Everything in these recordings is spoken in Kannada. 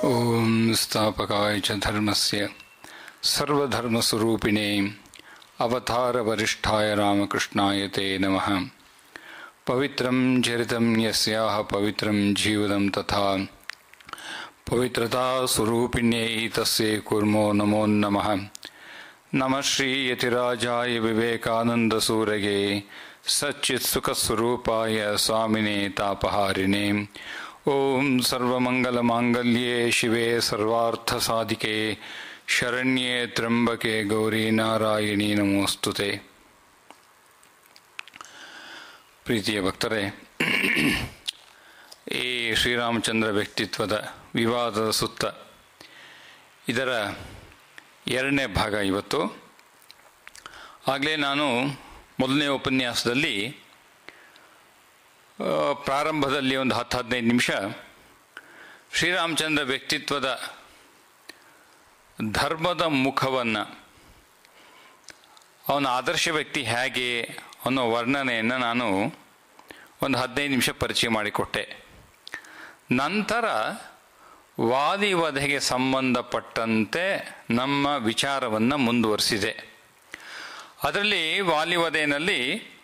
ॐ स्थापकाय च धर्मस्य सर्वधर्मस्वरूपिणे अवतारवरिष्ठाय रामकृष्णाय ते नमः पवित्रं चरितं यस्याः पवित्रं जीवनं तथा पवित्रतास्वरूपिण्यै तस्यै कुर्मो नमो नमः नमः श्रीयतिराजाय विवेकानन्दसूरये सच्चित्सुखस्वरूपाय स्वामिने तापहारिणे ॐ सर्वमङ्गलमाङ्गल्ये शिवे सर्वार्थसाधिके ಶರಣ್ಯೇ ತ್ರಂಬಕೆ ಗೌರಿ ನಾರಾಯಣಿ ನಮೋಸ್ತುತೆ ಪ್ರೀತಿಯ ಭಕ್ತರೇ ಈ ಶ್ರೀರಾಮಚಂದ್ರ ವ್ಯಕ್ತಿತ್ವದ ವಿವಾದದ ಸುತ್ತ ಇದರ ಎರಡನೇ ಭಾಗ ಇವತ್ತು ಆಗಲೇ ನಾನು ಮೊದಲನೇ ಉಪನ್ಯಾಸದಲ್ಲಿ ಆ, ಪ್ರಾರಂಭದಲ್ಲಿ ಒಂದು ಹತ್ತು ಹದಿನೈದು ನಿಮಿಷ ಶ್ರೀರಾಮಚಂದ್ರ ವ್ಯಕ್ತಿತ್ವದ ಧರ್ಮದ ಮುಖವನ್ನು ಅವನ ಆದರ್ಶ ವ್ಯಕ್ತಿ ಹೇಗೆ ಅನ್ನೋ ವರ್ಣನೆಯನ್ನು ನಾನು ಒಂದು ಹದಿನೈದು ನಿಮಿಷ ಪರಿಚಯ ಮಾಡಿಕೊಟ್ಟೆ ನಂತರ ವಾದಿವಧೆಗೆ ಸಂಬಂಧಪಟ್ಟಂತೆ ನಮ್ಮ ವಿಚಾರವನ್ನು ಮುಂದುವರಿಸಿದೆ ಅದರಲ್ಲಿ ವಾಲಿವಧೆಯಲ್ಲಿ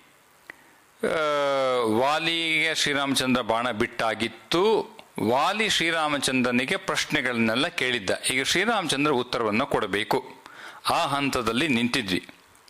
ಆ, ವಾಲಿಗೆ ಶ್ರೀರಾಮಚಂದ್ರ ಬಾಣ ಬಿಟ್ಟಾಗಿತ್ತು ವಾಲಿ ಶ್ರೀರಾಮಚಂದ್ರನಿಗೆ ಪ್ರಶ್ನೆಗಳನ್ನೆಲ್ಲ ಕೇಳಿದ್ದ ಈಗ ಶ್ರೀರಾಮಚಂದ್ರ ಉತ್ತರವನ್ನು ಕೊಡಬೇಕು ಆ ಹಂತದಲ್ಲಿ ನಿಂತಿದ್ವಿ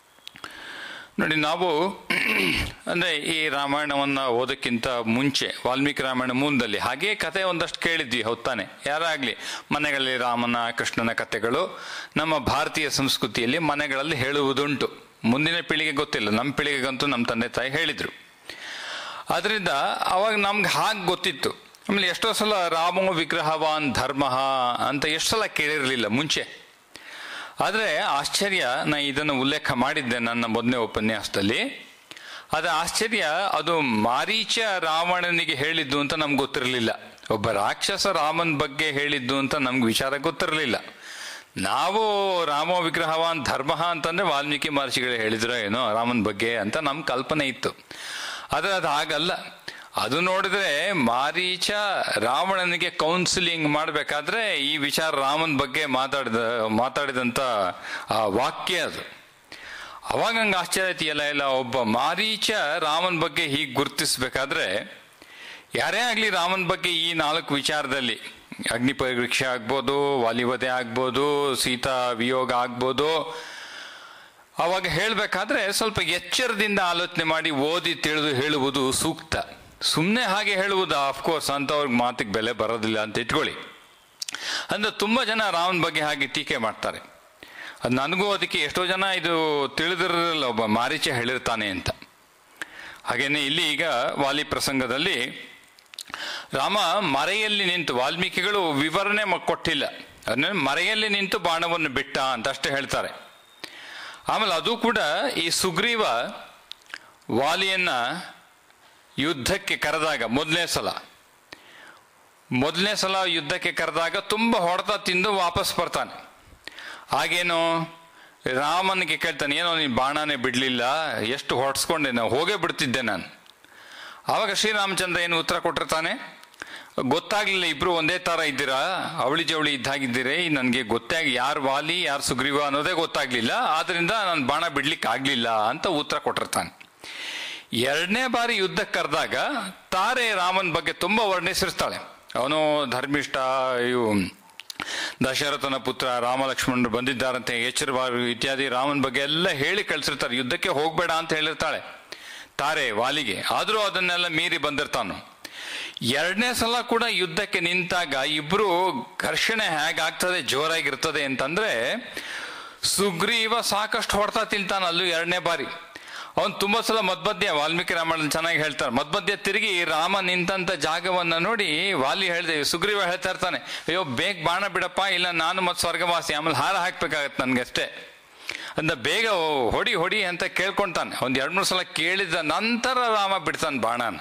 ನೋಡಿ ನಾವು ಅಂದರೆ ಈ ರಾಮಾಯಣವನ್ನು ಓದೋಕ್ಕಿಂತ ಮುಂಚೆ ವಾಲ್ಮೀಕಿ ರಾಮಾಯಣ ಮೂಲದಲ್ಲಿ ಹಾಗೇ ಕತೆ ಒಂದಷ್ಟು ಕೇಳಿದ್ವಿ ಹೊತ್ತಾನೆ ಯಾರಾಗಲಿ ಮನೆಗಳಲ್ಲಿ ರಾಮನ ಕೃಷ್ಣನ ಕಥೆಗಳು ನಮ್ಮ ಭಾರತೀಯ ಸಂಸ್ಕೃತಿಯಲ್ಲಿ ಮನೆಗಳಲ್ಲಿ ಹೇಳುವುದುಂಟು ಮುಂದಿನ ಪೀಳಿಗೆ ಗೊತ್ತಿಲ್ಲ ನಮ್ಮ ಪೀಳಿಗೆಗಂತೂ ನಮ್ಮ ತಂದೆ ತಾಯಿ ಹೇಳಿದರು ಅದರಿಂದ ಅವಾಗ ನಮ್ಗೆ ಹಾಗೆ ಗೊತ್ತಿತ್ತು ಆಮೇಲೆ ಎಷ್ಟೋ ಸಲ ರಾಮೋ ವಿಗ್ರಹವಾನ್ ಧರ್ಮ ಅಂತ ಎಷ್ಟು ಸಲ ಕೇಳಿರಲಿಲ್ಲ ಮುಂಚೆ ಆದರೆ ಆಶ್ಚರ್ಯ ನಾ ಇದನ್ನು ಉಲ್ಲೇಖ ಮಾಡಿದ್ದೆ ನನ್ನ ಮೊದಲನೇ ಉಪನ್ಯಾಸದಲ್ಲಿ ಅದು ಆಶ್ಚರ್ಯ ಅದು ಮಾರೀಚ ರಾವಣನಿಗೆ ಹೇಳಿದ್ದು ಅಂತ ನಮ್ಗೆ ಗೊತ್ತಿರಲಿಲ್ಲ ಒಬ್ಬ ರಾಕ್ಷಸ ರಾಮನ ಬಗ್ಗೆ ಹೇಳಿದ್ದು ಅಂತ ನಮ್ಗೆ ವಿಚಾರ ಗೊತ್ತಿರಲಿಲ್ಲ ನಾವು ರಾಮ ವಿಗ್ರಹವಾನ್ ಧರ್ಮ ಅಂತಂದ್ರೆ ವಾಲ್ಮೀಕಿ ಮಹರ್ಷಿಗಳು ಹೇಳಿದ್ರು ಏನೋ ರಾಮನ ಬಗ್ಗೆ ಅಂತ ನಮ್ಮ ಕಲ್ಪನೆ ಇತ್ತು ಆದರೆ ಅದು ಹಾಗಲ್ಲ ಅದು ನೋಡಿದ್ರೆ ಮಾರೀಚ ರಾವಣನಿಗೆ ಕೌನ್ಸಿಲಿಂಗ್ ಮಾಡಬೇಕಾದ್ರೆ ಈ ವಿಚಾರ ರಾಮನ ಬಗ್ಗೆ ಮಾತಾಡಿದ ಮಾತಾಡಿದಂಥ ಆ ವಾಕ್ಯ ಅದು ಅವಾಗ ಹಂಗೆ ಆಶ್ಚರ್ಯ ಆಯ್ತು ಎಲ್ಲ ಎಲ್ಲ ಒಬ್ಬ ಮಾರೀಚ ರಾಮನ ಬಗ್ಗೆ ಹೀಗೆ ಗುರುತಿಸ್ಬೇಕಾದ್ರೆ ಯಾರೇ ಆಗಲಿ ರಾಮನ ಬಗ್ಗೆ ಈ ನಾಲ್ಕು ವಿಚಾರದಲ್ಲಿ ಅಗ್ನಿ ಪರೀಕ್ಷೆ ಆಗ್ಬೋದು ವಾಲಿವಧೆ ಆಗ್ಬೋದು ಸೀತಾ ವಿಯೋಗ ಆಗ್ಬೋದು ಅವಾಗ ಹೇಳಬೇಕಾದ್ರೆ ಸ್ವಲ್ಪ ಎಚ್ಚರದಿಂದ ಆಲೋಚನೆ ಮಾಡಿ ಓದಿ ತಿಳಿದು ಹೇಳುವುದು ಸೂಕ್ತ ಸುಮ್ಮನೆ ಹಾಗೆ ಹೇಳುವುದು ಅಫ್ಕೋರ್ಸ್ ಅಂಥವ್ರಿಗೆ ಮಾತಿಗೆ ಬೆಲೆ ಬರೋದಿಲ್ಲ ಅಂತ ಇಟ್ಕೊಳ್ಳಿ ಅಂದ್ರೆ ತುಂಬ ಜನ ರಾಮನ ಬಗ್ಗೆ ಹಾಗೆ ಟೀಕೆ ಮಾಡ್ತಾರೆ ಅದು ನನಗೂ ಅದಕ್ಕೆ ಎಷ್ಟೋ ಜನ ಇದು ತಿಳಿದಿರಲಿಲ್ಲ ಒಬ್ಬ ಮಾರೀಚ ಹೇಳಿರ್ತಾನೆ ಅಂತ ಹಾಗೇನೆ ಇಲ್ಲಿ ಈಗ ವಾಲಿ ಪ್ರಸಂಗದಲ್ಲಿ ರಾಮ ಮರೆಯಲ್ಲಿ ನಿಂತು ವಾಲ್ಮೀಕಿಗಳು ವಿವರಣೆ ಮ- ಕೊಟ್ಟಿಲ್ಲ ಅದನ್ನ ಮರೆಯಲ್ಲಿ ನಿಂತು ಬಾಣವನ್ನು ಬಿಟ್ಟ ಅಂತ ಅಷ್ಟೇ ಹೇಳ್ತಾರೆ ಆಮೇಲೆ ಅದು ಕೂಡ ಈ ಸುಗ್ರೀವ ವಾಲಿಯನ್ನ ಯುದ್ಧಕ್ಕೆ ಕರೆದಾಗ ಮೊದಲನೇ ಸಲ ಮೊದಲನೇ ಸಲ ಯುದ್ಧಕ್ಕೆ ಕರೆದಾಗ ತುಂಬ ಹೊಡೆತ ತಿಂದು ವಾಪಸ್ ಬರ್ತಾನೆ ಹಾಗೇನು ರಾಮನಿಗೆ ಕೇಳ್ತಾನೆ ಏನೋ ನೀನು ಬಾಣನೇ ಬಿಡಲಿಲ್ಲ ಎಷ್ಟು ಹೊಡ್ಸ್ಕೊಂಡೆ ನಾವು ಹೋಗೇ ಬಿಡ್ತಿದ್ದೆ ನಾನು ಆವಾಗ ಶ್ರೀರಾಮಚಂದ್ರ ಏನು ಉತ್ತರ ಕೊಟ್ಟಿರ್ತಾನೆ ಗೊತ್ತಾಗ್ಲಿಲ್ಲ ಇಬ್ರು ಒಂದೇ ತರ ಇದ್ದೀರಾ ಅವಳಿ ಜವಳಿ ಇದ್ದಾಗಿದ್ದೀರಿ ನನಗೆ ಗೊತ್ತಾಗಿ ಯಾರು ವಾಲಿ ಯಾರು ಸುಗ್ರೀವ ಅನ್ನೋದೇ ಗೊತ್ತಾಗ್ಲಿಲ್ಲ ಆದ್ರಿಂದ ನಾನು ಬಾಣ ಬಿಡ್ಲಿಕ್ಕೆ ಆಗ್ಲಿಲ್ಲ ಅಂತ ಉತ್ತರ ಕೊಟ್ಟಿರ್ತಾನೆ ಎರಡನೇ ಬಾರಿ ಯುದ್ಧಕ್ಕೆ ಕರೆದಾಗ ತಾರೆ ರಾಮನ ಬಗ್ಗೆ ತುಂಬಾ ವರ್ಣಿಸಿರ್ತಾಳೆ ಅವನು ಧರ್ಮಿಷ್ಠ ಇವು ದಶರಥನ ಪುತ್ರ ರಾಮ ಲಕ್ಷ್ಮಣರು ಬಂದಿದ್ದಾರಂತೆ ಎಚ್ಚರವಾರು ಇತ್ಯಾದಿ ರಾಮನ ಬಗ್ಗೆ ಎಲ್ಲ ಹೇಳಿ ಕಳ್ಸಿರ್ತಾರೆ ಯುದ್ಧಕ್ಕೆ ಹೋಗ್ಬೇಡ ಅಂತ ಹೇಳಿರ್ತಾಳೆ ತಾರೆ ವಾಲಿಗೆ ಆದರೂ ಅದನ್ನೆಲ್ಲ ಮೀರಿ ಬಂದಿರ್ತಾನು ಎರಡನೇ ಸಲ ಕೂಡ ಯುದ್ಧಕ್ಕೆ ನಿಂತಾಗ ಇಬ್ರು ಘರ್ಷಣೆ ಹೇಗಾಗ್ತದೆ ಜೋರಾಗಿರ್ತದೆ ಅಂತಂದ್ರೆ ಸುಗ್ರೀವ ಸಾಕಷ್ಟು ಹೊಡ್ತಾ ತಿಂತಾನ ಅಲ್ಲೂ ಎರಡನೇ ಬಾರಿ ಅವನು ತುಂಬಾ ಸಲ ಮಧ್ಮಧ್ಯ ವಾಲ್ಮೀಕಿ ರಾಮಾಯಣ ಚೆನ್ನಾಗಿ ಹೇಳ್ತಾರೆ ಮಧ್ಮಧ್ಯ ತಿರುಗಿ ರಾಮ ನಿಂತಂತ ಜಾಗವನ್ನ ನೋಡಿ ವಾಲಿ ಹೇಳ್ದೆ ಸುಗ್ರೀವ ಹೇಳ್ತಾ ಇರ್ತಾನೆ ಅಯ್ಯೋ ಬೇಗ ಬಾಣ ಬಿಡಪ್ಪ ಇಲ್ಲ ನಾನು ಮತ್ತೆ ಸ್ವರ್ಗವಾಸಿ ಆಮೇಲೆ ಹಾರ ಹಾಕ್ಬೇಕಾಗತ್ತೆ ನನ್ಗಷ್ಟೇ ಅಂದ ಬೇಗ ಹೊಡಿ ಹೊಡಿ ಅಂತ ಕೇಳ್ಕೊಂತಾನೆ ಒಂದ್ ಎರಡ್ ಮೂರು ಸಲ ಕೇಳಿದ ನಂತರ ರಾಮ ಬಿಡ್ತಾನೆ ಬಾಣನ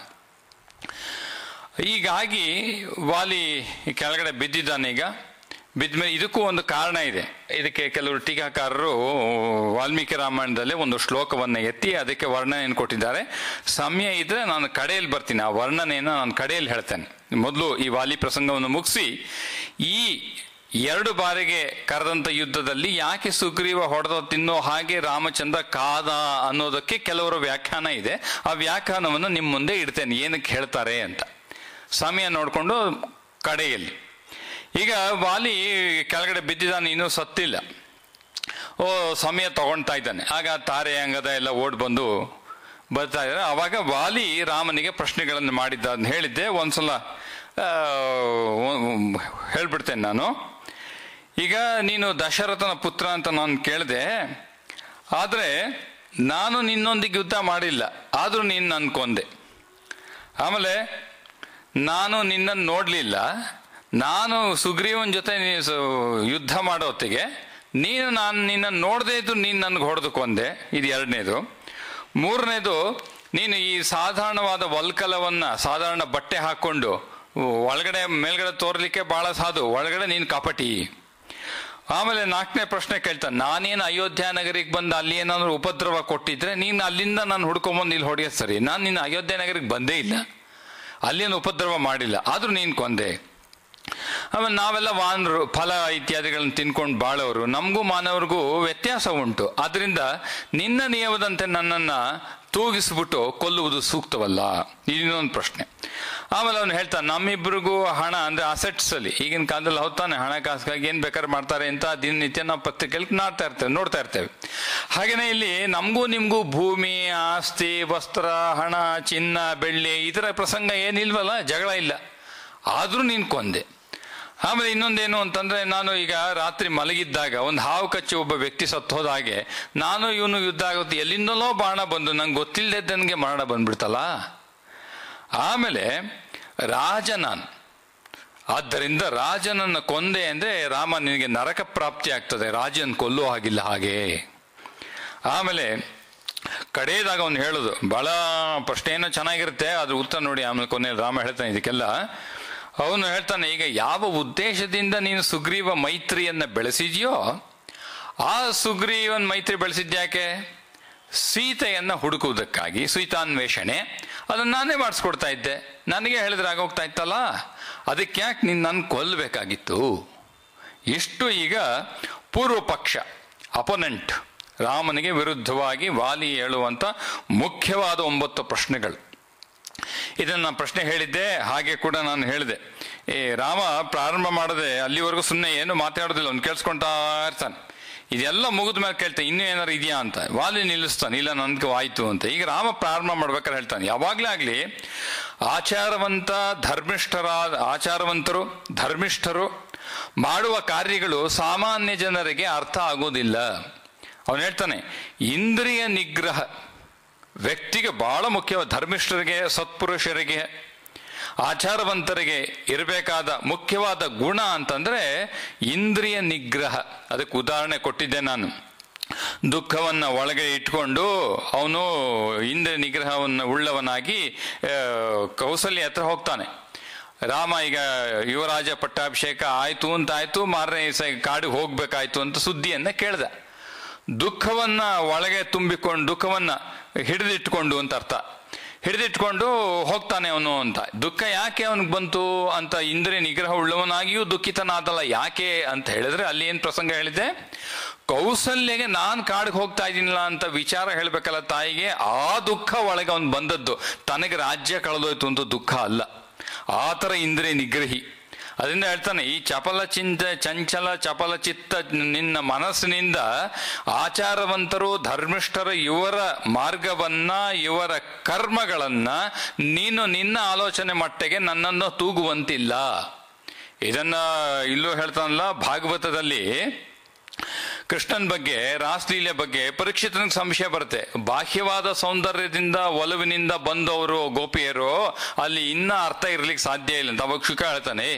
ಹೀಗಾಗಿ ವಾಲಿ ಕೆಳಗಡೆ ಬಿದ್ದಿದ್ದಾನೆ ಈಗ ಬಿದ್ಮೇಲೆ ಇದಕ್ಕೂ ಒಂದು ಕಾರಣ ಇದೆ ಇದಕ್ಕೆ ಕೆಲವರು ಟೀಕಾಕಾರರು ವಾಲ್ಮೀಕಿ ರಾಮಾಯಣದಲ್ಲಿ ಒಂದು ಶ್ಲೋಕವನ್ನು ಎತ್ತಿ ಅದಕ್ಕೆ ವರ್ಣನೆಯನ್ನು ಕೊಟ್ಟಿದ್ದಾರೆ ಸಮಯ ಇದ್ರೆ ನಾನು ಕಡೆಯಲ್ಲಿ ಬರ್ತೀನಿ ಆ ವರ್ಣನೆಯನ್ನು ನಾನು ಕಡೆಯಲ್ಲಿ ಹೇಳ್ತೇನೆ ಮೊದಲು ಈ ವಾಲಿ ಪ್ರಸಂಗವನ್ನು ಮುಗಿಸಿ ಈ ಎರಡು ಬಾರಿಗೆ ಕರೆದಂತ ಯುದ್ಧದಲ್ಲಿ ಯಾಕೆ ಸುಗ್ರೀವ ಹೊಡೆದ ತಿನ್ನೋ ಹಾಗೆ ರಾಮಚಂದ್ರ ಕಾದ ಅನ್ನೋದಕ್ಕೆ ಕೆಲವರ ವ್ಯಾಖ್ಯಾನ ಇದೆ ಆ ವ್ಯಾಖ್ಯಾನವನ್ನು ನಿಮ್ಮ ಮುಂದೆ ಇಡ್ತೇನೆ ಏನಕ್ಕೆ ಹೇಳ್ತಾರೆ ಅಂತ ಸಮಯ ನೋಡಿಕೊಂಡು ಕಡೆಯಲ್ಲಿ ಈಗ ವಾಲಿ ಕೆಳಗಡೆ ಬಿದ್ದಿದ್ದಾನೆ ಇನ್ನೂ ಸತ್ತಿಲ್ಲ ಓ ಸಮಯ ತಗೊಳ್ತಾ ಇದ್ದಾನೆ ಆಗ ತಾರೆ ಅಂಗದ ಎಲ್ಲ ಓಡ್ ಬಂದು ಬರ್ತಾ ಇದ್ದಾರೆ ಅವಾಗ ವಾಲಿ ರಾಮನಿಗೆ ಪ್ರಶ್ನೆಗಳನ್ನು ಮಾಡಿದ್ದ ಅದನ್ನ ಹೇಳಿದ್ದೆ ಒಂದ್ಸಲ ಆ, ಒ- ಹೇಳ್ಬಿಡ್ತೇನೆ ನಾನು ಈಗ ನೀನು ದಶರಥನ ಪುತ್ರ ಅಂತ ನಾನು ಕೇಳಿದೆ ಆದರೆ ನಾನು ನಿನ್ನೊಂದಿಗೆ ಯುದ್ಧ ಮಾಡಿಲ್ಲ ಆದರೂ ನೀನು ನನ್ನ ಕೊಂದೆ ಆಮೇಲೆ ನಾನು ನಿನ್ನನ್ನು ನೋಡಲಿಲ್ಲ ನಾನು ಸುಗ್ರೀವನ್ ಜೊತೆ ನೀ- ಸು- ಯುದ್ಧ ಮಾಡೋ ಹೊತ್ತಿಗೆ ನೀನು ನಾನು ನಿನ್ನನ್ನು ನೋಡದೇ ಇದ್ದು ನೀನು ನನಗೆ ಹೊಡೆದು ಕೊಂದೆ ಇದು ಎರಡನೇದು ಮೂರನೇದು ನೀನು ಈ ಸಾಧಾರಣವಾದ ವಲ್ಕಲವನ್ನ ಸಾಧಾರಣ ಬಟ್ಟೆ ಹಾಕೊಂಡು ಒಳಗಡೆ ಮೇಲ್ಗಡೆ ತೋರ್ಲಿಕ್ಕೆ ಬಹಳ ಸಾಧು ಒಳಗಡೆ ನೀನು ಕಪಟಿ ಆಮೇಲೆ ನಾಲ್ಕನೇ ಪ್ರಶ್ನೆ ಕೇಳ್ತಾನೆ ನಾನೇನು ಅಯೋಧ್ಯ ನಗರಿಗೆ ಬಂದು ಅಲ್ಲಿ ಏನಾದ್ರು ಉಪದ್ರವ ಕೊಟ್ಟಿದ್ರೆ ನೀನು ಅಲ್ಲಿಂದ ನಾನು ಹುಡ್ಕೊಂಬಂದು ಇಲ್ಲಿ ಹೊಡೆಯೋದು ಸರಿ ನಾನು ನಿನ್ನ ಅಯೋಧ್ಯ ನಗರಿಗೆ ಬಂದೇ ಇಲ್ಲ ಅಲ್ಲೇನು ಉಪದ್ರವ ಮಾಡಿಲ್ಲ ಆದ್ರೂ ನೀನು ಕೊಂದೆ ಆಮೇಲೆ ನಾವೆಲ್ಲ ವಾನರು ಫಲ ಇತ್ಯಾದಿಗಳನ್ನ ತಿನ್ಕೊಂಡು ಬಾಳೋರು ನಮಗೂ ಮಾನವರಿಗೂ ವ್ಯತ್ಯಾಸ ಉಂಟು ಆದ್ರಿಂದ ನಿನ್ನ ನಿಯಮದಂತೆ ನನ್ನನ್ನ ತೂಗಿಸ್ಬಿಟ್ಟು ಕೊಲ್ಲುವುದು ಸೂಕ್ತವಲ್ಲ ಇನ್ನೊಂದು ಪ್ರಶ್ನೆ ಆಮೇಲೆ ಅವನು ಹೇಳ್ತಾನೆ ನಮ್ಮಿಬ್ಬರಿಗೂ ಹಣ ಅಂದ್ರೆ ಅಸೆಟ್ಸ್ ಅಲ್ಲಿ ಈಗಿನ ಕಾಲದಲ್ಲಿ ಹೋಗ್ತಾನೆ ಹಣಕಾಸಿಗಾಗಿ ಏನ್ ಬೇಕಾದ್ರೆ ಮಾಡ್ತಾರೆ ಅಂತ ದಿನನಿತ್ಯ ನಾವು ಪತ್ರಿಕೆಯಲ್ಲಿ ನೋಡ್ತಾ ಇರ್ತೇವೆ ನೋಡ್ತಾ ಇರ್ತೇವೆ ಹಾಗೇನೆ ಇಲ್ಲಿ ನಮಗೂ ನಿಮಗೂ ಭೂಮಿ ಆಸ್ತಿ ವಸ್ತ್ರ ಹಣ ಚಿನ್ನ ಬೆಳ್ಳಿ ಈ ಥರ ಪ್ರಸಂಗ ಏನಿಲ್ವಲ್ಲ ಜಗಳ ಇಲ್ಲ ಆದ್ರೂ ನೀನು ಕೊಂದೆ ಆಮೇಲೆ ಇನ್ನೊಂದೇನು ಅಂತಂದ್ರೆ ನಾನು ಈಗ ರಾತ್ರಿ ಮಲಗಿದ್ದಾಗ ಒಂದು ಹಾವು ಕಚ್ಚಿ ಒಬ್ಬ ವ್ಯಕ್ತಿ ಸತ್ತು ಹೋದ ಹಾಗೆ ನಾನು ಇವನು ಯುದ್ಧ ಆಗುತ್ತೆ ಎಲ್ಲಿಂದಲೋ ಬಾಣ ಬಂದು ನಂಗೆ ಗೊತ್ತಿಲ್ಲದೆ ಮರಣ ಬಂದ್ಬಿಡ್ತಲ್ಲ ಆಮೇಲೆ ರಾಜ ನಾನು ಆದ್ದರಿಂದ ರಾಜನನ್ನ ಕೊಂದೆ ಅಂದ್ರೆ ರಾಮ ನಿನಗೆ ನರಕ ಪ್ರಾಪ್ತಿ ಆಗ್ತದೆ ರಾಜನ್ ಕೊಲ್ಲೋ ಹಾಗಿಲ್ಲ ಹಾಗೆ ಆಮೇಲೆ ಕಡೆಯದಾಗ ಅವನು ಹೇಳೋದು ಬಹಳ ಪ್ರಶ್ನೆ ಏನೋ ಚೆನ್ನಾಗಿರುತ್ತೆ ಅದ್ರ ಉತ್ತರ ನೋಡಿ ಆಮೇಲೆ ಕೊನೆಯಲ್ಲಿ ರಾಮ ಹೇಳ್ತಾನೆ ಇದಕ್ಕೆಲ್ಲ ಅವನು ಹೇಳ್ತಾನೆ ಈಗ ಯಾವ ಉದ್ದೇಶದಿಂದ ನೀನು ಸುಗ್ರೀವ ಮೈತ್ರಿಯನ್ನ ಬೆಳೆಸಿದ್ಯೋ ಆ ಸುಗ್ರೀವನ್ ಮೈತ್ರಿ ಬೆಳೆಸಿದ್ಯಾಕೆ ಸೀತೆಯನ್ನ ಹುಡುಕುವುದಕ್ಕಾಗಿ ಸೀತಾನ್ವೇಷಣೆ ಅದನ್ನ ನಾನೇ ಮಾಡಿಸ್ಕೊಡ್ತಾ ಇದ್ದೆ ನನಗೆ ಹೇಳಿದ್ರೆ ಆಗೋಗ್ತಾ ಇತ್ತಲ್ಲ ಅದಕ್ಕೆ ಯಾಕೆ ನೀನು ನನ್ನ ಕೊಲ್ಲಬೇಕಾಗಿತ್ತು ಇಷ್ಟು ಈಗ ಪೂರ್ವ ಪಕ್ಷ ಅಪೋನೆಂಟ್ ರಾಮನಿಗೆ ವಿರುದ್ಧವಾಗಿ ವಾಲಿ ಹೇಳುವಂತ ಮುಖ್ಯವಾದ ಒಂಬತ್ತು ಪ್ರಶ್ನೆಗಳು ಇದನ್ನ ನಾನು ಪ್ರಶ್ನೆ ಹೇಳಿದ್ದೆ ಹಾಗೆ ಕೂಡ ನಾನು ಹೇಳಿದೆ ಏ ರಾಮ ಪ್ರಾರಂಭ ಮಾಡದೆ ಅಲ್ಲಿವರೆಗೂ ಸುಮ್ಮನೆ ಏನು ಮಾತಾಡೋದಿಲ್ಲ ಅವ್ನು ಕೇಳಿಸ್ಕೊಂತಾ ಇರ್ತಾನೆ ಇದೆಲ್ಲ ಮುಗಿದ ಮೇಲೆ ಕೇಳ್ತಾನೆ ಇನ್ನೂ ಏನಾರು ಇದೆಯಾ ಅಂತ ವಾಲಿ ನಿಲ್ಲಿಸ್ತಾನೆ ಇಲ್ಲ ನನ್ಗೆ ಆಯ್ತು ಅಂತ ಈಗ ರಾಮ ಪ್ರಾರಂಭ ಮಾಡ್ಬೇಕಾದ್ರೆ ಹೇಳ್ತಾನೆ ಯಾವಾಗ್ಲೇ ಆಗ್ಲಿ ಆಚಾರವಂತ ಧರ್ಮಿಷ್ಠರಾದ ಆಚಾರವಂತರು ಧರ್ಮಿಷ್ಠರು ಮಾಡುವ ಕಾರ್ಯಗಳು ಸಾಮಾನ್ಯ ಜನರಿಗೆ ಅರ್ಥ ಆಗೋದಿಲ್ಲ ಅವನು ಹೇಳ್ತಾನೆ ಇಂದ್ರಿಯ ನಿಗ್ರಹ ವ್ಯಕ್ತಿಗೆ ಬಹಳ ಮುಖ್ಯ ಧರ್ಮಿಷ್ಠರಿಗೆ ಸತ್ಪುರುಷರಿಗೆ ಆಚಾರವಂತರಿಗೆ ಇರಬೇಕಾದ ಮುಖ್ಯವಾದ ಗುಣ ಅಂತಂದ್ರೆ ಇಂದ್ರಿಯ ನಿಗ್ರಹ ಅದಕ್ಕೆ ಉದಾಹರಣೆ ಕೊಟ್ಟಿದ್ದೆ ನಾನು ದುಃಖವನ್ನ ಒಳಗೆ ಇಟ್ಕೊಂಡು ಅವನು ಇಂದ್ರಿಯ ನಿಗ್ರಹವನ್ನು ಉಳ್ಳವನಾಗಿ ಆ, ಕೌಸಲ್ಯ ಹತ್ರ ಹೋಗ್ತಾನೆ ರಾಮ ಈಗ ಯುವರಾಜ ಪಟ್ಟಾಭಿಷೇಕ ಆಯ್ತು ಅಂತ ಆಯ್ತು ಮಾರನೇ ದಿವಸ ಕಾಡಿಗೆ ಹೋಗ್ಬೇಕಾಯ್ತು ಅಂತ ಸುದ್ದಿಯನ್ನ ಕೇಳ್ದ ದುಃಖವನ್ನ ಒಳಗೆ ತುಂಬಿಕೊಂಡು ದುಃಖವನ್ನ ಹಿಡಿದಿಟ್ಕೊಂಡು ಅಂತ ಅರ್ಥ ಹಿಡಿದಿಟ್ಕೊಂಡು ಹೋಗ್ತಾನೆ ಅವನು ಅಂತ ದುಃಖ ಯಾಕೆ ಅವನಿಗೆ ಬಂತು ಅಂತ ಇಂದ್ರಿಯ ನಿಗ್ರಹ ಉಳ್ಳವನಾಗಿಯೂ ದುಃಖಿತನಾದಲ್ಲ ಯಾಕೆ ಅಂತ ಹೇಳಿದ್ರೆ ಅಲ್ಲಿ ಏನ್ ಪ್ರಸಂಗ ಹೇಳಿದೆ ಕೌಸಲ್ಯಗೆ ನಾನ್ ಕಾಡಿಗೆ ಹೋಗ್ತಾ ಇದ್ದೀನಿಲ್ಲ ಅಂತ ವಿಚಾರ ಹೇಳ್ಬೇಕಲ್ಲ ತಾಯಿಗೆ ಆ ದುಃಖ ಒಳಗೆ ಅವನು ಬಂದದ್ದು ತನಗೆ ರಾಜ್ಯ ಕಳೆದೋಯ್ತು ಅಂತ ದುಃಖ ಅಲ್ಲ ಆತರ ಇಂದ್ರಿಯ ನಿಗ್ರಹಿ ಅದರಿಂದ ಹೇಳ್ತಾನೆ ಈ ಚಪಲ ಚಿಂತ ಚಂಚಲ ಚಪಲ ಚಿತ್ತ ನಿನ್ನ ಮನಸ್ಸಿನಿಂದ ಆಚಾರವಂತರು ಧರ್ಮಿಷ್ಠರ ಇವರ ಮಾರ್ಗವನ್ನ ಇವರ ಕರ್ಮಗಳನ್ನ ನೀನು ನಿನ್ನ ಆಲೋಚನೆ ಮಟ್ಟಿಗೆ ನನ್ನನ್ನು ತೂಗುವಂತಿಲ್ಲ ಇದನ್ನ ಇಲ್ಲೂ ಹೇಳ್ತಾನಲ್ಲ ಭಾಗವತದಲ್ಲಿ ಕೃಷ್ಣನ್ ಬಗ್ಗೆ ರಾಸಲೀಲೆ ಬಗ್ಗೆ ಪರೀಕ್ಷಿತನಿಗೆ ಸಂಶಯ ಬರುತ್ತೆ ಬಾಹ್ಯವಾದ ಸೌಂದರ್ಯದಿಂದ ಒಲವಿನಿಂದ ಬಂದವರು ಗೋಪಿಯರು ಅಲ್ಲಿ ಇನ್ನ ಅರ್ಥ ಇರ್ಲಿಕ್ಕೆ ಸಾಧ್ಯ ಇಲ್ಲ ಅಂತ ಅವಾಗ ಶುಕ ಹೇಳ್ತಾನೆ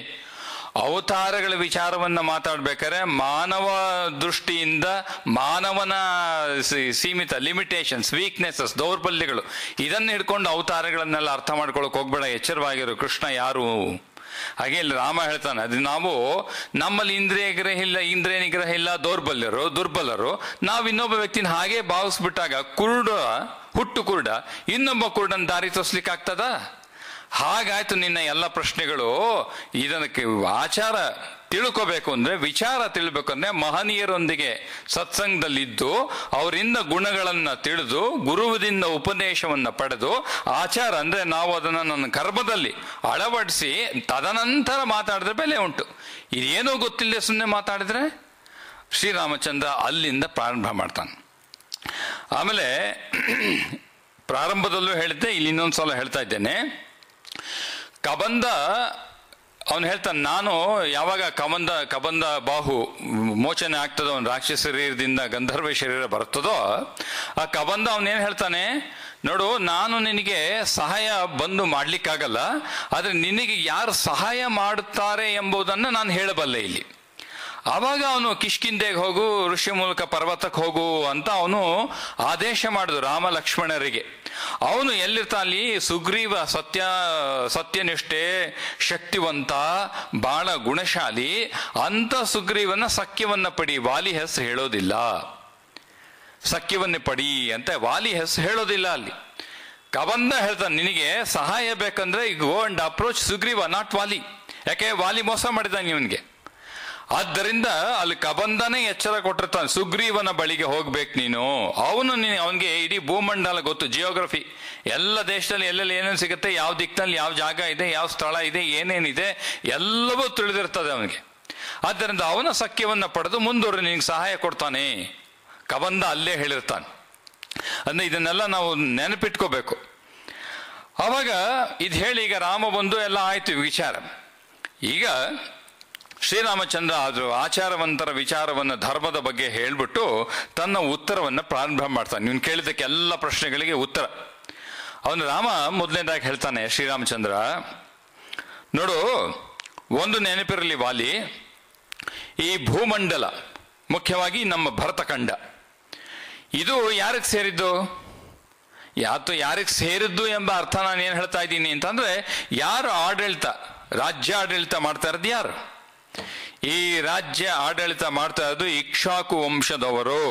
ಅವತಾರಗಳ ವಿಚಾರವನ್ನ ಮಾತಾಡ್ಬೇಕಾದ್ರೆ ಮಾನವ ದೃಷ್ಟಿಯಿಂದ ಮಾನವನ ಸಿ- ಸೀಮಿತ ಲಿಮಿಟೇಷನ್ಸ್ ವೀಕ್ನೆಸಸ್ ದೌರ್ಬಲ್ಯಗಳು ಇದನ್ನ ಹಿಡ್ಕೊಂಡು ಅವತಾರಗಳನ್ನೆಲ್ಲ ಅರ್ಥ ಮಾಡ್ಕೊಳಕ್ ಹೋಗ್ಬೇಡ ಎಚ್ಚರವಾಗಿರು ಕೃಷ್ಣ ಯಾರು ಹಾಗೆ ಇಲ್ಲಿ ರಾಮ ಹೇಳ್ತಾನೆ ಅದು ನಾವು ನಮ್ಮಲ್ಲಿ ಇಂದ್ರಿಯ ನಿಗ್ರಹ ಇಲ್ಲ ಇಂದ್ರಿಯ ನಿಗ್ರಹ ಇಲ್ಲ ದೌರ್ಬಲ್ಯರು ದುರ್ಬಲರು ನಾವು ಇನ್ನೊಬ್ಬ ವ್ಯಕ್ತಿನ ಹಾಗೆ ಭಾವಿಸ್ಬಿಟ್ಟಾಗ ಕುರುಡ ಹುಟ್ಟು ಕುರುಡ ಇನ್ನೊಬ್ಬ ಕುರುಡನ್ ದಾರಿ ತೋರ್ಸ್ಲಿಕ್ಕೆ ಆಗ್ತದ ಹಾಗಾಯ್ತು ನಿನ್ನ ಎಲ್ಲ ಪ್ರಶ್ನೆಗಳು ಇದಕ್ಕೆ ಆಚಾರ ತಿಳ್ಕೋಬೇಕು ಅಂದ್ರೆ ವಿಚಾರ ತಿಳ್ಬೇಕಂದ್ರೆ ಮಹನೀಯರೊಂದಿಗೆ ಸತ್ಸಂಗದಲ್ಲಿದ್ದು ಅವರಿಂದ ಗುಣಗಳನ್ನ ತಿಳಿದು ಗುರುವಿನಿಂದ ಉಪದೇಶವನ್ನ ಪಡೆದು ಆಚಾರ ಅಂದ್ರೆ ನಾವು ಅದನ್ನ ನನ್ನ ಕರ್ಮದಲ್ಲಿ ಅಳವಡಿಸಿ ತದನಂತರ ಮಾತಾಡಿದ್ರೆ ಬೆಲೆ ಉಂಟು ಇದೇನೋ ಗೊತ್ತಿಲ್ಲದೆ ಸುಮ್ಮನೆ ಮಾತಾಡಿದ್ರೆ ಶ್ರೀರಾಮಚಂದ್ರ ಅಲ್ಲಿಂದ ಪ್ರಾರಂಭ ಮಾಡ್ತಾನೆ ಆಮೇಲೆ ಪ್ರಾರಂಭದಲ್ಲೂ ಹೇಳಿದ್ದೆ ಇಲ್ಲಿ ಇನ್ನೊಂದು ಸಲ ಹೇಳ್ತಾ ಇದ್ದೇನೆ ಕಬಂದ ಅವನು ಹೇಳ್ತಾನೆ ನಾನು ಯಾವಾಗ ಕಬಂದ ಕಬಂದ ಬಾಹು ಮೋಚನೆ ಆಗ್ತದೋ ಅವನ ರಾಕ್ಷಸ ಶರೀರದಿಂದ ಗಂಧರ್ವ ಶರೀರ ಬರ್ತದೋ ಆ ಕಬಂದ ಅವನೇನು ಹೇಳ್ತಾನೆ ನೋಡು ನಾನು ನಿನಗೆ ಸಹಾಯ ಬಂದು ಮಾಡ್ಲಿಕ್ಕಾಗಲ್ಲ ಆದರೆ ನಿನಗೆ ಯಾರು ಸಹಾಯ ಮಾಡುತ್ತಾರೆ ಎಂಬುದನ್ನು ನಾನು ಹೇಳಬಲ್ಲೆ ಇಲ್ಲಿ ಆವಾಗ ಅವನು ಕಿಷ್ಕಿಂದೆಗೆ ಹೋಗು ಋಷಿ ಮೂಲಕ ಪರ್ವತಕ್ಕೆ ಹೋಗು ಅಂತ ಅವನು ಆದೇಶ ಮಾಡಿದ್ರು ರಾಮ ಲಕ್ಷ್ಮಣರಿಗೆ ಅವನು ಎಲ್ಲಿರ್ತ ಅಲ್ಲಿ ಸುಗ್ರೀವ ಸತ್ಯ ಸತ್ಯನಿಷ್ಠೆ ಶಕ್ತಿವಂತ ಬಹಳ ಗುಣಶಾಲಿ ಅಂತ ಸುಗ್ರೀವನ ಸಖ್ಯವನ್ನ ಪಡಿ ವಾಲಿ ಹೆಸರು ಹೇಳೋದಿಲ್ಲ ಸಖ್ಯವನ್ನೇ ಪಡಿ ಅಂತ ವಾಲಿ ಹೆಸರು ಹೇಳೋದಿಲ್ಲ ಅಲ್ಲಿ ಕಬಂದ ಹೇಳ್ತಾನೆ ನಿನಗೆ ಸಹಾಯ ಬೇಕಂದ್ರೆ ಈಗ go and approach Sugriva not Vali ಯಾಕೆ ವಾಲಿ ಮೋಸ ಮಾಡಿದ್ದಾನೆ ಇವನ್ಗೆ ಆದ್ದರಿಂದ ಅಲ್ಲಿ ಕಬಂದನೇ ಎಚ್ಚರ ಕೊಟ್ಟಿರ್ತಾನೆ ಸುಗ್ರೀವನ ಬಳಿಗೆ ಹೋಗ್ಬೇಕು ನೀನು ಅವನು ನೀನು ಅವನಿಗೆ ಇಡೀ ಭೂಮಂಡಲ ಗೊತ್ತು ಜಿಯೋಗ್ರಫಿ ಎಲ್ಲ ದೇಶದಲ್ಲಿ ಎಲ್ಲೆಲ್ಲಿ ಏನೇನು ಸಿಗುತ್ತೆ ಯಾವ ದಿಕ್ಕಿನಲ್ಲಿ ಯಾವ ಜಾಗ ಇದೆ ಯಾವ ಸ್ಥಳ ಇದೆ ಏನೇನಿದೆ ಎಲ್ಲವೂ ತಿಳಿದಿರ್ತದೆ ಅವನಿಗೆ ಆದ್ದರಿಂದ ಅವನ ಸಖ್ಯವನ್ನ ಪಡೆದು ಮುಂದುವರೆ ನಿನಗೆ ಸಹಾಯ ಕೊಡ್ತಾನೆ ಕಬಂದ ಅಲ್ಲೇ ಹೇಳಿರ್ತಾನೆ ಅಂದ್ರೆ ಇದನ್ನೆಲ್ಲ ನಾವು ನೆನಪಿಟ್ಕೋಬೇಕು ಅವಾಗ ಇದು ಹೇಳಿ ಈಗ ರಾಮ ಬಂದು ಎಲ್ಲ ಆಯ್ತು ಈ ವಿಚಾರ ಈಗ ಶ್ರೀರಾಮಚಂದ್ರ ಆದರೂ ಆಚಾರವಂತರ ವಿಚಾರವನ್ನು ಧರ್ಮದ ಬಗ್ಗೆ ಹೇಳ್ಬಿಟ್ಟು ತನ್ನ ಉತ್ತರವನ್ನು ಪ್ರಾರಂಭ ಮಾಡ್ತಾನೆ ನೀನು ಕೇಳಿದಕ್ಕೆ ಎಲ್ಲ ಪ್ರಶ್ನೆಗಳಿಗೆ ಉತ್ತರ ಅವನು ರಾಮ ಮೊದಲನೇದಾಗಿ ಹೇಳ್ತಾನೆ ಶ್ರೀರಾಮಚಂದ್ರ ನೋಡು ಒಂದು ನೆನಪಿರಲಿ ವಾಲಿ ಈ ಭೂಮಂಡಲ ಮುಖ್ಯವಾಗಿ ನಮ್ಮ ಭರತಖಂಡ ಇದು ಯಾರಿಗೆ ಸೇರಿದ್ದು ಯಾತು ಯಾರಿಗೆ ಸೇರಿದ್ದು ಎಂಬ ಅರ್ಥ ನಾನು ಏನು ಹೇಳ್ತಾ ಇದ್ದೀನಿ ಅಂತಂದ್ರೆ ಯಾರು ಆಡಳಿತ ರಾಜ್ಯ ಆಡಳಿತ ಮಾಡ್ತಾ ಇರೋದು ಯಾರು ಈ ರಾಜ್ಯ ಆಡಳಿತ ಮಾಡ್ತಾ ಇರೋದು ಇಕ್ಷಾಕು ವಂಶದವರು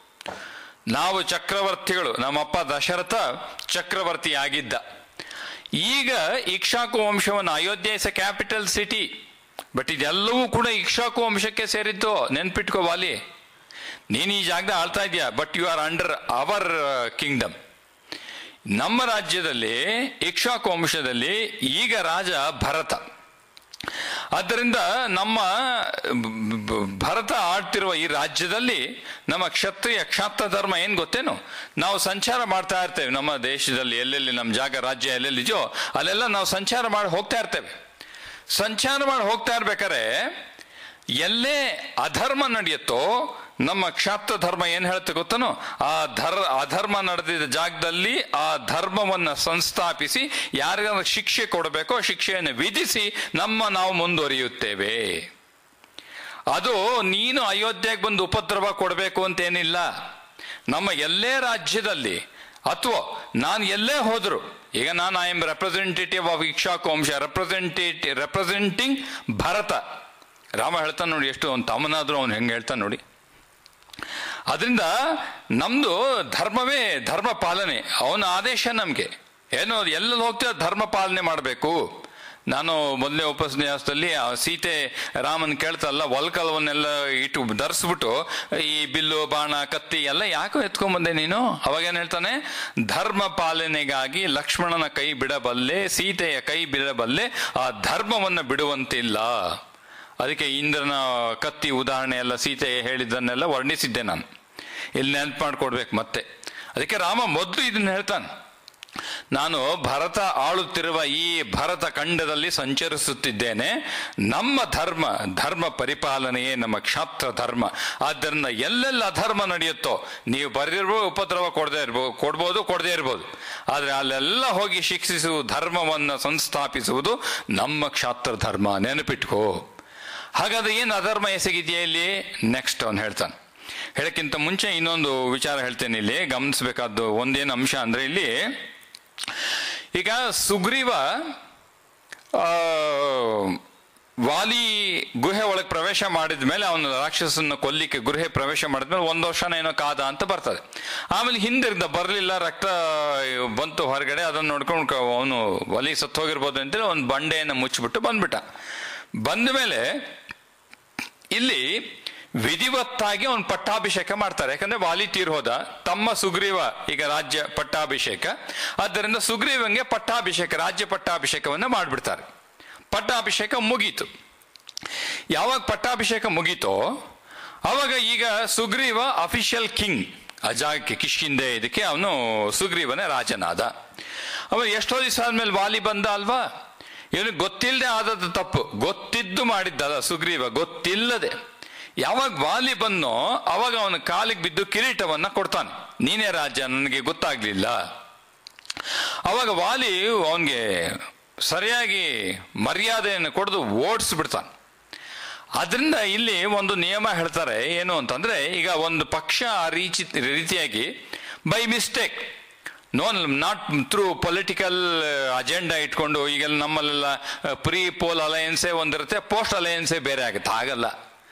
ನಾವು ಚಕ್ರವರ್ತಿಗಳು ನಮ್ಮಪ್ಪ ದಶರಥ ಚಕ್ರವರ್ತಿ ಆಗಿದ್ದ ಈಗ ಇಕ್ಷಾಕು ವಂಶವನ್ನು Ayodhya is a capital city but ಇದೆಲ್ಲವೂ ಕೂಡ ಇಕ್ಷಾಕು ವಂಶಕ್ಕೆ ಸೇರಿದ್ದು ನೆನ್ಪಿಟ್ಕೋ ವಾಲಿ ನೀನು ಈ ಜಾಗದ ಆಳ್ತಾ ಇದೆಯಾ but you are under our kingdom ನಮ್ಮ ರಾಜ್ಯದಲ್ಲಿ ಇಕ್ಷಾಕು ವಂಶದಲ್ಲಿ ಈಗ ರಾಜ ಭರತ ಆದ್ದರಿಂದ ನಮ್ಮ ಬ- ಬ- ಭರತ ಆಡ್ತಿರುವ ಈ ರಾಜ್ಯದಲ್ಲಿ ನಮ್ಮ ಕ್ಷತ್ರಿಯ ಕ್ಷಾತ್ರ ಧರ್ಮ ಏನ್ ಗೊತ್ತೇನು ನಾವು ಸಂಚಾರ ಮಾಡ್ತಾ ಇರ್ತೇವೆ ನಮ್ಮ ದೇಶದಲ್ಲಿ ಎಲ್ಲೆಲ್ಲಿ ನಮ್ಮ ಜಾಗ ರಾಜ್ಯ ಎಲ್ಲೆಲ್ಲಿದೆಯೋ ಅಲ್ಲೆಲ್ಲ ನಾವು ಸಂಚಾರ ಮಾಡಿ ಹೋಗ್ತಾ ಇರ್ತೇವೆ ಸಂಚಾರ ಮಾಡಿ ಹೋಗ್ತಾ ಇರ್ಬೇಕಾದ್ರೆ ಎಲ್ಲೇ ಅಧರ್ಮ ನಡೆಯುತ್ತೋ ನಮ್ಮ ಕ್ಷಾತ್ರ ಧರ್ಮ ಏನ್ ಹೇಳುತ್ತೆ ಗೊತ್ತನೋ ಆ ಧರ್ ಅಧರ್ಮ ನಡೆದಿದ್ದ ಜಾಗದಲ್ಲಿ ಆ ಧರ್ಮವನ್ನ ಸಂಸ್ಥಾಪಿಸಿ ಯಾರಿಗಾದ್ರೂ ಶಿಕ್ಷೆ ಕೊಡಬೇಕೋ ಶಿಕ್ಷೆಯನ್ನು ವಿಧಿಸಿ ನಮ್ಮ ನಾವು ಮುಂದುವರಿಯುತ್ತೇವೆ ಅದು ನೀನು ಅಯೋಧ್ಯೆಗೆ ಬಂದು ಉಪದ್ರವ ಕೊಡಬೇಕು ಅಂತೇನಿಲ್ಲ ನಮ್ಮ ಎಲ್ಲೇ ರಾಜ್ಯದಲ್ಲಿ ಅಥವಾ ನಾನು ಎಲ್ಲೇ ಹೋದ್ರು ಈಗ ನಾನು I am representative of Ikshvaku ವಂಶ ರೆಪ್ರೆಸೆಂಟೇಟಿವ್ ರೆಪ್ರೆಸೆಂಟಿಂಗ್ ಭರತ ರಾಮ ಹೇಳ್ತಾನೆ ನೋಡಿ ಎಷ್ಟು ಅವ್ನು ತಮ್ಮನಾದ್ರೂ ಅವ್ನು ಹೆಂಗೆ ಹೇಳ್ತಾನೆ ನೋಡಿ ಅದರಿಂದ ನಮ್ದು ಧರ್ಮವೇ ಧರ್ಮ ಪಾಲನೆ ಅವನ ಆದೇಶ ನಮಗೆ ಏನೋ ಎಲ್ಲೆಲ್ಲಿ ಹೋಗ್ತೀವಿ ಧರ್ಮ ಪಾಲನೆ ಮಾಡಬೇಕು ನಾನು ಮೊದಲನೇ ಉಪನ್ಯಾಸದಲ್ಲಿ ಆ ಸೀತೆ ರಾಮನ್ ಕೇಳ್ತಲ್ಲ ಒಲ್ಕಲವನ್ನೆಲ್ಲ ಇಟ್ಟು ಧರಿಸ್ಬಿಟ್ಟು ಈ ಬಿಲ್ಲು ಬಾಣ ಕತ್ತಿ ಎಲ್ಲ ಯಾಕೋ ಎತ್ಕೊಂಬಂದೆ ನೀನು ಅವಾಗೇನು ಹೇಳ್ತಾನೆ ಧರ್ಮ ಪಾಲನೆಗಾಗಿ ಲಕ್ಷ್ಮಣನ ಕೈ ಬಿಡಬಲ್ಲೆ ಸೀತೆಯ ಕೈ ಬಿಡಬಲ್ಲೆ ಆ ಧರ್ಮವನ್ನು ಬಿಡುವಂತಿಲ್ಲ ಅದಕ್ಕೆ ಇಂದ್ರನ ಕತ್ತಿ ಉದಾಹರಣೆ ಎಲ್ಲ ಸೀತೆ ಹೇಳಿದ್ದನ್ನೆಲ್ಲ ವರ್ಣಿಸಿದ್ದೆ ನಾನು ಇಲ್ಲಿ ನೆನಪು ಮಾಡ್ಕೊಡ್ಬೇಕು ಮತ್ತೆ ಅದಕ್ಕೆ ರಾಮ ಮೊದಲು ಇದನ್ನ ಹೇಳ್ತಾನೆ ನಾನು ಭರತ ಆಳುತ್ತಿರುವ ಈ ಭರತ ಖಂಡದಲ್ಲಿ ಸಂಚರಿಸುತ್ತಿದ್ದೇನೆ ನಮ್ಮ ಧರ್ಮ ಧರ್ಮ ಪರಿಪಾಲನೆಯೇ ನಮ್ಮ ಕ್ಷಾತ್ರ ಧರ್ಮ ಆದ್ದರಿಂದ ಎಲ್ಲೆಲ್ಲ ಅಧರ್ಮ ನಡೆಯುತ್ತೋ ನೀವು ಬರೆದಿರ್ಬೋದು ಉಪದ್ರವ ಕೊಡದೇ ಇರ್ಬೋದು ಕೊಡ್ಬೋದು ಕೊಡದೇ ಇರ್ಬೋದು ಆದರೆ ಅಲ್ಲೆಲ್ಲ ಹೋಗಿ ಶಿಕ್ಷಿಸುವ ಧರ್ಮವನ್ನು ಸಂಸ್ಥಾಪಿಸುವುದು ನಮ್ಮ ಕ್ಷಾತ್ರ ಧರ್ಮ ನೆನಪಿಟ್ಕೋ ಹಾಗಾದ್ರೆ ಏನು ಅಧರ್ಮ ಎಸಗಿದೆಯಾ ಇಲ್ಲಿ ನೆಕ್ಸ್ಟ್ ಅವನು ಹೇಳ್ತಾನೆ ಹೇಳಕ್ಕಿಂತ ಮುಂಚೆ ಇನ್ನೊಂದು ವಿಚಾರ ಹೇಳ್ತೇನೆ ಇಲ್ಲಿ ಗಮನಿಸಬೇಕಾದ್ದು ಒಂದೇನು ಅಂಶ ಅಂದ್ರೆ ಇಲ್ಲಿ ಈಗ ಸುಗ್ರೀವ ಆ, ವಾಲಿ ಗುಹೆ ಒಳಗೆ ಪ್ರವೇಶ ಮಾಡಿದ ಮೇಲೆ ಅವನು ರಾಕ್ಷಸನ್ನ ಕೊಲ್ಲಿಕ್ಕೆ ಗುಹೆ ಪ್ರವೇಶ ಮಾಡಿದ್ಮೇಲೆ ಒಂದು ವರ್ಷನ ಏನೋ ಕಾದ ಅಂತ ಬರ್ತದೆ ಆಮೇಲೆ ಹಿಂದಿರ್ದ ಬರಲಿಲ್ಲ ರಕ್ತ ಬಂತು ಹೊರಗಡೆ ಅದನ್ನ ನೋಡ್ಕೊಂಡು ಅವನು ಒಲಿ ಸತ್ತೋಗಿರ್ಬೋದು ಅಂತೇಳಿ ಒಂದು ಬಂಡೆಯನ್ನು ಮುಚ್ಚಿಬಿಟ್ಟು ಬಂದ್ಬಿಟ್ಟ ಬಂದ ಮೇಲೆ ಇಲ್ಲಿ ವಿಧಿವತ್ತಾಗಿ ಅವನು ಪಟ್ಟಾಭಿಷೇಕ ಮಾಡ್ತಾರೆ ಯಾಕಂದ್ರೆ ವಾಲಿ ತೀರ್ ಹೋದ ತಮ್ಮ ಸುಗ್ರೀವ ಈಗ ರಾಜ್ಯ ಪಟ್ಟಾಭಿಷೇಕ ಆದ್ದರಿಂದ ಸುಗ್ರೀವಂಗೆ ಪಟ್ಟಾಭಿಷೇಕ ರಾಜ್ಯ ಪಟ್ಟಾಭಿಷೇಕವನ್ನ ಮಾಡಿಬಿಡ್ತಾರೆ ಪಟ್ಟಾಭಿಷೇಕ ಮುಗೀತು ಯಾವಾಗ ಪಟ್ಟಾಭಿಷೇಕ ಮುಗೀತೋ ಅವಾಗ ಈಗ ಸುಗ್ರೀವ ಅಫಿಷಿಯಲ್ ಕಿಂಗ್ ಆ ಜಾಗಕ್ಕೆ ಕಿಷ್ಕಿಂದೆ ಇದಕ್ಕೆ ಅವನು ಸುಗ್ರೀವನೇ ರಾಜನಾದ ಅವ ಎಷ್ಟೋ ದಿವಸ ಆದ್ಮೇಲೆ ವಾಲಿ ಬಂದ ಅಲ್ವಾ ಇವನಿಗೆ ಗೊತ್ತಿಲ್ಲದೆ ಆದದ್ದು ತಪ್ಪು ಗೊತ್ತಿದ್ದು ಮಾಡಿದ್ದಲ್ಲ ಸುಗ್ರೀವ ಗೊತ್ತಿಲ್ಲದೆ ಯಾವಾಗ ವಾಲಿ ಬಂದೋ ಅವಾಗ ಅವನ ಕಾಲಿಗೆ ಬಿದ್ದು ಕಿರೀಟವನ್ನ ಕೊಡ್ತಾನೆ ನೀನೇ ರಾಜ ನನಗೆ ಗೊತ್ತಾಗ್ಲಿಲ್ಲ ಅವಾಗ ವಾಲಿ ಅವನಿಗೆ ಸರಿಯಾಗಿ ಮರ್ಯಾದೆಯನ್ನು ಕೊಡದು ಓಡಿಸ್ಬಿಡ್ತಾನೆ ಅದರಿಂದ ಇಲ್ಲಿ ಒಂದು ನಿಯಮ ಹೇಳ್ತಾರೆ ಏನು ಅಂತಂದ್ರೆ ಈಗ ಒಂದು ಪಕ್ಷ ಆ ರೀತಿ ರೀತಿಯಾಗಿ by mistake known not through political agenda ಇಟ್ಕೊಂಡು ಈಗ ನಮ್ಮಲ್ಲೆಲ್ಲ ಪ್ರೀ ಪೋಲ್ ಅಲಯನ್ಸೇ ಒಂದಿರುತ್ತೆ ಪೋಸ್ಟ್ ಅಲಯನ್ಸೇ ಬೇರೆ ಆಗುತ್ತೆ ಹಾಗಲ್ಲ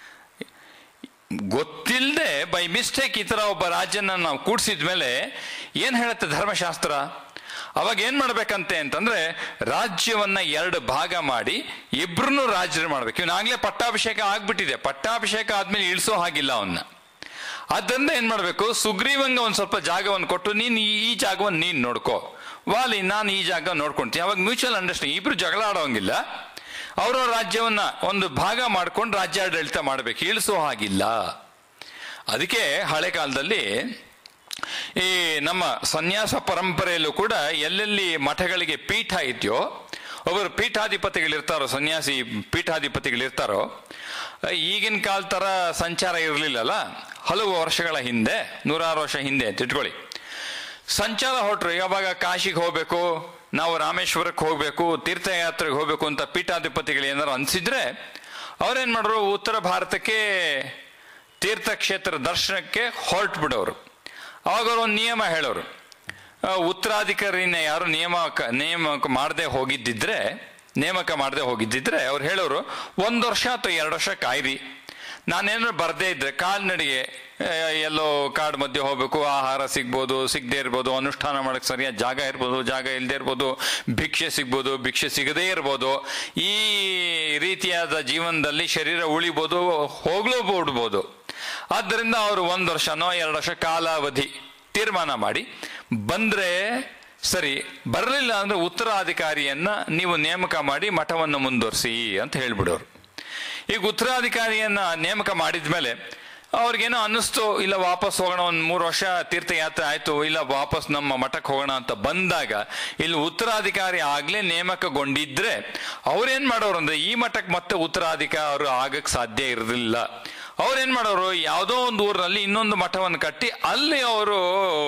ಗೊತ್ತಿಲ್ಲದೆ ಬೈ ಮಿಸ್ಟೇಕ್ ಈ ತರ ಒಬ್ಬ ರಾಜ್ಯನ ನಾವು ಕೂಡಿಸಿದ ಮೇಲೆ ಏನ್ ಹೇಳುತ್ತೆ ಧರ್ಮಶಾಸ್ತ್ರ ಅವಾಗ ಏನ್ ಮಾಡ್ಬೇಕಂತೆ ಅಂತಂದ್ರೆ ರಾಜ್ಯವನ್ನ ಎರಡು ಭಾಗ ಮಾಡಿ ಇಬ್ರು ರಾಜ್ಯರು ಮಾಡ್ಬೇಕು ಇವನಾಗ್ಲೇ ಪಟ್ಟಾಭಿಷೇಕ ಆಗ್ಬಿಟ್ಟಿದೆ ಪಟ್ಟಾಭಿಷೇಕ ಆದ್ಮೇಲೆ ಇಳಿಸೋ ಹಾಗಿಲ್ಲ ಅವನ್ನ ಅದರಿಂದ ಏನ್ ಮಾಡ್ಬೇಕು ಸುಗ್ರೀವಂಗ ಒಂದ್ ಸ್ವಲ್ಪ ಜಾಗವನ್ನು ಕೊಟ್ಟು ನೀನ್ ಈ- ಈ ಜಾಗವನ್ನು ನೀನ್ ನೋಡ್ಕೋ ವಾಲಿ ನಾನು ಈ ಜಾಗ ನೋಡ್ಕೊಂತೀನಿ ಅವಾಗ ಮ್ಯೂಚುವಲ್ ಅಂಡರ್ಸ್ಟ್ಯಾಂಡಿಂಗ್ ಇಬ್ರು ಜಗಳ ಆಡೋಂಗಿಲ್ಲ ಅವರ ರಾಜ್ಯವನ್ನ ಒಂದು ಭಾಗ ಮಾಡ್ಕೊಂಡು ರಾಜ್ಯಾಡಳಿತ ಮಾಡ್ಬೇಕು ಇಳಿಸೋ ಹಾಗಿಲ್ಲ ಅದಕ್ಕೆ ಹಳೆ ಕಾಲದಲ್ಲಿ ಈ ನಮ್ಮ ಸನ್ಯಾಸ ಪರಂಪರೆಯಲ್ಲೂ ಕೂಡ ಎಲ್ಲೆಲ್ಲಿ ಮಠಗಳಿಗೆ ಪೀಠ ಇದೆಯೋ ಒಬ್ಬರು ಪೀಠಾಧಿಪತಿಗಳಿರ್ತಾರೋ ಸನ್ಯಾಸಿ ಪೀಠಾಧಿಪತಿಗಳಿರ್ತಾರೋ ಈಗಿನ ಕಾಲ ತರ ಸಂಚಾರ ಇರಲಿಲ್ಲಲ್ಲ ಹಲವು ವರ್ಷಗಳ ಹಿಂದೆ ನೂರಾರು ವರ್ಷ ಹಿಂದೆ ಅಂತ ಇಟ್ಕೊಳ್ಳಿ ಸಂಚಾರ ಹೊರಟ್ರು ಯಾವಾಗ ಕಾಶಿಗೆ ಹೋಗ್ಬೇಕು ನಾವು ರಾಮೇಶ್ವರಕ್ಕೆ ಹೋಗ್ಬೇಕು ತೀರ್ಥಯಾತ್ರೆಗೆ ಹೋಗ್ಬೇಕು ಅಂತ ಪೀಠಾಧಿಪತಿಗಳು ಏನಾರು ಅನ್ಸಿದ್ರೆ ಅವ್ರೇನ್ ಮಾಡ್ರು ಉತ್ತರ ಭಾರತಕ್ಕೆ ತೀರ್ಥಕ್ಷೇತ್ರ ದರ್ಶನಕ್ಕೆ ಹೊರಟು ಬಿಡೋರು ಅವಾಗ ಅವ್ರು ಒಂದು ನಿಯಮ ಹೇಳೋರು ಆ, ಉತ್ತರಾಧಿಕಾರಿನ ಯಾರು ನೇಮಕ ನೇಮಕ ಮಾಡದೆ ಹೋಗಿದ್ದಿದ್ರೆ ನೇಮಕ ಮಾಡದೆ ಹೋಗಿದ್ದಿದ್ರೆ ಅವ್ರು ಹೇಳೋರು ಒಂದು ವರ್ಷ ಅಥವಾ ಎರಡು ವರ್ಷ ಕಾಯ್ರಿ ನಾನೇನಾದ್ರು ಬರ್ದೇ ಇದ್ರೆ ಕಾಲ್ನಡಿಗೆ ಆ, ಎಲ್ಲೋ ಕಾಡು ಮಧ್ಯೆ ಹೋಗ್ಬೇಕು ಆಹಾರ ಸಿಗ್ಬೋದು ಸಿಗದೆ ಇರ್ಬೋದು ಅನುಷ್ಠಾನ ಮಾಡಕ್ ಸರಿಯಾದ ಜಾಗ ಇರ್ಬೋದು ಜಾಗ ಇಲ್ಲದೆ ಇರ್ಬೋದು ಭಿಕ್ಷೆ ಸಿಗ್ಬೋದು ಭಿಕ್ಷೆ ಸಿಗದೇ ಇರ್ಬೋದು ಈ ರೀತಿಯಾದ ಜೀವನದಲ್ಲಿ ಶರೀರ ಉಳಿಬೋದು ಹೋಗ್ಲೂ ಬಿಡ್ಬೋದು ಆದ್ದರಿಂದ ಅವರು ಒಂದು ವರ್ಷನೋ ಎರಡು ವರ್ಷ ಕಾಲಾವಧಿ ತೀರ್ಮಾನ ಮಾಡಿ ಬಂದ್ರೆ ಸರಿ ಬರಲಿಲ್ಲ ಅಂದ್ರೆ ಉತ್ತರಾಧಿಕಾರಿಯನ್ನ ನೀವು ನೇಮಕ ಮಾಡಿ ಮಠವನ್ನು ಮುಂದುವರಿಸಿ ಅಂತ ಹೇಳ್ಬಿಡೋರು ಈಗ ಉತ್ತರಾಧಿಕಾರಿಯನ್ನ ನೇಮಕ ಮಾಡಿದ್ಮೇಲೆ ಅವ್ರಿಗೇನೋ ಅನ್ನಿಸ್ತು ಇಲ್ಲ ವಾಪಸ್ ಹೋಗೋಣ ಒಂದು ಮೂರು ವರ್ಷ ತೀರ್ಥಯಾತ್ರೆ ಆಯ್ತು ಇಲ್ಲ ವಾಪಸ್ ನಮ್ಮ ಮಠಕ್ಕೆ ಹೋಗೋಣ ಅಂತ ಬಂದಾಗ ಇಲ್ಲಿ ಉತ್ತರಾಧಿಕಾರಿ ಆಗ್ಲೇ ನೇಮಕಗೊಂಡಿದ್ರೆ ಅವ್ರೇನ್ ಮಾಡೋರು ಅಂದ್ರೆ ಈ ಮಠಕ್ಕೆ ಮತ್ತೆ ಉತ್ತರಾಧಿಕಾರಿ ಆಗಕ್ ಸಾಧ್ಯ ಇರಲಿಲ್ಲ ಅವ್ರೇನ್ ಮಾಡೋರು ಯಾವುದೋ ಒಂದು ಊರಿನಲ್ಲಿ ಇನ್ನೊಂದು ಮಠವನ್ನು ಕಟ್ಟಿ ಅಲ್ಲಿ ಅವರು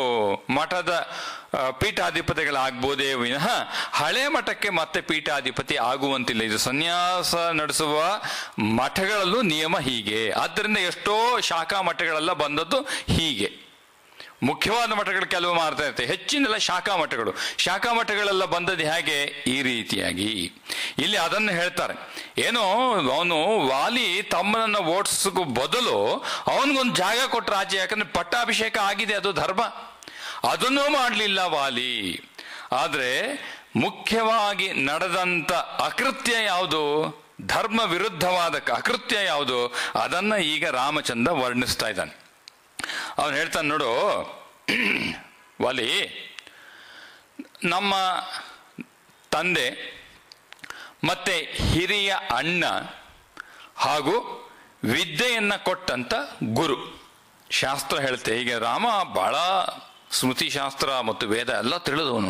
ಮಠದ ಆ, ಪೀಠಾಧಿಪತಿಗಳಾಗ್ಬೋದೇ ವಿನಃ ಹಳೆ ಮಠಕ್ಕೆ ಮತ್ತೆ ಪೀಠಾಧಿಪತಿ ಆಗುವಂತಿಲ್ಲ ಇದು ಸನ್ಯಾಸ ನಡೆಸುವ ಮಠಗಳಲ್ಲೂ ನಿಯಮ ಹೀಗೆ ಆದ್ದರಿಂದ ಎಷ್ಟೋ ಶಾಖಾ ಮಠಗಳೆಲ್ಲ ಬಂದದ್ದು ಹೀಗೆ ಮುಖ್ಯವಾದ ಮಠಗಳು ಕೆಲವು ಮಾಡ್ತಾ ಇರ್ತವೆ ಹೆಚ್ಚಿನೆಲ್ಲ ಶಾಖಾ ಮಠಗಳು ಶಾಖಾ ಮಠಗಳೆಲ್ಲ ಬಂದದ್ದು ಹೇಗೆ ಈ ರೀತಿಯಾಗಿ ಇಲ್ಲಿ ಅದನ್ನು ಹೇಳ್ತಾರೆ ಏನೋ ಅವನು ವಾಲಿ ತಮ್ಮನನ್ನ ಓಡಿಸೋ ಬದಲು ಅವನಿಗೊಂದು ಜಾಗ ಕೊಟ್ಟ ರಾಜ್ಯ ಯಾಕಂದ್ರೆ ಪಟ್ಟಾಭಿಷೇಕ ಆಗಿದೆ ಅದು ಧರ್ಮ ಅದನ್ನೂ ಮಾಡಲಿಲ್ಲ ವಾಲಿ ಆದ್ರೆ ಮುಖ್ಯವಾಗಿ ನಡೆದಂತ ಅಕೃತ್ಯ ಯಾವುದು ಧರ್ಮ ವಿರುದ್ಧವಾದ ಅಕೃತ್ಯ ಯಾವುದು ಅದನ್ನ ಈಗ ರಾಮಚಂದ್ರ ವರ್ಣಿಸ್ತಾ ಇದ್ದಾನೆ ಅವನು ಹೇಳ್ತಾನೆ ನೋಡು ವಾಲಿ ನಮ್ಮ ತಂದೆ ಮತ್ತೆ ಹಿರಿಯ ಅಣ್ಣ ಹಾಗೂ ವಿದ್ಯೆಯನ್ನ ಕೊಟ್ಟಂತ ಗುರು ಶಾಸ್ತ್ರ ಹೇಳುತ್ತೆ ಈಗ ರಾಮ ಬಹಳ ಸ್ಮೃತಿ ಶಾಸ್ತ್ರ ಮತ್ತು ವೇದ ಎಲ್ಲ ತಿಳಿದವನು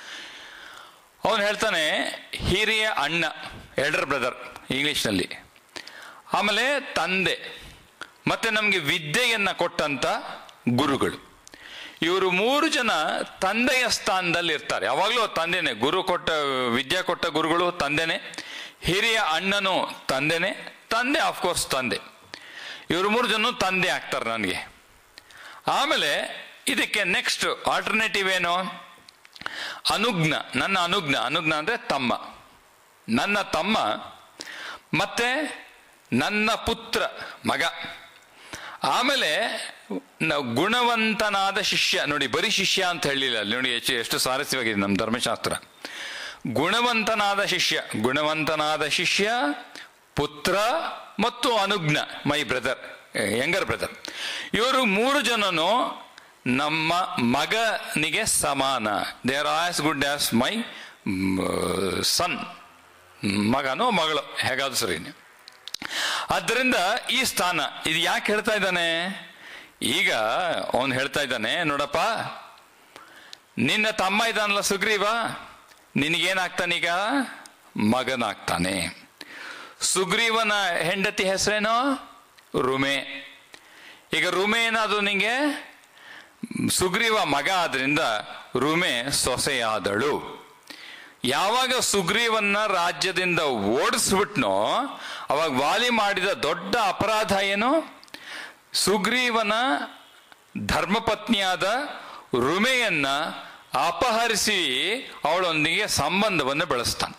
ಅವನು ಹೇಳ್ತಾನೆ ಹಿರಿಯ ಅಣ್ಣ ಎಲ್ಡರ್ ಬ್ರದರ್ ಇಂಗ್ಲಿಷ್ನಲ್ಲಿ ಆಮೇಲೆ ತಂದೆ ಮತ್ತೆ ನಮಗೆ ವಿದ್ಯೆಯನ್ನ ಕೊಟ್ಟಂತ ಗುರುಗಳು ಇವರು ಮೂರು ಜನ ತಂದೆಯ ಸ್ಥಾನದಲ್ಲಿ ಇರ್ತಾರೆ ಯಾವಾಗಲೂ ತಂದೆನೆ ಗುರು ಕೊಟ್ಟ ವಿದ್ಯೆ ಕೊಟ್ಟ ಗುರುಗಳು ತಂದೆನೆ ಹಿರಿಯ ಅಣ್ಣನು ತಂದೆನೆ ತಂದೆ ಆಫ್ಕೋರ್ಸ್ ತಂದೆ ಇವರು ಮೂರು ಜನ ತಂದೆ ಆಗ್ತಾರೆ ನನಗೆ ಆಮೇಲೆ ಇದಕ್ಕೆ ನೆಕ್ಸ್ಟ್ ಆಲ್ಟರ್ನೇಟಿವ್ ಏನು ಅನುಜ್ಞ ನನ್ನ ಅನುಜ್ಞ ಅನುಜ್ಞ ಅಂದ್ರೆ ತಮ್ಮ ನನ್ನ ತಮ್ಮ ಮತ್ತೆ ನನ್ನ ಪುತ್ರ ಮಗ ಆಮೇಲೆ ನ- ಗುಣವಂತನಾದ ಶಿಷ್ಯ ನೋಡಿ ಬರೀ ಶಿಷ್ಯ ಅಂತ ಹೇಳಿಲ್ಲ ಅಲ್ಲಿ ನೋಡಿ ಎಷ್ಟು ಎಷ್ಟು ಸ್ವಾರಸ್ಯವಾಗಿದೆ ನಮ್ಮ ಧರ್ಮಶಾಸ್ತ್ರ ಗುಣವಂತನಾದ ಶಿಷ್ಯ ಗುಣವಂತನಾದ ಶಿಷ್ಯ ಪುತ್ರ ಮತ್ತು ಅನುಜ್ಞ ಮೈ ಬ್ರದರ್ ಯಂಗರ್ ಬ್ರದರ್ ಇವರು ಮೂರು ಜನನು ನಮ್ಮ ಮಗನಿಗೆ ಸಮಾನ they are as good as my son ಮಗನೋ ಮಗಳು ಹೇಗಾದ್ರು ಸರಿ ಆದ್ದರಿಂದ ಈ ಸ್ಥಾನ ಇದು ಯಾಕೆ ಹೇಳ್ತಾ ಇದ್ದಾನೆ ಈಗ ಅವನು ಹೇಳ್ತಾ ಇದ್ದಾನೆ ನೋಡಪ್ಪ ನಿನ್ನ ತಮ್ಮ ಇದ್ದಾನಲ್ಲ ಸುಗ್ರೀವ ನಿನಗೇನಾಗ್ತಾನೀಗ ಮಗನಾಗ್ತಾನೆ ಸುಗ್ರೀವನ ಹೆಂಡತಿ ಹೆಸರೇನೋ ರುಮೆ ಈಗ ರುಮೆ ಏನಾದ್ರು ನಿಂಗೆ ಸುಗ್ರೀವ ಮಗ ಆದ್ರಿಂದ ರುಮೆ ಸೊಸೆಯಾದಳು ಯಾವಾಗ ಸುಗ್ರೀವನ್ನ ರಾಜ್ಯದಿಂದ ಓಡಿಸ್ಬಿಟ್ನೋ ಅವಾಗ ವಾಲಿ ಮಾಡಿದ ದೊಡ್ಡ ಅಪರಾಧ ಏನು ಸುಗ್ರೀವನ ಧರ್ಮಪತ್ನಿಯಾದ ರುಮೆಯನ್ನ ಅಪಹರಿಸಿ ಅವಳೊಂದಿಗೆ ಸಂಬಂಧವನ್ನು ಬೆಳೆಸ್ತಾನೆ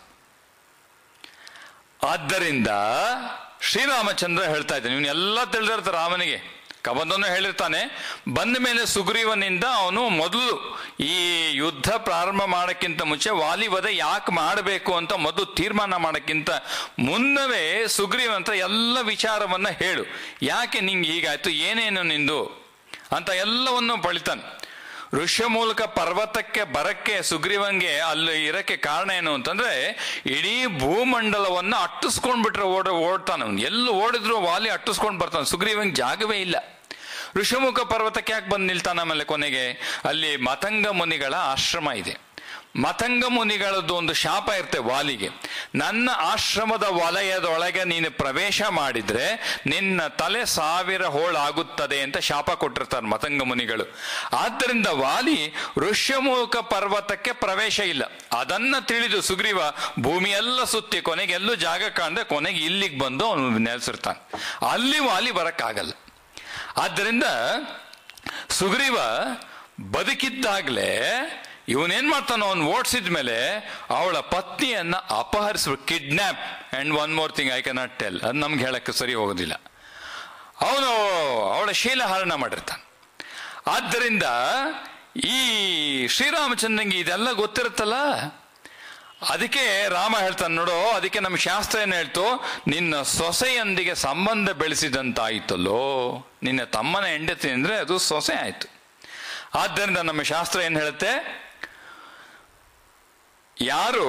ಆದ್ದರಿಂದ ಶ್ರೀರಾಮಚಂದ್ರ ಹೇಳ್ತಾ ಇದ್ದಾನೆ ಇವನು ಎಲ್ಲ ತಿಳಿದಿರ್ತಾರೆ ರಾಮನಿಗೆ ಕಬಂದನು ಹೇಳಿರ್ತಾನೆ ಬಂದ ಮೇಲೆ ಸುಗ್ರೀವನಿಂದ ಅವನು ಮೊದಲು ಈ ಯುದ್ಧ ಪ್ರಾರಂಭ ಮಾಡಕ್ಕಿಂತ ಮುಂಚೆ ವಾಲಿವಧ ಯಾಕೆ ಮಾಡಬೇಕು ಅಂತ ಮೊದಲು ತೀರ್ಮಾನ ಮಾಡಕ್ಕಿಂತ ಮುನ್ನವೇ ಸುಗ್ರೀವ ಅಂತ ಎಲ್ಲ ವಿಚಾರವನ್ನ ಹೇಳು ಯಾಕೆ ನಿಂಗೆ ಹೀಗಾಯ್ತು ಏನೇನು ನಿಂದು ಅಂತ ಎಲ್ಲವನ್ನು ಪಳಿತಾನೆ ಋಷ್ಯ ಮೂಲಕ ಪರ್ವತಕ್ಕೆ ಬರಕ್ಕೆ ಸುಗ್ರೀವಂಗೆ ಅಲ್ಲಿ ಇರಕ್ಕೆ ಕಾರಣ ಏನು ಅಂತಂದ್ರೆ ಇಡೀ ಭೂಮಂಡಲವನ್ನ ಅಟ್ಟಿಸ್ಕೊಂಡ್ಬಿಟ್ರೆ ಓಡ ಓಡ್ತಾನೆ ಅವ್ನು ಎಲ್ಲಿ ಓಡಿದ್ರು ವಾಲಿ ಅಟ್ಟಿಸ್ಕೊಂಡ್ ಬರ್ತಾನೆ ಸುಗ್ರೀವಂಗೆ ಜಾಗವೇ ಇಲ್ಲ ಋಷಮುಖ ಪರ್ವತಕ್ಕೆ ಯಾಕೆ ಬಂದು ನಿಲ್ತಾನ ಆಮೇಲೆ ಕೊನೆಗೆ ಅಲ್ಲಿ ಮತಂಗ ಮುನಿಗಳ ಆಶ್ರಮ ಇದೆ ಮತಂಗ ಮುನಿಗಳದ್ದು ಒಂದು ಶಾಪ ಇರುತ್ತೆ ವಾಲಿಗೆ ನನ್ನ ಆಶ್ರಮದ ವಲಯದೊಳಗೆ ನೀನು ಪ್ರವೇಶ ಮಾಡಿದ್ರೆ ನಿನ್ನ ತಲೆ ಸಾವಿರ ಹೋಳಾಗುತ್ತದೆ ಅಂತ ಶಾಪ ಕೊಟ್ಟಿರ್ತಾರೆ ಮತಂಗ ಮುನಿಗಳು ಆದ್ದರಿಂದ ವಾಲಿ ಋಷ್ಯಮುಖ ಪರ್ವತಕ್ಕೆ ಪ್ರವೇಶ ಇಲ್ಲ ಅದನ್ನ ತಿಳಿದು ಸುಗ್ರೀವ ಭೂಮಿಯೆಲ್ಲ ಸುತ್ತಿ ಕೊನೆಗೆ ಎಲ್ಲೂ ಜಾಗ ಕಾಣದೆ ಕೊನೆಗೆ ಇಲ್ಲಿಗೆ ಬಂದು ಅವನು ನೆಲೆಸಿರ್ತಾನೆ ಅಲ್ಲಿ ವಾಲಿ ಬರಕ್ಕಾಗಲ್ಲ ಆದ್ದರಿಂದ ಸುಗ್ರೀವ ಬದುಕಿದ್ದಾಗ್ಲೇ ಇವನೇನ್ ಮಾಡ್ತಾನ ಅವನು ಓಡಿಸಿದ ಮೇಲೆ ಅವಳ ಪತ್ನಿಯನ್ನ ಅಪಹರಿಸ್ಬಿಟ್ಟು kidnap and one more thing I cannot tell ಅದು ನಮ್ಗೆ ಹೇಳಕ್ಕೆ ಸರಿ ಹೋಗೋದಿಲ್ಲ ಅವನು ಅವಳ ಶೀಲಹರಣ ಮಾಡಿರ್ತಾನೆ ಆದ್ದರಿಂದ ಈ ಶ್ರೀರಾಮಚಂದ್ರಂಗೆ ಇದೆಲ್ಲ ಗೊತ್ತಿರುತ್ತಲ್ಲ ಅದಕ್ಕೆ ರಾಮ ಹೇಳ್ತಾನೆ ನೋಡು ಅದಕ್ಕೆ ನಮ್ಮ ಶಾಸ್ತ್ರ ಏನ್ ಹೇಳ್ತು ನಿನ್ನ ಸೊಸೆಯೊಂದಿಗೆ ಸಂಬಂಧ ಬೆಳೆಸಿದಂತಾಯ್ತಲ್ಲೋ ನಿನ್ನ ತಮ್ಮನ ಹೆಂಡತಿ ಅಂದ್ರೆ ಅದು ಸೊಸೆ ಆಯ್ತು ಆದ್ದರಿಂದ ನಮ್ಮ ಶಾಸ್ತ್ರ ಏನ್ ಹೇಳುತ್ತೆ ಯಾರು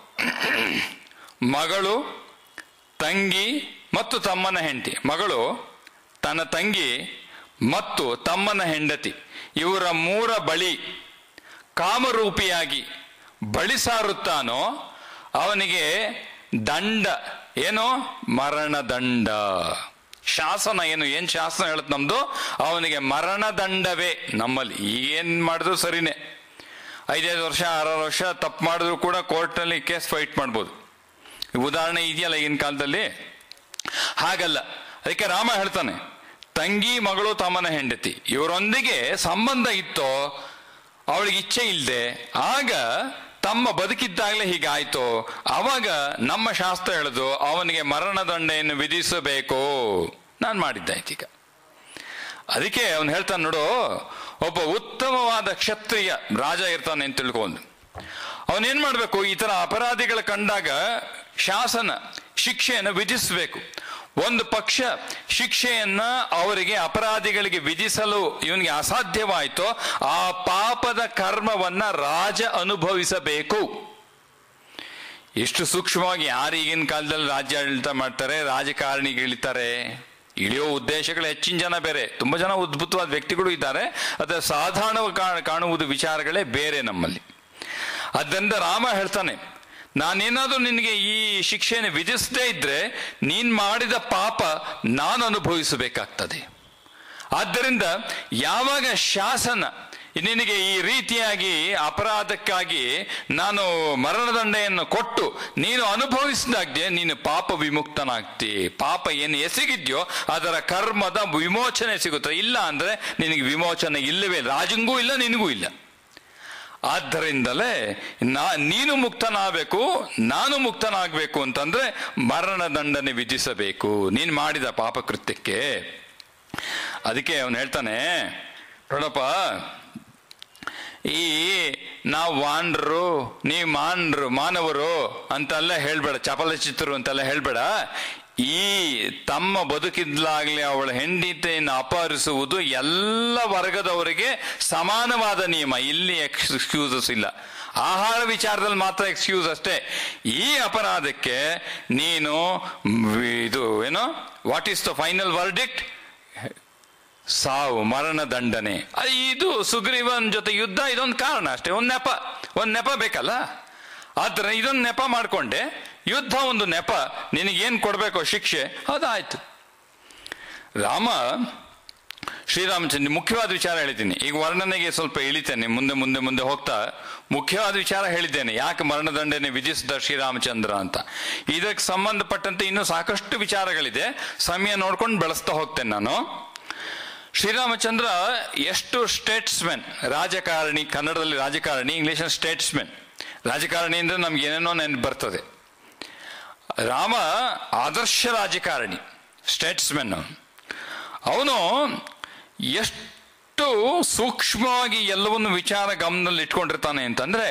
ಮಗಳು ತಂಗಿ ಮತ್ತು ತಮ್ಮನ ಹೆಂಡತಿ ಮಗಳು ತನ್ನ ತಂಗಿ ಮತ್ತು ತಮ್ಮನ ಹೆಂಡತಿ ಇವರ ಮೂರ ಬಳಿ ಕಾಮರೂಪಿಯಾಗಿ ಬಳಿ ಸಾರುತ್ತಾನೋ ಅವನಿಗೆ ದಂಡ ಏನೋ ಮರಣದಂಡ ಶಾಸನ ಏನು ಏನ್ ಶಾಸನ ಹೇಳುತ್ತೆ ನಮ್ದು ಅವನಿಗೆ ಮರಣದಂಡವೇ ನಮ್ಮಲ್ಲಿ ಏನ್ ಮಾಡಿದ್ರು ಸರಿನೇ ಐದೈದು ವರ್ಷ ಆರಾರು ವರ್ಷ ತಪ್ಪು ಮಾಡಿದ್ರು ಕೂಡ ಕೋರ್ಟ್ನಲ್ಲಿ ಕೇಸ್ ಫೈಟ್ ಮಾಡ್ಬೋದು ಉದಾಹರಣೆ ಇದೆಯಲ್ಲ ಈಗಿನ ಕಾಲದಲ್ಲಿ ಹಾಗಲ್ಲ ಅದಕ್ಕೆ ರಾಮ ಹೇಳ್ತಾನೆ ತಂಗಿ ಮಗಳು ತಮ್ಮನ ಹೆಂಡತಿ ಇವರೊಂದಿಗೆ ಸಂಬಂಧ ಇತ್ತೋ ಅವಳಿಗೆ ಇಚ್ಛೆ ಇಲ್ಲದೆ ಆಗ ತಮ್ಮ ಬದುಕಿದ್ದಾಗಲೇ ಹೀಗಾಯ್ತು ಅವಾಗ ನಮ್ಮ ಶಾಸ್ತ್ರ ಹೇಳುದು ಅವನಿಗೆ ಮರಣದಂಡೆಯನ್ನು ವಿಧಿಸಬೇಕು ನಾನು ಮಾಡಿದ್ದಾಯ್ತು ಈಗ ಅದಕ್ಕೆ ಅವನು ಹೇಳ್ತಾನೆ ನೋಡು ಒಬ್ಬ ಉತ್ತಮವಾದ ಕ್ಷತ್ರಿಯ ರಾಜ ಇರ್ತಾನೆ ಅಂತ ತಿಳ್ಕೊಂಡು ಅವನೇನ್ ಮಾಡ್ಬೇಕು ಈ ತರ ಅಪರಾಧಿಗಳ ಕಂಡಾಗ ಶಾಸನ ಶಿಕ್ಷೆಯನ್ನು ವಿಧಿಸಬೇಕು ಒಂದು ಪಕ್ಷ ಶಿಕ್ಷೆಯನ್ನ ಅವರಿಗೆ ಅಪರಾಧಿಗಳಿಗೆ ವಿಧಿಸಲು ಇವನಿಗೆ ಅಸಾಧ್ಯವಾಯಿತು ಆ ಪಾಪದ ಕರ್ಮವನ್ನ ರಾಜ ಅನುಭವಿಸಬೇಕು ಎಷ್ಟು ಸೂಕ್ಷ್ಮವಾಗಿ ಯಾರು ಈಗಿನ ಕಾಲದಲ್ಲಿ ರಾಜ್ಯ ಆಡಳಿತ ಮಾಡ್ತಾರೆ ರಾಜಕಾರಣಿಗೆ ಇಳಿತಾರೆ ಇಳಿಯೋ ಉದ್ದೇಶಗಳು ಹೆಚ್ಚಿನ ಜನ ಬೇರೆ ತುಂಬಾ ಜನ ಅದ್ಭುತವಾದ ವ್ಯಕ್ತಿಗಳು ಇದ್ದಾರೆ ಅದರ ಸಾಧಾರಣ ಕಾಣುವುದು ವಿಚಾರಗಳೇ ಬೇರೆ ನಮ್ಮಲ್ಲಿ ಆದ್ದರಿಂದ ರಾಮ ಹೇಳ್ತಾನೆ ನಾನೇನಾದ್ರೂ ನಿನಗೆ ಈ ಶಿಕ್ಷೆಯನ್ನು ವಿಧಿಸದೇ ಇದ್ರೆ ನೀನ್ ಮಾಡಿದ ಪಾಪ ನಾನು ಅನುಭವಿಸಬೇಕಾಗ್ತದೆ ಆದ್ದರಿಂದ ಯಾವಾಗ ಶಾಸನ ನಿನಗೆ ಈ ರೀತಿಯಾಗಿ ಅಪರಾಧಕ್ಕಾಗಿ ನಾನು ಮರಣದಂಡೆಯನ್ನು ಕೊಟ್ಟು ನೀನು ಅನುಭವಿಸಿದಾಗೆ ನೀನು ಪಾಪ ವಿಮುಕ್ತನಾಗ್ತಿ ಪಾಪ ಏನು ಎಸಗಿದ್ಯೋ ಅದರ ಕರ್ಮದ ವಿಮೋಚನೆ ಸಿಗುತ್ತೆ ಇಲ್ಲ ಅಂದ್ರೆ ನಿನಗೆ ವಿಮೋಚನೆ ಇಲ್ಲವೇ ರಾಜಂಗೂ ಇಲ್ಲ ನಿನಗೂ ಇಲ್ಲ ಆದ್ದರಿಂದಲೇ ನಾ ನೀನು ಮುಕ್ತನಾಗಬೇಕು ನಾನು ಮುಕ್ತನಾಗಬೇಕು ಅಂತಂದ್ರೆ ಮರಣದಂಡನೆ ವಿಧಿಸಬೇಕು ನೀನು ಮಾಡಿದ ಪಾಪಕೃತ್ಯಕ್ಕೆ ಅದಕ್ಕೆ ಅವನು ಹೇಳ್ತಾನೆ ನೋಡಪ್ಪ ಈ ನಾವು ವಾಂಡ್ರು ನೀ ಮಾನ್ರು ಮಾನವರು ಅಂತೆಲ್ಲ ಹೇಳ್ಬೇಡ ಚಪಲಚಿತ್ರರು ಅಂತೆಲ್ಲ ಹೇಳ್ಬೇಡ ಈ ತಮ್ಮ ಬದುಕಿದ್ಲಾಗ್ಲಿ ಅವಳ ಹೆಂಡತಿಯನ್ನು ಅಪಹರಿಸುವುದು ಎಲ್ಲ ವರ್ಗದವರಿಗೆ ಸಮಾನವಾದ ನಿಯಮ ಇಲ್ಲಿ ಎಕ್ಸ್ಕ್ಯೂಸಸ್ ಇಲ್ಲ ಆಹಾರ ವಿಚಾರದಲ್ಲಿ ಮಾತ್ರ ಎಕ್ಸ್ಕ್ಯೂಸ್ ಅಷ್ಟೇ ಈ ಅಪರಾಧಕ್ಕೆ ನೀನು ಮ್, ಇದು ಏನೋ what is the final verdict ಸಾವು ಮರಣ ದಂಡನೆ ಅ, ಇದು ಸುಗ್ರೀವನ್ ಜೊತೆ ಯುದ್ಧ ಇದೊಂದು ಕಾರಣ ಅಷ್ಟೇ ಒಂದು ನೆಪ ಒಂದು ನೆಪ ಬೇಕಲ್ಲ ಆದ್ರೆ ಇದೊಂದು ನೆಪ ಮಾಡ್ಕೊಂಡೆ ಯುದ್ಧ ಒಂದು ನೆಪ ನಿನಗೇನು ಕೊಡಬೇಕೋ ಶಿಕ್ಷೆ ಅದಾಯ್ತು ರಾಮ ಶ್ರೀರಾಮಚಂದ್ರ ಮುಖ್ಯವಾದ ವಿಚಾರ ಹೇಳಿದ್ದೀನಿ ಈಗ ವರ್ಣನೆಗೆ ಸ್ವಲ್ಪ ಇಳಿತೇನೆ ಮುಂದೆ ಮುಂದೆ ಮುಂದೆ ಹೋಗ್ತಾ ಮುಖ್ಯವಾದ ವಿಚಾರ ಹೇಳಿದ್ದೇನೆ ಯಾಕೆ ಮರಣದಂಡನೆ ವಿಧಿಸಿದ ಶ್ರೀರಾಮಚಂದ್ರ ಅಂತ ಇದಕ್ಕೆ ಸಂಬಂಧಪಟ್ಟಂತೆ ಇನ್ನೂ ಸಾಕಷ್ಟು ವಿಚಾರಗಳಿದೆ ಸಮಯ ನೋಡ್ಕೊಂಡು ಬೆಳೆಸ್ತಾ ಹೋಗ್ತೇನೆ ನಾನು ಶ್ರೀರಾಮಚಂದ್ರ ಎಷ್ಟು ಸ್ಟೇಟ್ಸ್ಮೆನ್ ರಾಜಕಾರಣಿ ಕನ್ನಡದಲ್ಲಿ ರಾಜಕಾರಣಿ ಇಂಗ್ಲಿಷಲ್ಲಿ ಸ್ಟೇಟ್ಸ್ಮೆನ್ ರಾಜಕಾರಣಿ ಅಂದ್ರೆ ನಮ್ಗೆ ಏನೇನೋ ನೆನಪು ಬರ್ತದೆ ರಾಮ ಆದರ್ಶ ರಾಜಕಾರಣಿ ಸ್ಟೇಟ್ಸ್ಮೆನ್ ಅವನು ಎಷ್ಟು ಸೂಕ್ಷ್ಮವಾಗಿ ಎಲ್ಲವನ್ನು ವಿಚಾರ ಗಮನದಲ್ಲಿ ಇಟ್ಕೊಂಡಿರ್ತಾನೆ ಅಂತಂದ್ರೆ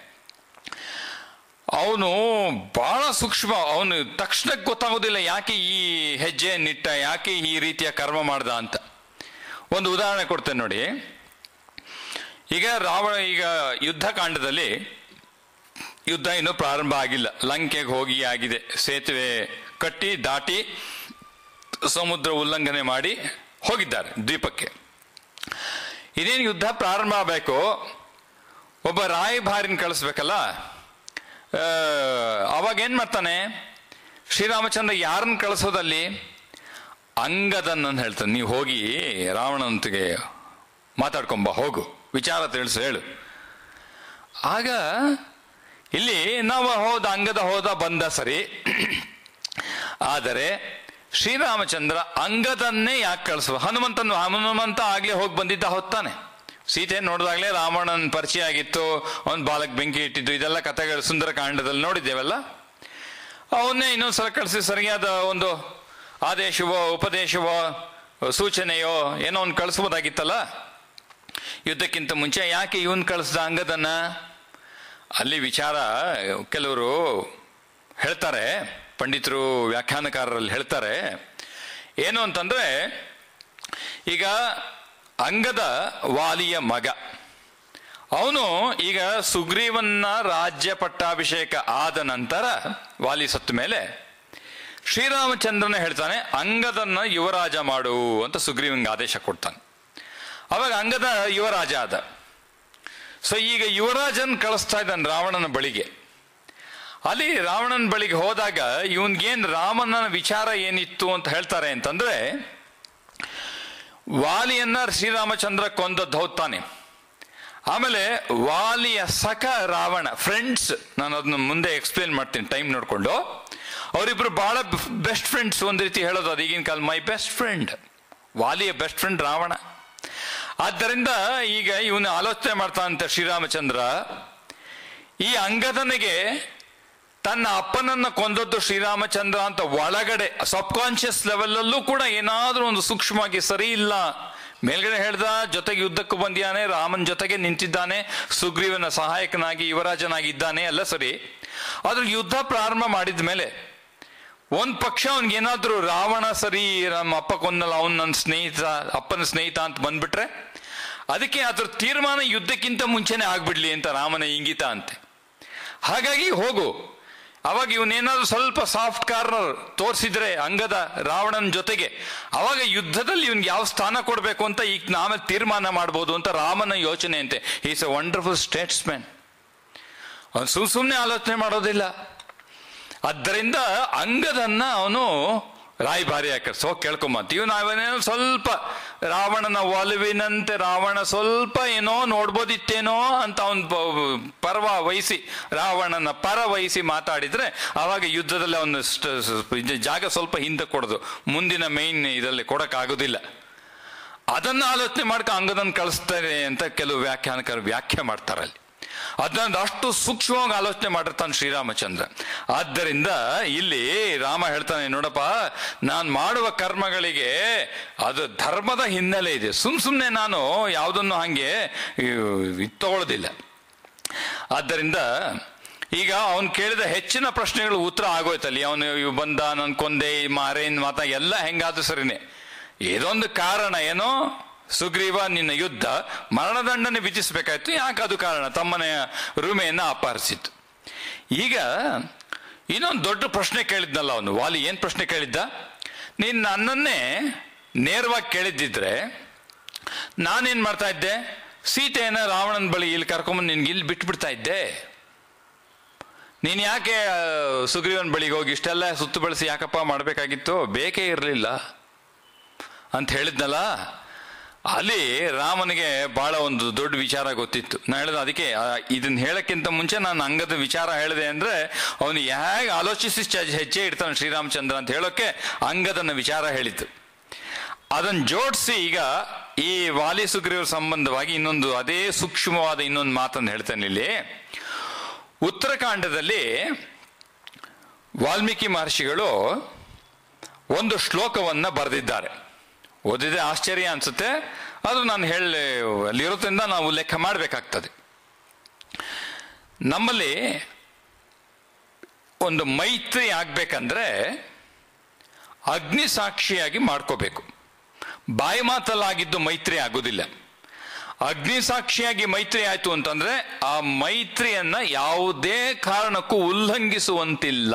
ಅವನು ಬಹಳ ಸೂಕ್ಷ್ಮ ಅವನು ತಕ್ಷಣಕ್ಕೆ ಗೊತ್ತಾಗೋದಿಲ್ಲ ಯಾಕೆ ಈ ಹೆಜ್ಜೆ ನಿಟ್ಟ ಯಾಕೆ ಈ ರೀತಿಯ ಕರ್ಮ ಮಾಡ್ದ ಅಂತ ಒಂದು ಉದಾಹರಣೆ ಕೊಡ್ತೇನೆ ನೋಡಿ ಈಗ ರಾವಣ ಈಗ ಯುದ್ಧ ಕಾಂಡದಲ್ಲಿ ಯುದ್ಧ ಇನ್ನೂ ಪ್ರಾರಂಭ ಆಗಿಲ್ಲ ಲಂಕೆಗೆ ಹೋಗಿ ಆಗಿದೆ ಸೇತುವೆ ಕಟ್ಟಿ ದಾಟಿ ಸಮುದ್ರ ಉಲ್ಲಂಘನೆ ಮಾಡಿ ಹೋಗಿದ್ದಾರೆ ದ್ವೀಪಕ್ಕೆ ಇದೇನು ಯುದ್ಧ ಪ್ರಾರಂಭ ಆಗಬೇಕು ಒಬ್ಬ ರಾಯಭಾರಿನ ಕಳಿಸ್ಬೇಕಲ್ಲ ಆ, ಅವಾಗ ಏನ್ ಮಾಡ್ತಾನೆ ಶ್ರೀರಾಮಚಂದ್ರ ಯಾರನ್ನ ಕಳಿಸೋದಲ್ಲಿ ಅಂಗದನ್ನ ಹೇಳ್ತಾನೆ ನೀವು ಹೋಗಿ ರಾವಣಂತಿಗೆ ಮಾತಾಡ್ಕೊಂಬ ಹೋಗು ವಿಚಾರ ತಿಳಿಸು ಹೇಳು ಆಗ ಇಲ್ಲಿ ನಾವು ಹೋದ ಅಂಗದ ಹೋದ ಬಂದ ಸರಿ ಆದರೆ ಶ್ರೀರಾಮಚಂದ್ರ ಅಂಗದನ್ನೇ ಯಾಕೆ ಕಳಿಸುವ ಹನುಮಂತನು ಹನುಮಂತ ಆಗ್ಲೇ ಹೋಗಿ ಬಂದಿದ್ದ ಹೊತ್ತಾನೆ ಸೀತೆ ನೋಡಿದಾಗಲೇ ರಾವಣನ ಪರಿಚಯ ಆಗಿತ್ತು ಅವನ್ ಬಾಲಕ್ ಬೆಂಕಿ ಇಟ್ಟಿದ್ದು ಇದೆಲ್ಲ ಕಥೆಗಳು ಸುಂದರಕಾಂಡದಲ್ಲಿ ನೋಡಿದ್ದೇವಲ್ಲ ಅವನ್ನೇ ಇನ್ನೊಂದ್ಸಲ ಕಳಿಸಿ ಸರಿಯಾದ ಒಂದು ಆದೇಶವೋ ಉಪದೇಶವೋ ಸೂಚನೆಯೋ ಏನೋ ಒಂದು ಕಳಿಸ್ಬೋದಾಗಿತ್ತಲ್ಲ ಯುದ್ಧಕ್ಕಿಂತ ಮುಂಚೆ ಯಾಕೆ ಇವನ್ ಕಳಿಸ್ದ ಅಂಗದನ್ನ ಅಲ್ಲಿ ವಿಚಾರ ಕೆಲವರು ಹೇಳ್ತಾರೆ ಪಂಡಿತರು ವ್ಯಾಖ್ಯಾನಕಾರರಲ್ಲಿ ಹೇಳ್ತಾರೆ ಏನು ಅಂತಂದ್ರೆ ಈಗ ಅಂಗದ ವಾಲಿಯ ಮಗ ಅವನು ಈಗ ಸುಗ್ರೀವನ್ನ ರಾಜ್ಯ ಪಟ್ಟಾಭಿಷೇಕ ಆದ ನಂತರ ವಾಲಿ ಸತ್ತ ಮೇಲೆ ಶ್ರೀರಾಮಚಂದ್ರನ ಹೇಳ್ತಾನೆ ಅಂಗದನ್ನ ಯುವರಾಜ ಮಾಡು ಅಂತ ಸುಗ್ರೀವನ್ಗೆ ಆದೇಶ ಕೊಡ್ತಾನೆ ಅವಾಗ ಅಂಗದ ಯುವರಾಜ ಆದ ಸೊ ಈಗ ಯುವರಾಜನ್ ಕಳಿಸ್ತಾ ಇದ್ದಾನೆ ರಾವಣನ ಬಳಿಗೆ ಅಲ್ಲಿ ರಾವಣನ ಬಳಿಗೆ ಹೋದಾಗ ಇವನ್ಗೇನ್ ರಾಮನ ವಿಚಾರ ಏನಿತ್ತು ಅಂತ ಹೇಳ್ತಾರೆ ಅಂತಂದ್ರೆ ವಾಲಿಯನ್ನ ಶ್ರೀರಾಮಚಂದ್ರ ಕೊಂದದ್ದು ಹೌತಾನೆ ಆಮೇಲೆ ವಾಲಿಯ ಸಖ ರಾವಣ ಫ್ರೆಂಡ್ಸ್ ನಾನು ಅದನ್ನ ಮುಂದೆ ಎಕ್ಸ್ಪ್ಲೇನ್ ಮಾಡ್ತೀನಿ ಟೈಮ್ ನೋಡ್ಕೊಂಡು ಅವರಿಬ್ರು ಬಹಳ ಬೆಸ್ಟ್ ಫ್ರೆಂಡ್ಸ್ ಒಂದ್ ರೀತಿ ಹೇಳೋದು ಅದು ಈಗಿನ ಕಾಲ ಮೈ ಬೆಸ್ಟ್ ಫ್ರೆಂಡ್ ವಾಲಿಯ ಬೆಸ್ಟ್ ಫ್ರೆಂಡ್ ರಾವಣ ಆದ್ದರಿಂದ ಈಗ ಇವನು ಆಲೋಚನೆ ಮಾಡ್ತಾನಂತೆ ಶ್ರೀರಾಮಚಂದ್ರ ಈ ಅಂಗದನಿಗೆ ತನ್ನ ಅಪ್ಪನನ್ನ ಕೊಂದದ್ದು ಶ್ರೀರಾಮಚಂದ್ರ ಅಂತ ಒಳಗಡೆ ಸಬ್ ಕಾನ್ಶಿಯಸ್ ಲೆವೆಲ್ ಕೂಡ ಏನಾದ್ರೂ ಒಂದು ಸೂಕ್ಷ್ಮವಾಗಿ ಸರಿ ಇಲ್ಲ ಮೇಲ್ಗಡೆ ಹೇಳ್ದ ಜೊತೆಗೆ ಯುದ್ಧಕ್ಕೂ ಬಂದಿದ್ದಾನೆ ರಾಮನ್ ಜೊತೆಗೆ ನಿಂತಿದ್ದಾನೆ ಸುಗ್ರೀವನ ಸಹಾಯಕನಾಗಿ ಯುವರಾಜನಾಗಿದ್ದಾನೆ ಎಲ್ಲ ಸರಿ ಆದ್ರೆ ಯುದ್ಧ ಪ್ರಾರಂಭ ಮಾಡಿದ ಮೇಲೆ ಒಂದ್ ಪಕ್ಷ ಅವನ್ಗೇನಾದ್ರೂ ರಾವಣ ಸರಿ ನಮ್ಮ ಅಪ್ಪ ಕೊಂದಲ್ಲ ಅವನ್ ನನ್ನ ಸ್ನೇಹಿತ ಅಪ್ಪನ ಸ್ನೇಹಿತ ಅಂತ ಬಂದ್ಬಿಟ್ರೆ ಅದಕ್ಕೆ ಅದ್ರ ತೀರ್ಮಾನ ಯುದ್ಧಕ್ಕಿಂತ ಮುಂಚೆನೆ ಆಗ್ಬಿಡ್ಲಿ ಅಂತ ರಾಮನ ಇಂಗಿತ ಅಂತೆ ಹಾಗಾಗಿ ಹೋಗು ಅವಾಗ ಇವನೇನಾದ್ರೂ ಸ್ವಲ್ಪ ಸಾಫ್ಟ್ ಕಾರ್ನರ್ ತೋರಿಸಿದ್ರೆ ಅಂಗದ ರಾವಣನ ಜೊತೆಗೆ ಅವಾಗ ಯುದ್ಧದಲ್ಲಿ ಇವನ್ಗೆ ಯಾವ ಸ್ಥಾನ ಕೊಡಬೇಕು ಅಂತ ಈಗ ನಾವೇ ತೀರ್ಮಾನ ಮಾಡ್ಬೋದು ಅಂತ ರಾಮನ ಯೋಚನೆ ಅಂತೆ ಈಸ್ ಎ ವಂಡರ್ಫುಲ್ ಸ್ಟೇಟ್ಸ್ಮ್ಯಾನ್ ಅವನು ಸುಮ್ ಸುಮ್ಮನೆ ಆಲೋಚನೆ ಮಾಡೋದಿಲ್ಲ ಆದ್ದರಿಂದ ಅಂಗದನ್ನ ಅವನು ರಾಯಭಾರಿ ಹಾಕರ್ಸ್ ಹೋಗಿ ಕೇಳ್ಕೊಂಬಂತ ಇವನು ಅವನೇನೋ ಸ್ವಲ್ಪ ರಾವಣನ ಒಲವಿನಂತೆ ರಾವಣ ಸ್ವಲ್ಪ ಏನೋ ನೋಡ್ಬೋದಿತ್ತೇನೋ ಅಂತ ಅವನ್ ಪರ್ವ ವಹಿಸಿ ರಾವಣನ ಪರ ವಹಿಸಿ ಮಾತಾಡಿದ್ರೆ ಆವಾಗ ಯುದ್ಧದಲ್ಲಿ ಅವನು ಜಾಗ ಸ್ವಲ್ಪ ಹಿಂದೆ ಕೊಡೋದು ಮುಂದಿನ ಮೈನ್ ಇದರಲ್ಲಿ ಕೊಡಕ್ಕಾಗೋದಿಲ್ಲ ಅದನ್ನ ಆಲೋಚನೆ ಮಾಡ್ಕ ಅಂಗದನ್ನು ಕಳಿಸ್ತಾರೆ ಅಂತ ಕೆಲವು ವ್ಯಾಖ್ಯಾನಕರು ವ್ಯಾಖ್ಯೆ ಮಾಡ್ತಾರೆ ಅಲ್ಲಿ ಅದನ್ನ ಅಷ್ಟು ಸೂಕ್ಷ್ಮವಾಗಿ ಆಲೋಚನೆ ಮಾಡಿರ್ತಾನೆ ಶ್ರೀರಾಮಚಂದ್ರ ಆದ್ದರಿಂದ ಇಲ್ಲಿ ರಾಮ ಹೇಳ್ತಾನೆ ನೋಡಪ್ಪ ನಾನು ಮಾಡುವ ಕರ್ಮಗಳಿಗೆ ಅದು ಧರ್ಮದ ಹಿನ್ನೆಲೆ ಇದೆ ಸುಮ್ ಸುಮ್ಮನೆ ನಾನು ಯಾವುದನ್ನು ಹಂಗೆ ಇವ್- ಇದ್ ತಗೊಳ್ಳೋದಿಲ್ಲ ಆದ್ದರಿಂದ ಈಗ ಅವನು ಕೇಳಿದ ಹೆಚ್ಚಿನ ಪ್ರಶ್ನೆಗಳು ಉತ್ತರ ಆಗೋಯ್ತಲ್ಲಿ ಅವನು ಇವ್ ಬಂದ ನನ್ ಕೊಂದೆ ಈ ಮಾರೇನ್ ಮಾತ ಎಲ್ಲ ಹೆಂಗಾದ್ರೂ ಸರಿನೇ ಇದೊಂದು ಕಾರಣ ಏನೋ ಸುಗ್ರೀವ ನಿನ್ನ ಯುದ್ಧ ಮರಣದಂಡನೆ ವಿಧಿಸಬೇಕಾಯ್ತು ಯಾಕೆ ಅದು ಕಾರಣ ತಮ್ಮನೆಯ ರೂಮೆಯನ್ನ ಅಪಹರಿಸಿತ್ತು ಈಗ ಇನ್ನೊಂದು ದೊಡ್ಡ ಪ್ರಶ್ನೆ ಕೇಳಿದ್ನಲ್ಲ ಅವನು ವಾಲಿ ಏನ್ ಪ್ರಶ್ನೆ ಕೇಳಿದ್ದ ನೀನ್ ನನ್ನನ್ನೇ ನೇರವಾಗಿ ಕೇಳಿದ್ದಿದ್ರೆ ನಾನೇನ್ ಮಾಡ್ತಾ ಇದ್ದೆ ಸೀತೆಯನ್ನ ರಾವಣನ ಬಳಿ ಇಲ್ಲಿ ಕರ್ಕೊಂಬಂದು ನಿನ್ಗೆ ಇಲ್ಲಿ ಬಿಟ್ಬಿಡ್ತಾ ಇದ್ದೆ ನೀನ್ ಯಾಕೆ ಆ, ಸುಗ್ರೀವನ್ ಬಳಿಗೆ ಹೋಗಿ ಇಷ್ಟೆಲ್ಲ ಸುತ್ತು ಬಳಸಿ ಯಾಕಪ್ಪ ಮಾಡಬೇಕಾಗಿತ್ತು ಬೇಕೇ ಇರಲಿಲ್ಲ ಅಂತ ಹೇಳಿದ್ನಲ್ಲ ಅಲ್ಲಿ ರಾಮನಿಗೆ ಬಹಳ ಒಂದು ದೊಡ್ಡ ವಿಚಾರ ಗೊತ್ತಿತ್ತು ನಾ ಹೇಳಿದ ಅದಕ್ಕೆ ಆ, ಇದನ್ನ ಹೇಳಕ್ಕಿಂತ ಮುಂಚೆ ನಾನು ಅಂಗದ ವಿಚಾರ ಹೇಳಿದೆ ಅಂದ್ರೆ ಅವನು ಹೇಗೆ ಆಲೋಚಿಸಿ ಚ- ಹೆಜ್ಜೆ ಇಡ್ತಾನೆ ಶ್ರೀರಾಮಚಂದ್ರ ಅಂತ ಹೇಳೋಕೆ ಅಂಗದನ್ನ ವಿಚಾರ ಹೇಳಿತ್ತು ಅದನ್ನ ಜೋಡಿಸಿ ಈಗ ಈ ವಾಲಿ ಸುಗ್ರೀವರ ಸಂಬಂಧವಾಗಿ ಇನ್ನೊಂದು ಅದೇ ಸೂಕ್ಷ್ಮವಾದ ಇನ್ನೊಂದು ಮಾತನ್ನು ಹೇಳ್ತೇನೆ ಇಲ್ಲಿ ಉತ್ತರಕಾಂಡದಲ್ಲಿ ವಾಲ್ಮೀಕಿ ಮಹರ್ಷಿಗಳು ಒಂದು ಶ್ಲೋಕವನ್ನ ಬರೆದಿದ್ದಾರೆ ಓದಿದೆ ಆಶ್ಚರ್ಯ ಅನ್ಸುತ್ತೆ ಅದು ನಾನು ಹೇಳಿ ಅಲ್ಲಿರೋದ್ರಿಂದ ನಾವು ಲೆಕ್ಕ ಮಾಡಬೇಕಾಗ್ತದೆ ನಮ್ಮಲ್ಲಿ ಒಂದು ಮೈತ್ರಿ ಆಗ್ಬೇಕಂದ್ರೆ ಅಗ್ನಿ ಸಾಕ್ಷಿಯಾಗಿ ಮಾಡ್ಕೋಬೇಕು ಬಾಯಿ ಮಾತಲ್ಲಾಗಿದ್ದು ಮೈತ್ರಿ ಆಗೋದಿಲ್ಲ ಅಗ್ನಿ ಸಾಕ್ಷಿಯಾಗಿ ಮೈತ್ರಿ ಆಯ್ತು ಅಂತಂದ್ರೆ ಆ ಮೈತ್ರಿಯನ್ನ ಯಾವುದೇ ಕಾರಣಕ್ಕೂ ಉಲ್ಲಂಘಿಸುವಂತಿಲ್ಲ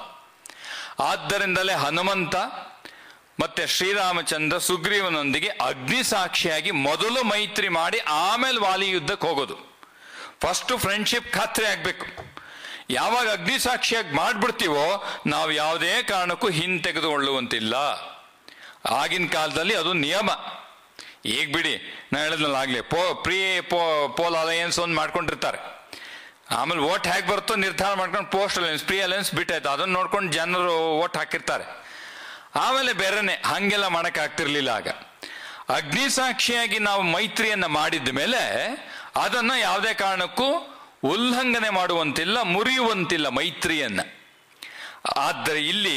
ಆದ್ದರಿಂದಲೇ ಹನುಮಂತ ಮತ್ತೆ ಶ್ರೀರಾಮಚಂದ್ರ ಸುಗ್ರೀವನೊಂದಿಗೆ ಅಗ್ನಿ ಸಾಕ್ಷಿಯಾಗಿ ಮೊದಲು ಮೈತ್ರಿ ಮಾಡಿ ಆಮೇಲೆ ವಾಲಿ ಯುದ್ಧಕ್ಕೆ ಹೋಗೋದು ಫಸ್ಟ್ ಫ್ರೆಂಡ್ಶಿಪ್ ಖಾತ್ರಿ ಆಗ್ಬೇಕು ಯಾವಾಗ ಅಗ್ನಿ ಸಾಕ್ಷಿಯಾಗಿ ಮಾಡ್ಬಿಡ್ತೀವೋ ನಾವು ಯಾವುದೇ ಕಾರಣಕ್ಕೂ ಹಿಂತೆಗೆದುಕೊಳ್ಳುವಂತಿಲ್ಲ ಆಗಿನ ಕಾಲದಲ್ಲಿ ಅದು ನಿಯಮ ಈಗ ಬಿಡಿ ನಾ ಹೇಳಿದ್ನಲ್ಲ ಆಗ್ಲೇ ಪೋ ಪ್ರೀ ಪೋ ಪೋಲ್ ಅಲಯನ್ಸ್ ಒಂದು ಮಾಡ್ಕೊಂಡಿರ್ತಾರೆ ಆಮೇಲೆ ಓಟ್ ಹೇಗೆ ಬರುತ್ತೋ ನಿರ್ಧಾರ ಮಾಡ್ಕೊಂಡು ಪೋಸ್ಟ್ ಅಲಯನ್ಸ್ ಪ್ರೀ ಅಲಯನ್ಸ್ ಬಿಟ್ಟಾಯ್ತು ಅದನ್ನ ನೋಡ್ಕೊಂಡು ಜನರು ಓಟ್ ಹಾಕಿರ್ತಾರೆ ಆಮೇಲೆ ಬೇರೆನೆ ಹಂಗೆಲ್ಲ ಮಾಡಕ್ ಆಗ್ತಿರ್ಲಿಲ್ಲ ಆಗ ಅಗ್ನಿ ಸಾಕ್ಷಿಯಾಗಿ ನಾವು ಮೈತ್ರಿಯನ್ನ ಮಾಡಿದ ಮೇಲೆ ಅದನ್ನ ಯಾವುದೇ ಕಾರಣಕ್ಕೂ ಉಲ್ಲಂಘನೆ ಮಾಡುವಂತಿಲ್ಲ ಮುರಿಯುವಂತಿಲ್ಲ ಮೈತ್ರಿಯನ್ನ ಆದರೆ ಇಲ್ಲಿ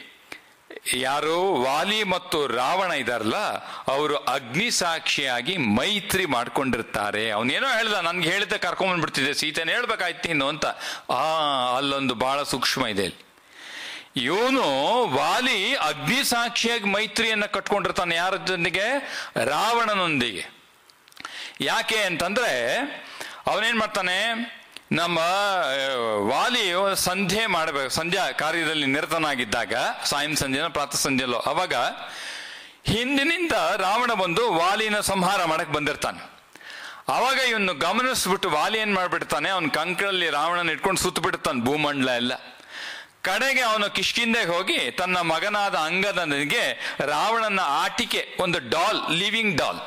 ಯಾರು ವಾಲಿ ಮತ್ತು ರಾವಣ ಇದಾರಲ್ಲ ಅವರು ಅಗ್ನಿ ಸಾಕ್ಷಿಯಾಗಿ ಮೈತ್ರಿ ಮಾಡ್ಕೊಂಡಿರ್ತಾರೆ ಅವನೇನೋ ಹೇಳ್ದ ನನ್ಗೆ ಹೇಳಿದ್ದೆ ಕರ್ಕೊಂಡ್ಬಂದ್ಬಿಡ್ತಿದ್ದೆ ಸೀತೆನ ಹೇಳ್ಬೇಕಾಯ್ತು ನೀನು ಅಂತ ಆ ಅಲ್ಲೊಂದು ಬಹಳ ಸೂಕ್ಷ್ಮ ಇದೆ ಇಲ್ಲಿ ಇವನು ವಾಲಿ ಅಗ್ನಿ ಸಾಕ್ಷಿಯಾಗಿ ಮೈತ್ರಿಯನ್ನ ಕಟ್ಕೊಂಡಿರ್ತಾನೆ ಯಾರ ಜೊತೆಗೆ ರಾವಣನೊಂದಿಗೆ ಯಾಕೆ ಅಂತಂದ್ರೆ ಅವನೇನ್ ಮಾಡ್ತಾನೆ ನಮ್ಮ ಆ, ವಾಲಿಯು ಸಂಧ್ಯೆ ಮಾಡಬೇಕು ಸಂಧ್ಯಾ ಕಾರ್ಯದಲ್ಲಿ ನಿರತನಾಗಿದ್ದಾಗ ಸಾಯಂ ಸಂಜೆನೋ ಪ್ರಾತಃ ಸಂಜೆಲೋ ಅವಾಗ ಹಿಂದಿನಿಂದ ರಾವಣ ಬಂದು ವಾಲಿನ ಸಂಹಾರ ಮಾಡಕ್ ಬಂದಿರ್ತಾನೆ ಅವಾಗ ಇವನು ಗಮನಿಸ್ಬಿಟ್ಟು ವಾಲಿ ಏನ್ ಮಾಡ್ಬಿಡ್ತಾನೆ ಅವನ ಕಂಕಳಲ್ಲಿ ರಾವಣನ ಇಟ್ಕೊಂಡು ಸುತ್ತ ಬಿಡ್ತಾನೆ ಭೂಮಂಡಲ ಎಲ್ಲ ಕಡೆಗೆ ಅವನು ಕಿಷ್ಕಿಂದೆಗೆ ಹೋಗಿ ತನ್ನ ಮಗನಾದ ಅಂಗದನಿಗೆ ರಾವಣನ ಆಟಿಕೆ ಒಂದು ಡಾಲ್ ಲಿವಿಂಗ್ ಡಾಲ್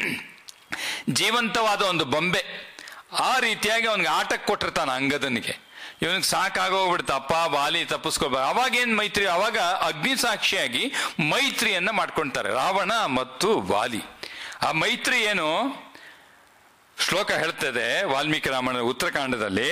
ಜೀವಂತವಾದ ಒಂದು ಬೊಂಬೆ ಆ ರೀತಿಯಾಗಿ ಅವನಿಗೆ ಆಟಕ್ಕೆ ಕೊಟ್ಟಿರ್ತಾನೆ ಅಂಗದನಿಗೆ ಇವನಿಗೆ ಸಾಕಾಗೋಗ್ಬಿಡ್ತ ಅಪ್ಪ ಬಾಲಿ ತಪ್ಪಿಸ್ಕೋಬ ಅವಾಗ ಏನ್ ಮೈತ್ರಿ ಅವಾಗ ಅಗ್ನಿ ಸಾಕ್ಷಿಯಾಗಿ ಮೈತ್ರಿಯನ್ನ ಮಾಡ್ಕೊಳ್ತಾರೆ ರಾವಣ ಮತ್ತು ವಾಲಿ ಆ ಮೈತ್ರಿ ಏನು ಶ್ಲೋಕ ಹೇಳ್ತದೆ ವಾಲ್ಮೀಕಿ ರಾಮನ ಉತ್ತರಕಾಂಡದಲ್ಲಿ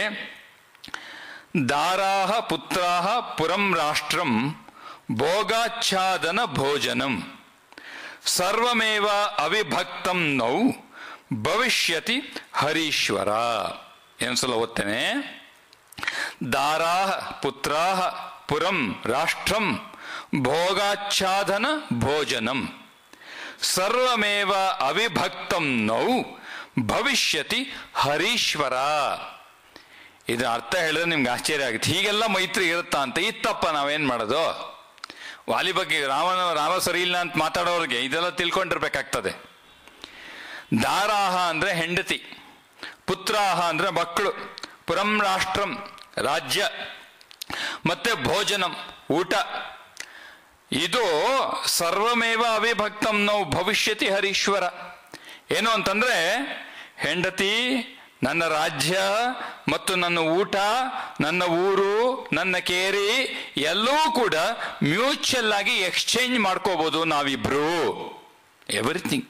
ದಾರಾಹ ಪುತ್ರಾಹ ಪುರಂ ರಾಷ್ಟ್ರಂ ಭೋಗಾಚ್ಛಾದನ ಭೋಜನಂ ಸರ್ವಮೇವ ಅವಿಭಕ್ತಂ ನೌ ಭವಿಷ್ಯತಿ ಹರೀಶ್ವರ ಏನ್ಸಲ ಓದ್ತೇನೆ ದಾರಾಹ ಪುತ್ರಾಹ ಪುರಂ ರಾಷ್ಟ್ರಂ ಭೋಗಾಚ್ಛಾದನ ಭೋಜನಂ ಸರ್ವಮೇವ ಅವಿಭಕ್ತಂ ನೌ ಭವಿಷ್ಯತಿ ಹರೀಶ್ವರ ಇದು ಅರ್ಥ ಹೇಳಿದ್ರೆ ನಿಮ್ಗೆ ಆಶ್ಚರ್ಯ ಆಗುತ್ತೆ ಹೀಗೆಲ್ಲ ಮೈತ್ರಿ ಇರುತ್ತಾ ಅಂತ ಇತ್ತಪ್ಪ ನಾವೇನ್ ಮಾಡೋದು ವಾಲಿ ಬಗ್ಗೆ ರಾಮನ ರಾಮ ಸರಿ ಇಲ್ಲ ಅಂತ ಮಾತಾಡೋರಿಗೆ ಇದೆಲ್ಲ ತಿಳ್ಕೊಂಡಿರ್ಬೇಕಾಗ್ತದೆ ದಾರಾಹ ಅಂದ್ರೆ ಹೆಂಡತಿ ಪುತ್ರಾಹ ಅಂದ್ರೆ ಮಕ್ಕಳು ಪುರಂ ರಾಷ್ಟ್ರಂ ರಾಜ್ಯ ಮತ್ತೆ ಭೋಜನಂ ಊಟ ಇದು ಸರ್ವಮೇವ ಅವಿಭಕ್ತಂ ನಾವು ಭವಿಷ್ಯತಿ ಹರೀಶ್ವರ ಏನು ಅಂತಂದ್ರೆ ಹೆಂಡತಿ ನನ್ನ ರಾಜ್ಯ ಮತ್ತು ನನ್ನ ಊಟ ನನ್ನ ಊರು ನನ್ನ ಕೇರಿ ಎಲ್ಲವೂ ಕೂಡ ಮ್ಯೂಚುವಲ್ ಆಗಿ ಎಕ್ಸ್ಚೇಂಜ್ ಮಾಡ್ಕೋಬಹುದು ನಾವಿಬ್ರು ಎವ್ರಿಥಿಂಗ್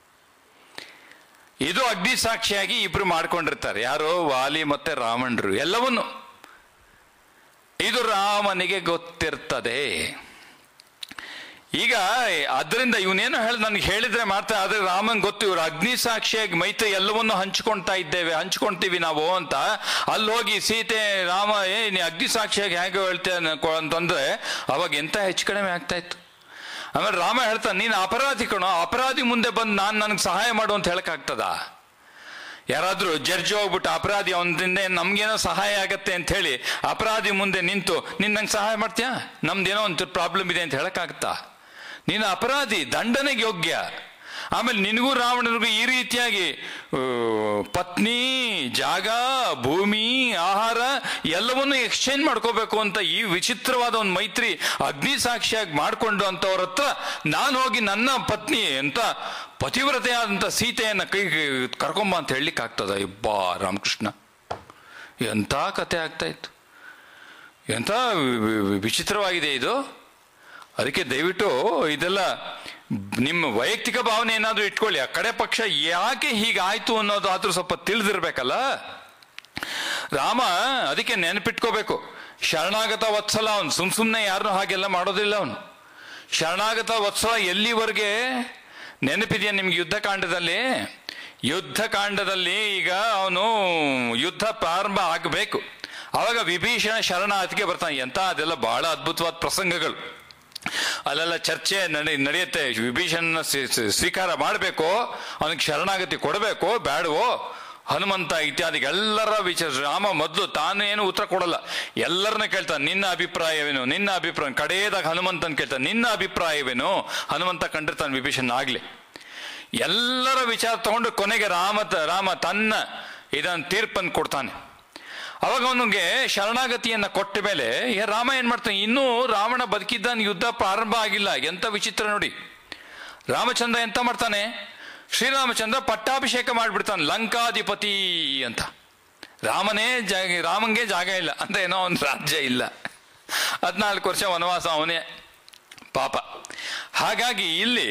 ಇದು ಅಗ್ನಿ ಸಾಕ್ಷಿಯಾಗಿ ಇಬ್ರು ಮಾಡ್ಕೊಂಡಿರ್ತಾರೆ ಯಾರು ವಾಲಿ ಮತ್ತೆ ರಾವಣರು ಎಲ್ಲವನ್ನು ಇದು ರಾಮನಿಗೆ ಗೊತ್ತಿರ್ತದೆ ಈಗ ಅದರಿಂದ ಇವನೇನು ಹೇಳಿ ನನಗೆ ಹೇಳಿದ್ರೆ ಮಾತ್ರ ಆದ್ರೆ ರಾಮನ್ ಗೊತ್ತು ಇವ್ರು ಅಗ್ನಿ ಸಾಕ್ಷಿಯಾಗಿ ಮೈತ್ರಿ ಎಲ್ಲವನ್ನೂ ಹಂಚ್ಕೊಳ್ತಾ ಇದ್ದೇವೆ ಹಂಚ್ಕೊಳ್ತೀವಿ ನಾವು ಅಂತ ಅಲ್ಲಿ ಹೋಗಿ ಸೀತೆ ರಾಮ ಏ ನೀ ಅಗ್ನಿ ಸಾಕ್ಷಿಯಾಗಿ ಹೇಗೆ ಹೇಳ್ತೇನೆ ಅಂತಂದ್ರೆ ಅವಾಗ ಎಂತ ಹೆಚ್ಚು ಕಡಿಮೆ ಆಗ್ತಾ ಇತ್ತು ಆಮೇಲೆ ರಾಮ ಹೇಳ್ತಾನೆ ನೀನು ಅಪರಾಧಿ ಕಣೋ ಅಪರಾಧಿ ಮುಂದೆ ಬಂದು ನಾನು ನನಗೆ ಸಹಾಯ ಮಾಡು ಅಂತ ಹೇಳಕ್ಕಾಗ್ತದಾ ಯಾರಾದ್ರೂ ಜಡ್ಜ್ ಹೋಗ್ಬಿಟ್ಟು ಅಪರಾಧಿ ಅವನಿಂದ ನಮ್ಗೇನೋ ಸಹಾಯ ಆಗತ್ತೆ ಅಂತ ಹೇಳಿ ಅಪರಾಧಿ ಮುಂದೆ ನಿಂತು ನೀನ್ ನಂಗೆ ಸಹಾಯ ಮಾಡ್ತೀಯಾ ನಮ್ದೇನೋ ಒಂದು ಪ್ರಾಬ್ಲಮ್ ಇದೆ ಅಂತ ಹೇಳಕ್ಕಾಗತ್ತಾ ನೀನು ಅಪರಾಧಿ ದಂಡನೆಗೆ ಯೋಗ್ಯ ಆಮೇಲೆ ನಿನಗೂ ರಾವಣನಿಗೂ ಈ ರೀತಿಯಾಗಿ ಆ, ಪತ್ನಿ ಜಾಗ ಭೂಮಿ ಆಹಾರ ಎಲ್ಲವನ್ನೂ ಎಕ್ಸ್ಚೇಂಜ್ ಮಾಡ್ಕೋಬೇಕು ಅಂತ ಈ ವಿಚಿತ್ರವಾದ ಒಂದು ಮೈತ್ರಿ ಅಗ್ನಿ ಸಾಕ್ಷಿಯಾಗಿ ಮಾಡ್ಕೊಂಡು ಅಂತವ್ರ ಹತ್ರ ನಾನು ಹೋಗಿ ನನ್ನ ಪತ್ನಿ ಅಂತ ಪತಿವ್ರತೆಯಾದಂಥ ಸೀತೆಯನ್ನ ಕೈ ಕರ್ಕೊಂಬ ಅಂತ ಹೇಳಲಿಕ್ಕೆ ಆಗ್ತದ ಇಬ್ಬಾ ರಾಮಕೃಷ್ಣ ಎಂಥ ಕತೆ ಆಗ್ತಾ ಇತ್ತು ಎಂಥ ವಿ- ವಿ- ವಿಚಿತ್ರವಾಗಿದೆ ಇದು ಅದಕ್ಕೆ ದಯವಿಟ್ಟು ಇದೆಲ್ಲ ನಿಮ್ಮ ವೈಯಕ್ತಿಕ ಭಾವನೆ ಏನಾದ್ರೂ ಇಟ್ಕೊಳ್ಳಿ ಆ ಕಡೆ ಪಕ್ಷ ಯಾಕೆ ಹೀಗಾಯ್ತು ಅನ್ನೋದು ಆದ್ರೂ ಸ್ವಲ್ಪ ತಿಳಿದಿರ್ಬೇಕಲ್ಲ ರಾಮ ಅದಕ್ಕೆ ನೆನಪಿಟ್ಕೋಬೇಕು ಶರಣಾಗತ ವತ್ಸಲ ಅವನು ಸುಮ್ ಸುಮ್ಮನೆ ಯಾರನ್ನೂ ಹಾಗೆಲ್ಲ ಮಾಡೋದಿಲ್ಲ ಅವನು ಶರಣಾಗತ ವತ್ಸಲ ಎಲ್ಲಿವರೆಗೆ ನೆನಪಿದೆಯಾ ನಿಮ್ಗೆ ಯುದ್ಧ ಕಾಂಡದಲ್ಲಿ ಯುದ್ಧ ಕಾಂಡದಲ್ಲಿ ಈಗ ಅವನು ಯುದ್ಧ ಪ್ರಾರಂಭ ಆಗಬೇಕು ಅವಾಗ ವಿಭೀಷಣ ಶರಣಾರ್ಥಿಗೆ ಬರ್ತಾನೆ ಎಂತ ಅದೆಲ್ಲ ಬಹಳ ಅದ್ಭುತವಾದ ಪ್ರಸಂಗಗಳು ಅಲ್ಲೆಲ್ಲ ಚರ್ಚೆ ನಡೆ ನಡೆಯುತ್ತೆ ವಿಭೀಷಣ ಸ್ವೀಕಾರ ಮಾಡಬೇಕು ಅವನಿಗೆ ಶರಣಾಗತಿ ಕೊಡಬೇಕು ಬೇಡವೋ ಹನುಮಂತ ಇತ್ಯಾದಿ ಎಲ್ಲರ ವಿಚಾರ ರಾಮ ಮೊದಲು ತಾನೇನು ಉತ್ತರ ಕೊಡಲ್ಲ ಎಲ್ಲರನ್ನ ಕೇಳ್ತಾನೆ ನಿನ್ನ ಅಭಿಪ್ರಾಯವೇನು ನಿನ್ನ ಅಭಿಪ್ರಾಯ ಕಡೆಯದಾಗ ಹನುಮಂತನ್ ಕೇಳ್ತಾನೆ ನಿನ್ನ ಅಭಿಪ್ರಾಯವೇನು ಹನುಮಂತ ಕಂಡಿರ್ತಾನೆ ವಿಭೀಷಣ ಆಗ್ಲಿ ಎಲ್ಲರ ವಿಚಾರ ತಗೊಂಡು ಕೊನೆಗೆ ರಾಮ ತ- ರಾಮ ತನ್ನ ಇದನ್ನ ತೀರ್ಪನ್ನು ಕೊಡ್ತಾನೆ ಅವಾಗ ಅವನಿಗೆ ಶರಣಾಗತಿಯನ್ನ ಕೊಟ್ಟ ಮೇಲೆ ಏ ರಾಮ ಏನ್ ಮಾಡ್ತಾನೆ ಇನ್ನೂ ರಾವಣ ಬದುಕಿದ್ದಾನೆ ಯುದ್ಧ ಪ್ರಾರಂಭ ಆಗಿಲ್ಲ ಎಂತ ವಿಚಿತ್ರ ನೋಡಿ ರಾಮಚಂದ್ರ ಎಂತ ಮಾಡ್ತಾನೆ ಶ್ರೀರಾಮಚಂದ್ರ ಪಟ್ಟಾಭಿಷೇಕ ಮಾಡಿಬಿಡ್ತಾನೆ ಲಂಕಾಧಿಪತಿ ಅಂತ ರಾಮನೇ ಜಾಗ ರಾಮಂಗೆ ಜಾಗ ಇಲ್ಲ ಅಂತ ಏನೋ ಒಂದು ರಾಜ್ಯ ಇಲ್ಲ ಹದಿನಾಲ್ಕು ವರ್ಷ ವನವಾಸ ಅವನೇ ಪಾಪ ಹಾಗಾಗಿ ಇಲ್ಲಿ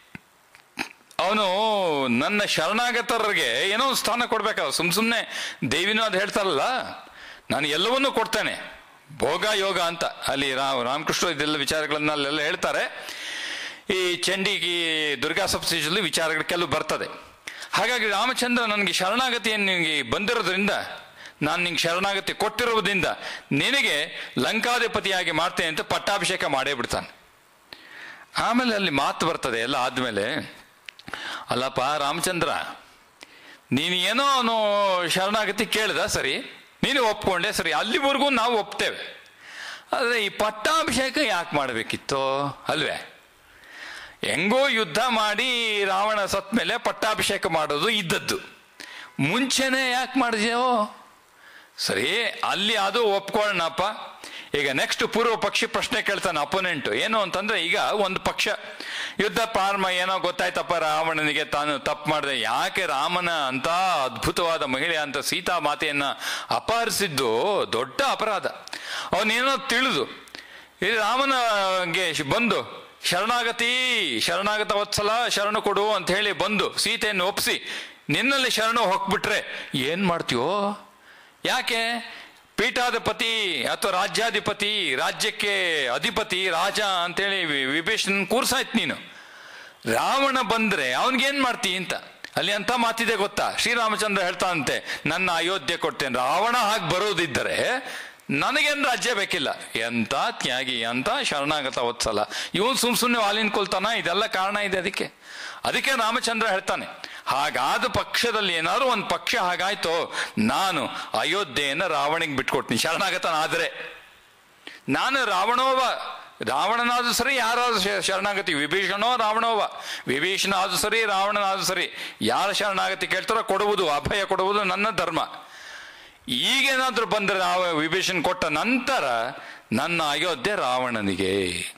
ಅವನು ನನ್ನ ಶರಣಾಗತರಿಗೆ ಏನೋ ಒಂದು ಸ್ಥಾನ ಕೊಡ್ಬೇಕಲ್ಲ ಸುಮ್ ಸುಮ್ಮನೆ ದೇವಿನೂ ಅದು ಹೇಳ್ತಾರಲ್ಲ ನಾನು ಎಲ್ಲವನ್ನೂ ಕೊಡ್ತೇನೆ ಭೋಗ ಯೋಗ ಅಂತ ಅಲ್ಲಿ ರಾಮ್ ರಾಮಕೃಷ್ಣ ಇದೆಲ್ಲ ವಿಚಾರಗಳನ್ನ ಅಲ್ಲೆಲ್ಲ ಹೇಳ್ತಾರೆ ಈ ಚಂಡಿಗೆ ದುರ್ಗಾ ಸಪ್ತಶಿಯಲ್ಲಿ ವಿಚಾರಗಳು ಕೆಲವು ಬರ್ತದೆ ಹಾಗಾಗಿ ರಾಮಚಂದ್ರ ನನಗೆ ಶರಣಾಗತಿಯನ್ನು ನಿನಗೆ ಬಂದಿರೋದ್ರಿಂದ ನಾನು ನಿಂಗೆ ಶರಣಾಗತಿ ಕೊಟ್ಟಿರುವುದರಿಂದ ನಿನಗೆ ಲಂಕಾಧಿಪತಿಯಾಗಿ ಮಾಡ್ತೇನೆ ಅಂತ ಪಟ್ಟಾಭಿಷೇಕ ಮಾಡೇ ಬಿಡ್ತಾನೆ ಆಮೇಲೆ ಅಲ್ಲಿ ಮಾತು ಬರ್ತದೆ ಎಲ್ಲ ಆದ್ಮೇಲೆ ಅಲ್ಲಪ್ಪ ರಾಮಚಂದ್ರ ನೀನು ಏನೋ ಅವನು ಶರಣಾಗತಿ ಕೇಳ್ದ ಸರಿ ನೀನು ಒಪ್ಕೊಂಡೆ ಸರಿ ಅಲ್ಲಿವರೆಗೂ ನಾವು ಒಪ್ತೇವೆ ಆದರೆ ಈ ಪಟ್ಟಾಭಿಷೇಕ ಯಾಕೆ ಮಾಡಬೇಕಿತ್ತು ಅಲ್ವೇ ಹೆಂಗೋ ಯುದ್ಧ ಮಾಡಿ ರಾವಣ ಸತ್ ಮೇಲೆ ಪಟ್ಟಾಭಿಷೇಕ ಮಾಡೋದು ಇದ್ದದ್ದು ಮುಂಚೆನೆ ಯಾಕೆ ಮಾಡಿದ್ಯೋ ಸರಿ ಅಲ್ಲಿ ಅದು ಒಪ್ಕೊಳ್ಳೋಣಪ್ಪ ಈಗ ನೆಕ್ಸ್ಟ್ ಪೂರ್ವ ಪಕ್ಷಿ ಪ್ರಶ್ನೆ ಕೇಳ್ತಾನೆ ಅಪೋನೆಂಟ್ ಏನು ಅಂತಂದ್ರೆ ಈಗ ಒಂದು ಪಕ್ಷ ಯುದ್ಧ ಪ್ರಾರಂಭ ಏನೋ ಗೊತ್ತಾಯ್ತಪ್ಪ ರಾವಣನಿಗೆ ತಾನು ತಪ್ಪು ಮಾಡಿದೆ ಯಾಕೆ ರಾಮನ ಅಂತ ಅದ್ಭುತವಾದ ಮಹಿಳೆ ಅಂತ ಸೀತಾ ಮಾತೆಯನ್ನ ಅಪಹರಿಸಿದ್ದು ದೊಡ್ಡ ಅಪರಾಧ ಅವನೇನೋ ತಿಳಿದು ಈ ರಾಮನಗೆ ಬಂದು ಶರಣಾಗತಿ ಶರಣಾಗತ ವತ್ಸಲ ಶರಣು ಕೊಡು ಅಂತ ಹೇಳಿ ಬಂದು ಸೀತೆಯನ್ನು ಒಪ್ಪಿಸಿ ನಿನ್ನಲ್ಲಿ ಶರಣು ಹೊಕ್ಬಿಟ್ರೆ ಏನ್ ಮಾಡ್ತೀಯೋ ಯಾಕೆ ಪೀಠಾಧಿಪತಿ ಅಥವಾ ರಾಜ್ಯಾಧಿಪತಿ ರಾಜ್ಯಕ್ಕೆ ಅಧಿಪತಿ ರಾಜ ಅಂತೇಳಿ ವಿ- ವಿಭೀಷಣ್ ಕೂರ್ಸಾಯ್ತು ನೀನು ರಾವಣ ಬಂದ್ರೆ ಅವನಿಗೇನ್ ಮಾಡ್ತಿ ಅಂತ ಅಲ್ಲಿ ಅಂತ ಮಾತಿದೆ ಗೊತ್ತಾ ಶ್ರೀರಾಮಚಂದ್ರ ಹೇಳ್ತಾನಂತೆ ನನ್ನ ಅಯೋಧ್ಯೆ ಕೊಡ್ತೇನೆ ರಾವಣ ಹಾಗೆ ಬರೋದಿದ್ದರೆ ನನಗೇನು ರಾಜ್ಯ ಬೇಕಿಲ್ಲ ಎಂತ ತ್ಯಾಗಿ ಅಂತ ಶರಣಾಗತ ವತ್ಸಲ ಇವನು ಸುಮ್ ಸುಮ್ಮನೆ ವಾಲಿನ ಕೊಲ್ತಾನ ಇದೆಲ್ಲ ಕಾರಣ ಇದೆ ಅದಕ್ಕೆ ಅದಕ್ಕೆ ರಾಮಚಂದ್ರ ಹೇಳ್ತಾನೆ ಹಾಗಾದ ಪಕ್ಷದಲ್ಲಿ ಏನಾದ್ರು ಒಂದು ಪಕ್ಷ ಹಾಗಾಯ್ತೋ ನಾನು ಅಯೋಧ್ಯೆಯನ್ನು ರಾವಣಿಗೆ ಬಿಟ್ಕೊಡ್ತೀನಿ ಶರಣಾಗತನಾದ್ರೆ ನಾನು ರಾವಣೋವ ರಾವಣನಾದ್ರೂ ಸರಿ ಯಾರಾದ್ರೂ ಶ- ಶರಣಾಗತಿ ವಿಭೀಷಣೋ ರಾವಣೋವ ವಿಭೀಷಣ ಆದ್ರೂ ಸರಿ ರಾವಣನಾದ್ರೂ ಸರಿ ಯಾರ ಶರಣಾಗತಿ ಕೇಳ್ತಾರೋ ಕೊಡುವುದು ಅಭಯ ಕೊಡುವುದು ನನ್ನ ಧರ್ಮ ಈಗೇನಾದ್ರೂ ಬಂದ್ರೆ ನಾವು ವಿಭೀಷಣ್ ಕೊಟ್ಟ ನಂತರ ನನ್ನ ಅಯೋಧ್ಯೆ ರಾವಣನಿಗೆ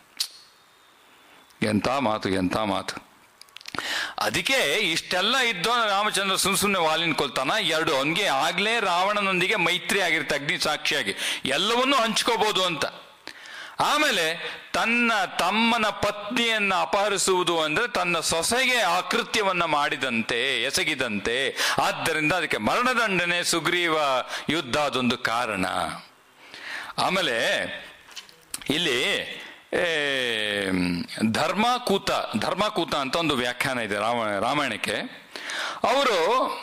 ಎಂತ ಮಾತು ಎಂತ ಮಾತು ಅದಕ್ಕೆ ಇಷ್ಟೆಲ್ಲ ಇದ್ದೋ ರಾಮಚಂದ್ರ ಸುಮ್ ಸುಮ್ಮನೆ ವಾಲಿನ ಕೊಲ್ತಾನ ಎರಡು ಅವನಿಗೆ ಆಗ್ಲೇ ರಾವಣನೊಂದಿಗೆ ಮೈತ್ರಿ ಆಗಿರುತ್ತೆ ಅಗ್ನಿ ಸಾಕ್ಷಿಯಾಗಿ ಎಲ್ಲವನ್ನೂ ಹಂಚ್ಕೋಬಹುದು ಅಂತ ಆಮೇಲೆ ತನ್ನ ತಮ್ಮನ ಪತ್ನಿಯನ್ನ ಅಪಹರಿಸುವುದು ಅಂದ್ರೆ ತನ್ನ ಸೊಸೆಗೆ ಅಕೃತ್ಯವನ್ನ ಮಾಡಿದಂತೆ ಎಸಗಿದಂತೆ ಆದ್ದರಿಂದ ಅದಕ್ಕೆ ಮರಣದಂಡನೆ ಸುಗ್ರೀವ ಯುದ್ಧ ಅದೊಂದು ಕಾರಣ ಆಮೇಲೆ ಇಲ್ಲಿ ಏ, ಧರ್ಮಕೂತ ಧರ್ಮಕೂತ ಅಂತ ಒಂದು ವ್ಯಾಖ್ಯಾನ ಇದೆ ರಾಮ ರಾಮಾಯಣಕ್ಕೆ ಅವರು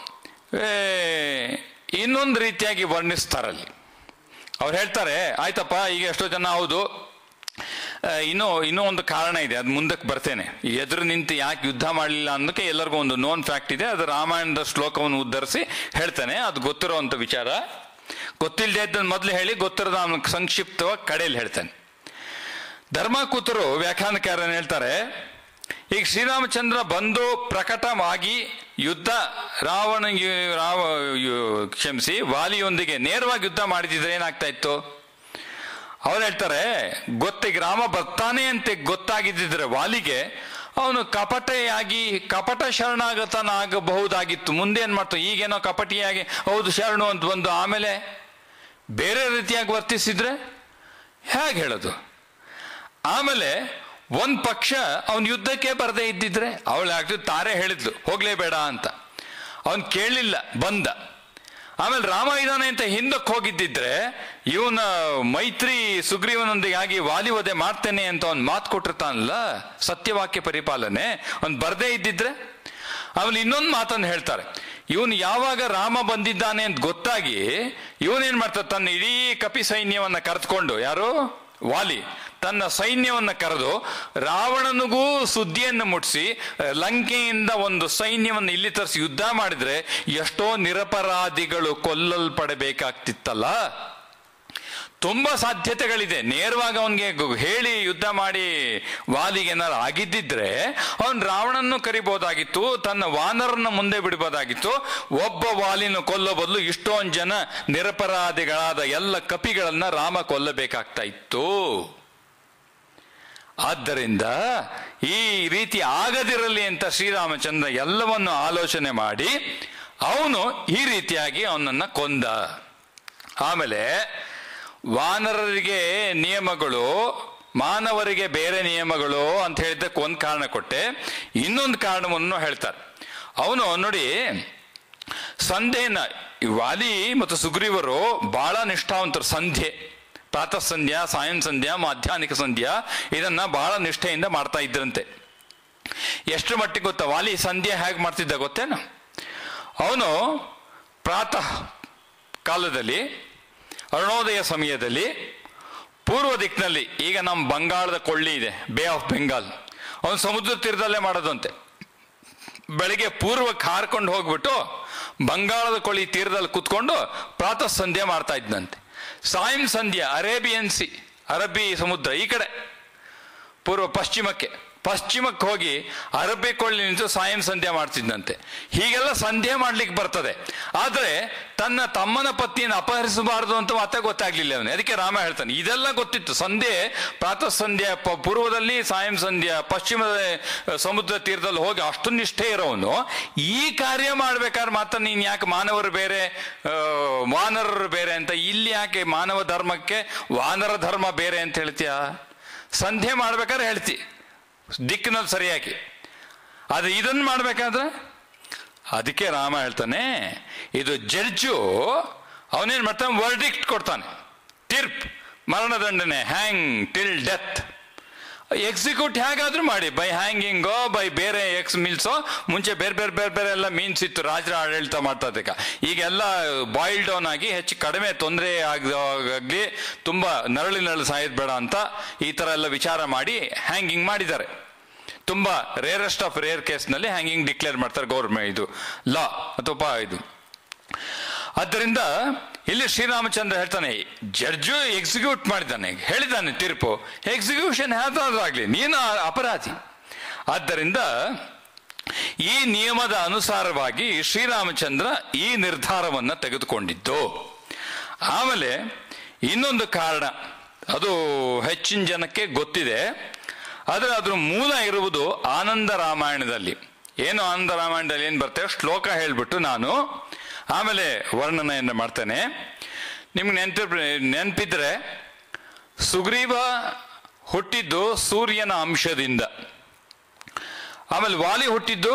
ಇನ್ನೊಂದು ರೀತಿಯಾಗಿ ವರ್ಣಿಸ್ತಾರಲ್ಲಿ ಅವ್ರು ಹೇಳ್ತಾರೆ ಆಯ್ತಪ್ಪ ಈಗ ಎಷ್ಟೋ ಜನ ಹೌದು ಆ, ಇನ್ನೂ ಇನ್ನೂ ಒಂದು ಕಾರಣ ಇದೆ ಅದು ಮುಂದಕ್ಕೆ ಬರ್ತೇನೆ ಈ ಎದುರು ನಿಂತು ಯಾಕೆ ಯುದ್ಧ ಮಾಡಲಿಲ್ಲ ಅನ್ನೋಕ್ಕೆ ಎಲ್ಲರಿಗೂ ಒಂದು ನೋನ್ ಫ್ಯಾಕ್ಟ್ ಇದೆ ಅದು ರಾಮಾಯಣದ ಶ್ಲೋಕವನ್ನು ಉದ್ಧರಿಸಿ ಹೇಳ್ತಾನೆ ಅದು ಗೊತ್ತಿರೋವಂಥ ವಿಚಾರ ಗೊತ್ತಿಲ್ಲದೆ ಇದ್ದನ್ನು ಮೊದಲು ಹೇಳಿ ಗೊತ್ತಿರೋದು ಅವನಿಗೆ ಸಂಕ್ಷಿಪ್ತವಾಗಿ ಕಡೆಯಲ್ಲಿ ಹೇಳ್ತಾನೆ ಧರ್ಮಕೂತರು ವ್ಯಾಖ್ಯಾನಕಾರನ್ ಹೇಳ್ತಾರೆ ಈಗ ಶ್ರೀರಾಮಚಂದ್ರ ಬಂದು ಪ್ರಕಟವಾಗಿ ಯುದ್ಧ ರಾವಣ ರಾವ ಯು- ಕ್ಷಮಿಸಿ ವಾಲಿಯೊಂದಿಗೆ ನೇರವಾಗಿ ಯುದ್ಧ ಮಾಡಿದಿದ್ರೆ ಏನಾಗ್ತಾ ಇತ್ತು ಅವ್ರು ಹೇಳ್ತಾರೆ ಗೊತ್ತಿಗೆ ರಾಮ ಬರ್ತಾನೆ ಅಂತ ಗೊತ್ತಾಗಿದ್ದಿದ್ರೆ ವಾಲಿಗೆ ಅವನು ಕಪಟೆಯಾಗಿ ಕಪಟ ಶರಣಾಗತನಾಗಬಹುದಾಗಿತ್ತು ಮುಂದೆ ಏನ್ ಮಾಡ್ತು ಈಗೇನೋ ಕಪಟಿಯಾಗಿ ಹೌದು ಶರಣು ಅಂತ ಬಂದು ಆಮೇಲೆ ಬೇರೆ ರೀತಿಯಾಗಿ ವರ್ತಿಸಿದ್ರೆ ಹೇಗೆ ಹೇಳೋದು ಆಮೇಲೆ ಒಂದ್ ಪಕ್ಷ ಅವನ್ ಯುದ್ಧಕ್ಕೆ ಬರದೇ ಇದ್ದಿದ್ರೆ ಅವಳು ಆಗ್ತಿದ್ದು ತಾರೆ ಹೇಳಿದ್ಲು ಹೋಗ್ಲೇಬೇಡ ಅಂತ ಅವನ್ ಕೇಳಲಿಲ್ಲ ಬಂದ ಆಮೇಲೆ ರಾಮ ಇದ್ದಾನೆ ಅಂತ ಹಿಂದಕ್ಕೆ ಹೋಗಿದ್ದಿದ್ರೆ ಇವನ ಮೈತ್ರಿ ಸುಗ್ರೀವನೊಂದಿಗೆ ಆಗಿ ವಾಲಿ ವಧೆ ಮಾಡ್ತೇನೆ ಅಂತ ಅವ್ನು ಮಾತು ಕೊಟ್ಟಿರ್ತಾನಲ್ಲ ಸತ್ಯವಾಕ್ಯ ಪರಿಪಾಲನೆ ಅವ್ನು ಬರ್ದೇ ಇದ್ದಿದ್ರೆ ಆಮೇಲೆ ಇನ್ನೊಂದು ಮಾತನ್ನು ಹೇಳ್ತಾರೆ ಇವನು ಯಾವಾಗ ರಾಮ ಬಂದಿದ್ದಾನೆ ಅಂತ ಗೊತ್ತಾಗಿ ಇವನೇನ್ ಮಾಡ್ತಾನೆ ತನ್ನ ಇಡೀ ಕಪಿ ಸೈನ್ಯವನ್ನ ಕರೆದುಕೊಂಡು ಯಾರು ವಾಲಿ ತನ್ನ ಸೈನ್ಯವನ್ನ ಕರೆದು ರಾವಣನಿಗೂ ಸುದ್ದಿಯನ್ನು ಮುಟ್ಟಿಸಿ ಲಂಕೆಯಿಂದ ಒಂದು ಸೈನ್ಯವನ್ನು ಇಲ್ಲಿ ತರಿಸಿ ಯುದ್ಧ ಮಾಡಿದ್ರೆ ಎಷ್ಟೋ ನಿರಪರಾಧಿಗಳು ಕೊಲ್ಲಲ್ಪಡಬೇಕಾಗ್ತಿತ್ತಲ್ಲ ತುಂಬಾ ಸಾಧ್ಯತೆಗಳಿದೆ ನೇರವಾಗಿ ಅವನಿಗೆ ಹೇಳಿ ಯುದ್ಧ ಮಾಡಿ ವಾಲಿಗೆ ಏನಾರು ಆಗಿದ್ದಿದ್ರೆ ಅವನ್ ರಾವಣನ್ನು ಕರಿಬಹುದಾಗಿತ್ತು ತನ್ನ ವಾನರನ್ನ ಮುಂದೆ ಬಿಡಬಹುದಾಗಿತ್ತು ಒಬ್ಬ ವಾಲಿನ ಕೊಲ್ಲೋ ಬದಲು ಇಷ್ಟೊಂದು ಜನ ನಿರಪರಾಧಿಗಳಾದ ಎಲ್ಲ ಕಪಿಗಳನ್ನ ರಾಮ ಕೊಲ್ಲಬೇಕಾಗ್ತಾ ಇತ್ತು ಆದ್ದರಿಂದ ಈ ರೀತಿ ಆಗದಿರಲಿ ಅಂತ ಶ್ರೀರಾಮಚಂದ್ರ ಎಲ್ಲವನ್ನು ಆಲೋಚನೆ ಮಾಡಿ ಅವನು ಈ ರೀತಿಯಾಗಿ ಅವನನ್ನ ಕೊಂದ ಆಮೇಲೆ ವಾನರರಿಗೆ ನಿಯಮಗಳು ಮಾನವರಿಗೆ ಬೇರೆ ನಿಯಮಗಳು ಅಂತ ಹೇಳಿದ್ದಕ್ಕೆ ಒಂದು ಕಾರಣ ಕೊಟ್ಟೆ ಇನ್ನೊಂದು ಕಾರಣವನ್ನು ಹೇಳ್ತಾರೆ ಅವನು ನೋಡಿ ಸಂಧ್ಯೆನ ಈ ವಾಲಿ ಮತ್ತು ಸುಗ್ರೀವರು ಬಹಳ ನಿಷ್ಠಾವಂತರು ಸಂಧ್ಯೆ ಪ್ರಾತಃ ಸಂಧ್ಯಾ ಸಾಯಂ ಸಂಧ್ಯಾ ಮಾಧ್ಯಾಹ್ನಿಕ ಸಂಧ್ಯಾ ಇದನ್ನ ಬಹಳ ನಿಷ್ಠೆಯಿಂದ ಮಾಡ್ತಾ ಇದ್ರಂತೆ ಎಷ್ಟು ಮಟ್ಟಿಗೆ ಗೊತ್ತಾ ವಾಲಿ ಸಂಧ್ಯೆ ಹೇಗೆ ಮಾಡ್ತಿದ್ದ ಗೊತ್ತೇನು ಅವನು ಪ್ರಾತಃ ಕಾಲದಲ್ಲಿ ಅರುಣೋದಯ ಸಮಯದಲ್ಲಿ ಪೂರ್ವ ದಿಕ್ಕಿನಲ್ಲಿ ಈಗ ನಮ್ಮ ಬಂಗಾಳದ ಕೊಳ್ಳಿ ಇದೆ ಬೇ ಆಫ್ ಬೆಂಗಾಲ್ ಅವನು ಸಮುದ್ರ ತೀರದಲ್ಲೇ ಮಾಡೋದಂತೆ ಬೆಳಿಗ್ಗೆ ಪೂರ್ವಕ್ಕೆ ಹಾರ್ಕೊಂಡು ಹೋಗ್ಬಿಟ್ಟು ಬಂಗಾಳದ ಕೊಳಿ ತೀರದಲ್ಲಿ ಕುತ್ಕೊಂಡು ಪ್ರಾತಃ ಸಂಧ್ಯೆ ಮಾಡ್ತಾ ಇದ್ದಂತೆ ಸಾಯಂ ಸಂಧ್ಯಾ ಅರೇಬಿಯನ್ ಸಿ ಅರಬ್ಬಿ ಸಮುದ್ರ ಈ ಕಡೆ ಪೂರ್ವ ಪಶ್ಚಿಮಕ್ಕೆ ಪಶ್ಚಿಮಕ್ಕೆ ಹೋಗಿ ಅರಬ್ಬಿ ಕೊಳ್ಳಿ ನಿಂತು ಸಾಯಂ ಸಂಧ್ಯಾ ಮಾಡ್ತಿದ್ದಂತೆ ಹೀಗೆಲ್ಲ ಸಂಧ್ಯೆ ಮಾಡ್ಲಿಕ್ಕೆ ಬರ್ತದೆ ಆದ್ರೆ ತನ್ನ ತಮ್ಮನ ಪತ್ನಿಯನ್ನು ಅಪಹರಿಸಬಾರದು ಅಂತ ಮತ್ತೆ ಗೊತ್ತಾಗ್ಲಿಲ್ಲ ಅವನು ಅದಕ್ಕೆ ರಾಮ ಹೇಳ್ತಾನೆ ಇದೆಲ್ಲ ಗೊತ್ತಿತ್ತು ಸಂಧ್ಯೆ ಪ್ರಾತಃ ಸಂಧ್ಯಾ ಪ- ಪೂರ್ವದಲ್ಲಿ ಸಾಯಂ ಸಂಧ್ಯಾ ಪಶ್ಚಿಮದ ಅಹ್, ಸಮುದ್ರ ತೀರದಲ್ಲಿ ಹೋಗಿ ಅಷ್ಟು ನಿಷ್ಠೆ ಇರೋನು ಈ ಕಾರ್ಯ ಮಾಡ್ಬೇಕಾದ್ರೆ ಮಾತ್ರ ನೀನ್ ಯಾಕೆ ಮಾನವರು ಬೇರೆ ಆ, ವಾನರರು ಬೇರೆ ಅಂತ ಇಲ್ಲಿ ಯಾಕೆ ಮಾನವ ಧರ್ಮಕ್ಕೆ ವಾನರ ಧರ್ಮ ಬೇರೆ ಅಂತ ಹೇಳ್ತೀಯ ಸಂಧ್ಯೆ ಮಾಡ್ಬೇಕಾದ್ರೆ ಹೇಳ್ತಿ ದಿಕ್ಕಿನಲ್ಲಿ ಸರಿಯಾಗಿ ಆದ್ರೆ ಇದನ್ನ ಮಾಡ್ಬೇಕಾದ್ರೆ ಅದಕ್ಕೆ ರಾಮ ಹೇಳ್ತಾನೆ ಇದು ಜಡ್ಜು ಅವನೇನ್ ಮಾಡ್ತಾನೆ ವರ್ಡಿಕ್ಟ್ ಕೊಡ್ತಾನೆ ತೀರ್ಪ್ ಮರಣದಂಡನೆ ಹ್ಯಾಂಗ್ ಟಿಲ್ ಡೆತ್ ಎಕ್ಸಿಕ್ಯೂಟ್ ಹೇಗಾದ್ರೂ ಮಾಡಿ ಬೈ ಹ್ಯಾಂಗಿಂಗೋ ಬೈ ಬೇರೆ ಎಕ್ಸ್ ಮೀಲ್ಸೋ ಮುಂಚೆ ಬೇರೆ ಬೇರೆ ಬೇರೆ ಬೇರೆ ಎಲ್ಲ ಮೀನ್ಸ್ ಇತ್ತು ರಾಜರ ಆಡಳಿತ ಮಾಡ್ತಾ ಇದ್ದಕ್ಕ ಈಗೆಲ್ಲ ಬಾಯ್ಲ್ ಡೌನ್ ಆಗಿ ಹೆಚ್ಚು ಕಡಿಮೆ ತೊಂದರೆ ಆಗಲಿ ತುಂಬಾ ನರಳಿ ನರಳು ಸಾಯೋದ್ ಬೇಡ ಅಂತ ಈ ತರ ಎಲ್ಲ ವಿಚಾರ ಮಾಡಿ ಹ್ಯಾಂಗಿಂಗ್ ಮಾಡಿದ್ದಾರೆ ತುಂಬಾ ರೇರೆಸ್ಟ್ ಆಫ್ ರೇರ್ ಕೇಸ್ನಲ್ಲಿ ಹ್ಯಾಂಗಿಂಗ್ ಡಿಕ್ಲೇರ್ ಮಾಡ್ತಾರೆ ಗೌರ್ಮೆಂಟ್ ಇದು ಲಾ ಅಥವಾ ಇದು ಆದ್ದರಿಂದ ಇಲ್ಲಿ ಶ್ರೀರಾಮಚಂದ್ರ ಹೇಳ್ತಾನೆ ಜಡ್ಜು ಎಕ್ಸಿಕ್ಯೂಟ್ ಮಾಡಿದ್ದಾನೆ ಹೇಳಿದ್ದಾನೆ ತೀರ್ಪು ಎಕ್ಸಿಕ್ಯೂಷನ್ ಯಾವ್ದಾದ್ರೂ ಆಗ್ಲಿ ನೀನು ಅಪರಾಧಿ ಆದ್ದರಿಂದ ಈ ನಿಯಮದ ಅನುಸಾರವಾಗಿ ಶ್ರೀರಾಮಚಂದ್ರ ಈ ನಿರ್ಧಾರವನ್ನ ತೆಗೆದುಕೊಂಡಿದ್ದು ಆಮೇಲೆ ಇನ್ನೊಂದು ಕಾರಣ ಅದು ಹೆಚ್ಚಿನ ಜನಕ್ಕೆ ಗೊತ್ತಿದೆ ಆದರೆ ಅದ್ರ ಮೂಲ ಇರುವುದು ಆನಂದ ರಾಮಾಯಣದಲ್ಲಿ ಏನು ಆನಂದ ರಾಮಾಯಣದಲ್ಲಿ ಏನು ಬರ್ತೇವೆ ಶ್ಲೋಕ ಹೇಳ್ಬಿಟ್ಟು ನಾನು ಆಮೇಲೆ ವರ್ಣನೆಯನ್ನು ಮಾಡ್ತೇನೆ ನಿಮ್ಗೆ ನೆನಪಿ ನೆನಪಿದ್ರೆ ಸುಗ್ರೀವ ಹುಟ್ಟಿದ್ದು ಸೂರ್ಯನ ಅಂಶದಿಂದ ಆಮೇಲೆ ವಾಲಿ ಹುಟ್ಟಿದ್ದು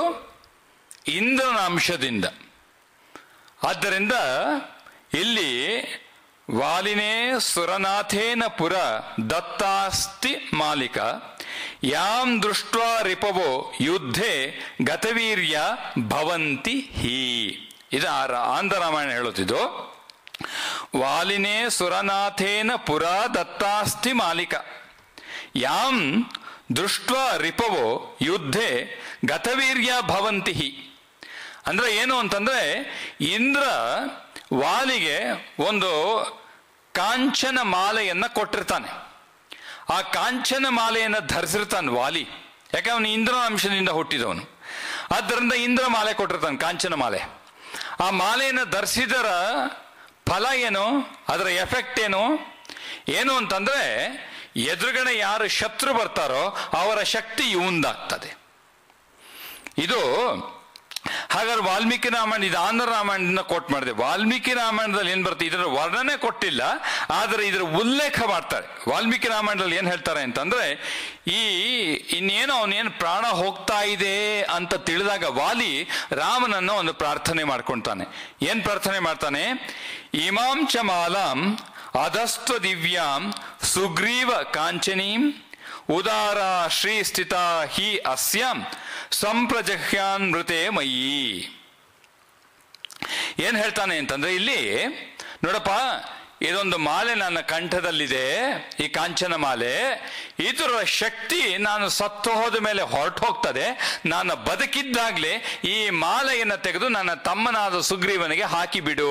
ಇಂದ್ರನ ಅಂಶದಿಂದ ಆದ್ದರಿಂದ ಇಲ್ಲಿ ವಾಲಿನೇ ಸುರನಾಥೇನ ಪುರ ದತ್ತಾಸ್ತಿ ಮಾಲಿಕ ಯಾಂ ದೃಷ್ಟ ರಿಪವೋ ಯುದ್ಧೆ ಗತವೀರ್ಯ ಭವಂತಿ ಹಿ ಇದು ಆ- ಆಂಧ್ರ ರಾಮಾಯಣ ಹೇಳುತ್ತಿದ್ದು ವಾಲಿನೇ ಸುರನಾಥೇನ ಪುರ ದತ್ತಾಸ್ತಿ ಮಾಲಿಕ ಯಾಂ ದೃಷ್ಟ ರಿಪವೋ ಯುದ್ಧೆ ಗತವೀರ್ಯ ಭವಂತಿ ಹಿ ಅಂದ್ರೆ ಏನು ಅಂತಂದ್ರೆ ಇಂದ್ರ ವಾಲಿಗೆ ಒಂದು ಕಾಂಚನ ಮಾಲೆಯನ್ನ ಕೊಟ್ಟಿರ್ತಾನೆ ಆ ಕಾಂಚನ ಮಾಲೆಯನ್ನು ಧರಿಸಿರ್ತಾನೆ ವಾಲಿ ಯಾಕೆ ಅವನು ಇಂದ್ರನ ಅಂಶದಿಂದ ಹುಟ್ಟಿದವನು ಆದ್ದರಿಂದ ಇಂದ್ರ ಮಾಲೆ ಕೊಟ್ಟಿರ್ತಾನೆ ಕಾಂಚನ ಮಾಲೆ ಆ ಮಾಲೆಯನ್ನು ಧರಿಸಿದರ ಫಲ ಏನು ಅದರ ಎಫೆಕ್ಟ್ ಏನು ಏನು ಅಂತಂದ್ರೆ ಎದುರುಗಡೆ ಯಾರು ಶತ್ರು ಬರ್ತಾರೋ ಅವರ ಶಕ್ತಿ ಇವಂದಾಗ್ತದೆ ಇದು ಹಾಗಾದ್ರೆ ವಾಲ್ಮೀಕಿ ರಾಮಾಯಣ ಇದು ಆಂಧ್ರ ರಾಮಾಯಣದಿಂದ ಕೋಟ್ ಮಾಡಿದೆ ವಾಲ್ಮೀಕಿ ರಾಮಾಯಣದಲ್ಲಿ ಏನ್ ಬರುತ್ತೆ ಇದರ ವರ್ಣನೆ ಕೊಟ್ಟಿಲ್ಲ ಆದರೆ ಇದರ ಉಲ್ಲೇಖ ಮಾಡ್ತಾರೆ ವಾಲ್ಮೀಕಿ ರಾಮಾಯಣದಲ್ಲಿ ಏನ್ ಹೇಳ್ತಾರೆ ಅಂತಂದ್ರೆ ಈ ಇನ್ನೇನೋ ಅವನೇನು ಪ್ರಾಣ ಹೋಗ್ತಾ ಇದೆ ಅಂತ ತಿಳಿದಾಗ ವಾಲಿ ರಾಮನನ್ನ ಒಂದು ಪ್ರಾರ್ಥನೆ ಮಾಡ್ಕೊಳ್ತಾನೆ ಏನ್ ಪ್ರಾರ್ಥನೆ ಮಾಡ್ತಾನೆ ಇಮಾಂ ಚ ಮಾಲಾಂ ಅಧಸ್ತ್ವ ದಿವ್ಯಾಂ ಸುಗ್ರೀವ ಕಾಂಚನೀಂ ಉದಾರ ಶ್ರೀ ಸ್ಥಿತ ಹಿ ಅಸ್ಯಾಂ ಸಂಪ್ರಜಹ್ಯಾನ್ ಮೃತೆ ಮಯಿ ಏನ್ ಹೇಳ್ತಾನೆ ಅಂತಂದ್ರೆ ಇಲ್ಲಿ ನೋಡಪ್ಪ ಇದೊಂದು ಮಾಲೆ ನನ್ನ ಕಂಠದಲ್ಲಿದೆ ಈ ಕಾಂಚನ ಮಾಲೆ ಇದರ ಶಕ್ತಿ ನಾನು ಸತ್ತು ಹೋದ ಮೇಲೆ ಹೊರಟು ಹೋಗ್ತದೆ ನಾನು ಬದುಕಿದ್ದಾಗ್ಲೇ ಈ ಮಾಲೆಯನ್ನು ತೆಗೆದು ನನ್ನ ತಮ್ಮನಾದ ಸುಗ್ರೀವನಿಗೆ ಹಾಕಿಬಿಡು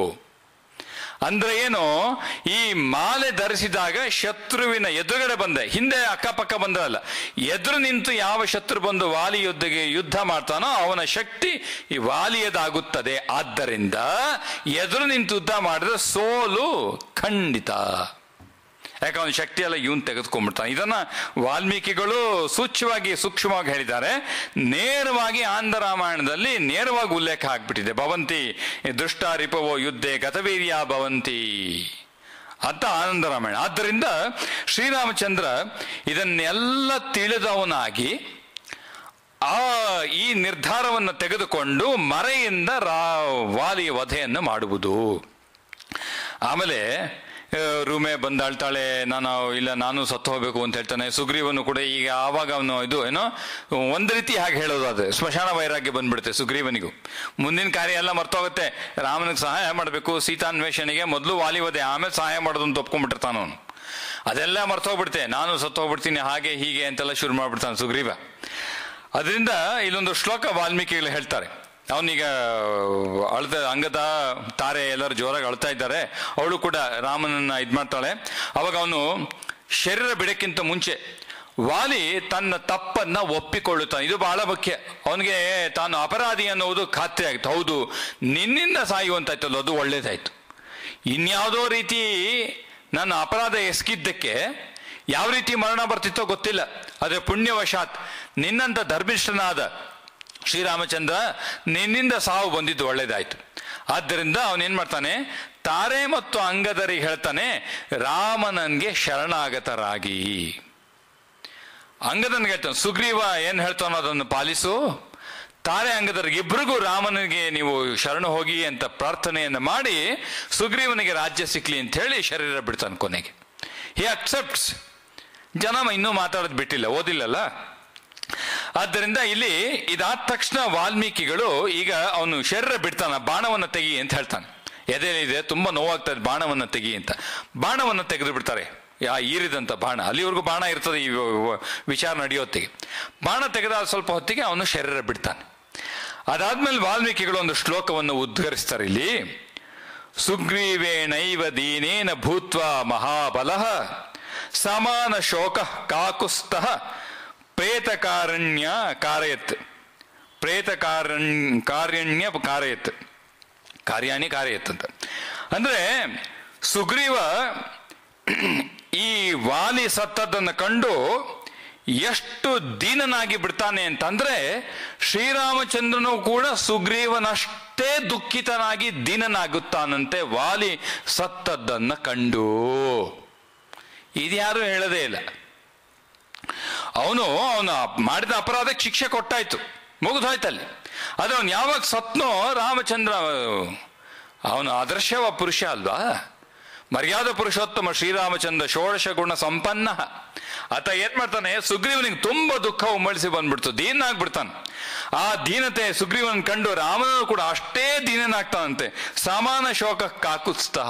ಅಂದ್ರೆ ಏನು ಈ ಮಾಲೆ ಧರಿಸಿದಾಗ ಶತ್ರುವಿನ ಎದುರುಗಡೆ ಬಂದೆ ಹಿಂದೆ ಅಕ್ಕಪಕ್ಕ ಬಂದಲ್ಲ ಎದುರು ನಿಂತು ಯಾವ ಶತ್ರು ಬಂದು ವಾಲಿ ಯುದ್ಧಗೆ ಯುದ್ಧ ಮಾಡ್ತಾನೋ ಅವನ ಶಕ್ತಿ ಈ ವಾಲಿಯದಾಗುತ್ತದೆ ಆದ್ದರಿಂದ ಎದುರು ನಿಂತು ಯುದ್ಧ ಮಾಡಿದ್ರೆ ಸೋಲು ಖಂಡಿತ ಯಾಕೆ ಅವನ ಶಕ್ತಿ ಎಲ್ಲ ಇವನ್ ತೆಗೆದುಕೊಂಡ್ಬಿಡ್ತಾನೆ ಇದನ್ನ ವಾಲ್ಮೀಕಿಗಳು ಸೂಚ್ಯವಾಗಿ ಸೂಕ್ಷ್ಮವಾಗಿ ಹೇಳಿದ್ದಾರೆ ನೇರವಾಗಿ ಆಂಧ್ರ ರಾಮಾಯಣದಲ್ಲಿ ನೇರವಾಗಿ ಉಲ್ಲೇಖ ಆಗ್ಬಿಟ್ಟಿದೆ ಭವಂತಿ ದುಷ್ಟ ರಿಪವೋ ಯುದ್ಧೆ ಗತವೀರ್ಯ ಭವಂತಿ ಅಂತ ಆನಂದ ರಾಮಾಯಣ ಆದ್ದರಿಂದ ಶ್ರೀರಾಮಚಂದ್ರ ಇದನ್ನೆಲ್ಲ ತಿಳಿದವನಾಗಿ ಆ ಈ ನಿರ್ಧಾರವನ್ನು ತೆಗೆದುಕೊಂಡು ಮರೆಯಿಂದ ರಾ ವಾಲಿಯ ವಧೆಯನ್ನು ಮಾಡುವುದು ಆಮೇಲೆ ಆ, ರೂಮೆ ಬಂದು ಅಳ್ತಾಳೆ ನಾನು ಇಲ್ಲ ನಾನು ಸತ್ತು ಹೋಗ್ಬೇಕು ಅಂತ ಹೇಳ್ತಾನೆ ಸುಗ್ರೀವನು ಕೂಡ ಈಗ ಆವಾಗ ಅವನು ಇದು ಏನೋ ಒಂದು ರೀತಿ ಹಾಗೆ ಹೇಳೋದು ಅದು ಸ್ಮಶಾನ ವೈರಾಗ್ಯ ಬಂದ್ಬಿಡುತ್ತೆ ಸುಗ್ರೀವನಿಗೂ ಮುಂದಿನ ಕಾರ್ಯ ಎಲ್ಲ ಮರ್ತೋಗುತ್ತೆ ರಾಮನಿಗೆ ಸಹಾಯ ಮಾಡಬೇಕು ಸೀತಾನ್ವೇಷಣೆಗೆ ಮೊದಲು ವಾಲಿವದೆ ಆಮೇಲೆ ಸಹಾಯ ಮಾಡೋದು ಅಂತ ಒಪ್ಕೊಂಡ್ಬಿಟ್ಟಿರ್ತಾನ ಅವನು ಅದೆಲ್ಲ ಮರ್ತೋಗ್ಬಿಡುತ್ತೆ ನಾನು ಸತ್ತು ಹೋಗ್ಬಿಡ್ತೀನಿ ಹಾಗೆ ಹೀಗೆ ಅಂತೆಲ್ಲ ಶುರು ಮಾಡ್ಬಿಡ್ತಾನೆ ಸುಗ್ರೀವ ಅದರಿಂದ ಇಲ್ಲೊಂದು ಶ್ಲೋಕ ವಾಲ್ಮೀಕಿಗಳು ಹೇಳ್ತಾರೆ ಅವನೀಗ ಅಳ್ದ ಅಂಗದ ತಾರೆ ಎಲ್ಲರೂ ಜೋರಾಗಿ ಅಳ್ತಾ ಇದ್ದಾರೆ ಅವಳು ಕೂಡ ರಾಮನನ್ನ ಇದ್ ಮಾಡ್ತಾಳೆ ಅವಾಗ ಅವನು ಶರೀರ ಬಿಡಕ್ಕಿಂತ ಮುಂಚೆ ವಾಲಿ ತನ್ನ ತಪ್ಪನ್ನ ಒಪ್ಪಿಕೊಳ್ಳುತ್ತಾನೆ ಇದು ಬಹಳ ಮುಖ್ಯ ಅವನಿಗೆ ತಾನು ಅಪರಾಧಿ ಅನ್ನುವುದು ಖಾತ್ರಿ ಆಯ್ತು ಹೌದು ನಿನ್ನಿಂದ ಸಾಯುವಂತಾಯ್ತಲ್ಲ ಅದು ಒಳ್ಳೇದಾಯ್ತು ಇನ್ಯಾವುದೋ ರೀತಿ ನನ್ನ ಅಪರಾಧ ಎಸಗಿದ್ದಕ್ಕೆ ಯಾವ ರೀತಿ ಮರಣ ಬರ್ತಿತ್ತೋ ಗೊತ್ತಿಲ್ಲ ಆದರೆ ಪುಣ್ಯವಶಾತ್ ನಿನ್ನಂತ ಧರ್ಮಿಷ್ಠನಾದ ಶ್ರೀರಾಮಚಂದ್ರ ನಿನ್ನಿಂದ ಸಾವು ಬಂದಿದ್ದು ಒಳ್ಳೇದಾಯ್ತು ಆದ್ದರಿಂದ ಅವನೇನ್ ಮಾಡ್ತಾನೆ ತಾರೆ ಮತ್ತು ಅಂಗದರಿಗೆ ಹೇಳ್ತಾನೆ ರಾಮನನ್ಗೆ ಶರಣಾಗತರಾಗಿ ಅಂಗದನ್ಗೆ ಹೇಳ್ತಾನೆ ಸುಗ್ರೀವ ಏನ್ ಹೇಳ್ತಾನೋ ಅದನ್ನು ಪಾಲಿಸು ತಾರೆ ಅಂಗದರಿಗೆ ಇಬ್ಬರಿಗೂ ರಾಮನಿಗೆ ನೀವು ಶರಣ ಹೋಗಿ ಅಂತ ಪ್ರಾರ್ಥನೆಯನ್ನು ಮಾಡಿ ಸುಗ್ರೀವನಿಗೆ ರಾಜ್ಯ ಸಿಕ್ಲಿ ಅಂತ ಹೇಳಿ ಶರೀರ ಬಿಡ್ತಾನೆ ಕೊನೆಗೆ ಹಿ ಅಕ್ಸೆಪ್ಟ್ಸ್ ಜನ ಇನ್ನೂ ಮಾತಾಡೋದು ಬಿಟ್ಟಿಲ್ಲ ಓದಿಲ್ಲಲ್ಲ ಆದ್ದರಿಂದ ಇಲ್ಲಿ ಇದಾದ ತಕ್ಷಣ ವಾಲ್ಮೀಕಿಗಳು ಈಗ ಅವನು ಶರೀರ ಬಿಡ್ತಾನ ಬಾಣವನ್ನು ತೆಗಿ ಅಂತ ಹೇಳ್ತಾನೆ ಎದೆಲಿದೆ ತುಂಬಾ ನೋವಾಗ್ತದೆ ಬಾಣವನ್ನು ತೆಗಿ ಅಂತ ಬಾಣವನ್ನು ತೆಗೆದು ಬಿಡ್ತಾರೆ ಆ ಈರಿದಂತ ಬಾಣ ಅಲ್ಲಿವರೆಗೂ ಬಾಣ ಇರ್ತದೆ ಈ ವ- ವ- ವಿಚಾರ ನಡೆಯೋತ್ತಿಗೆ ಬಾಣ ತೆಗೆದಾದ ಸ್ವಲ್ಪ ಹೊತ್ತಿಗೆ ಅವನು ಶರೀರ ಬಿಡ್ತಾನೆ ಅದಾದ್ಮೇಲೆ ವಾಲ್ಮೀಕಿಗಳು ಒಂದು ಶ್ಲೋಕವನ್ನು ಉದ್ಗರಿಸ್ತಾರೆ ಇಲ್ಲಿ ಸುಗ್ರೀವೇಣೈವ ದೀನೇನ ಭೂತ್ವ ಮಹಾಬಲಃ ಸಮಾನ ಶೋಕ ಕಾಕುಸ್ತಃ ಪ್ರೇತಕಾರಣ್ಯ ಕಾರಯತ್ ಪ್ರೇತಕಾರಣ್ಯ ಕಾರ್ಯಣ್ಯ ಕಾರಯತ್ ಕಾರ್ಯಾಣಿ ಕಾರಯತ್ ಅಂತ ಅಂದ್ರೆ ಸುಗ್ರೀವ ಈ ವಾಲಿ ಸತ್ತದ್ದನ್ನು ಕಂಡು ಎಷ್ಟು ದೀನನಾಗಿ ಬಿಡ್ತಾನೆ ಅಂತಂದ್ರೆ ಶ್ರೀರಾಮಚಂದ್ರನು ಕೂಡ ಸುಗ್ರೀವನಷ್ಟೇ ದುಃಖಿತನಾಗಿ ದೀನನಾಗುತ್ತಾನಂತೆ ವಾಲಿ ಸತ್ತದ್ದನ್ನ ಕಂಡು ಇದ್ಯಾರು ಹೇಳದೇ ಇಲ್ಲ ಅವನು ಅವನು ಮಾಡಿದ ಅಪರಾಧಕ್ಕೆ ಶಿಕ್ಷೆ ಕೊಟ್ಟಾಯ್ತು ಮುಗಿದೋಯ್ತಲ್ಲಿ ಅದು ಅವನು ಯಾವಾಗ ಸತ್ನೋ ರಾಮಚಂದ್ರ ಅವನು ಆದರ್ಶವ ಪುರುಷ ಅಲ್ವಾ ಮರ್ಯಾದ ಪುರುಷೋತ್ತಮ ಶ್ರೀರಾಮಚಂದ್ರ ಷೋಡಶ ಗುಣ ಸಂಪನ್ನ ಆತ ಏನ್ ಮಾಡ್ತಾನೆ ಸುಗ್ರೀವನಿಗೆ ತುಂಬಾ ದುಃಖ ಉಮ್ಮಳಿಸಿ ಬಂದ್ಬಿಡ್ತು ದೀನಾಗ್ಬಿಡ್ತಾನೆ ಆ ದೀನತೆ ಸುಗ್ರೀವನ್ ಕಂಡು ರಾಮನು ಕೂಡ ಅಷ್ಟೇ ದೀನನಾಗ್ತಾನಂತೆ ಸಮಾನ ಶೋಕ ಕಾಕುತ್ಸ್ತಃ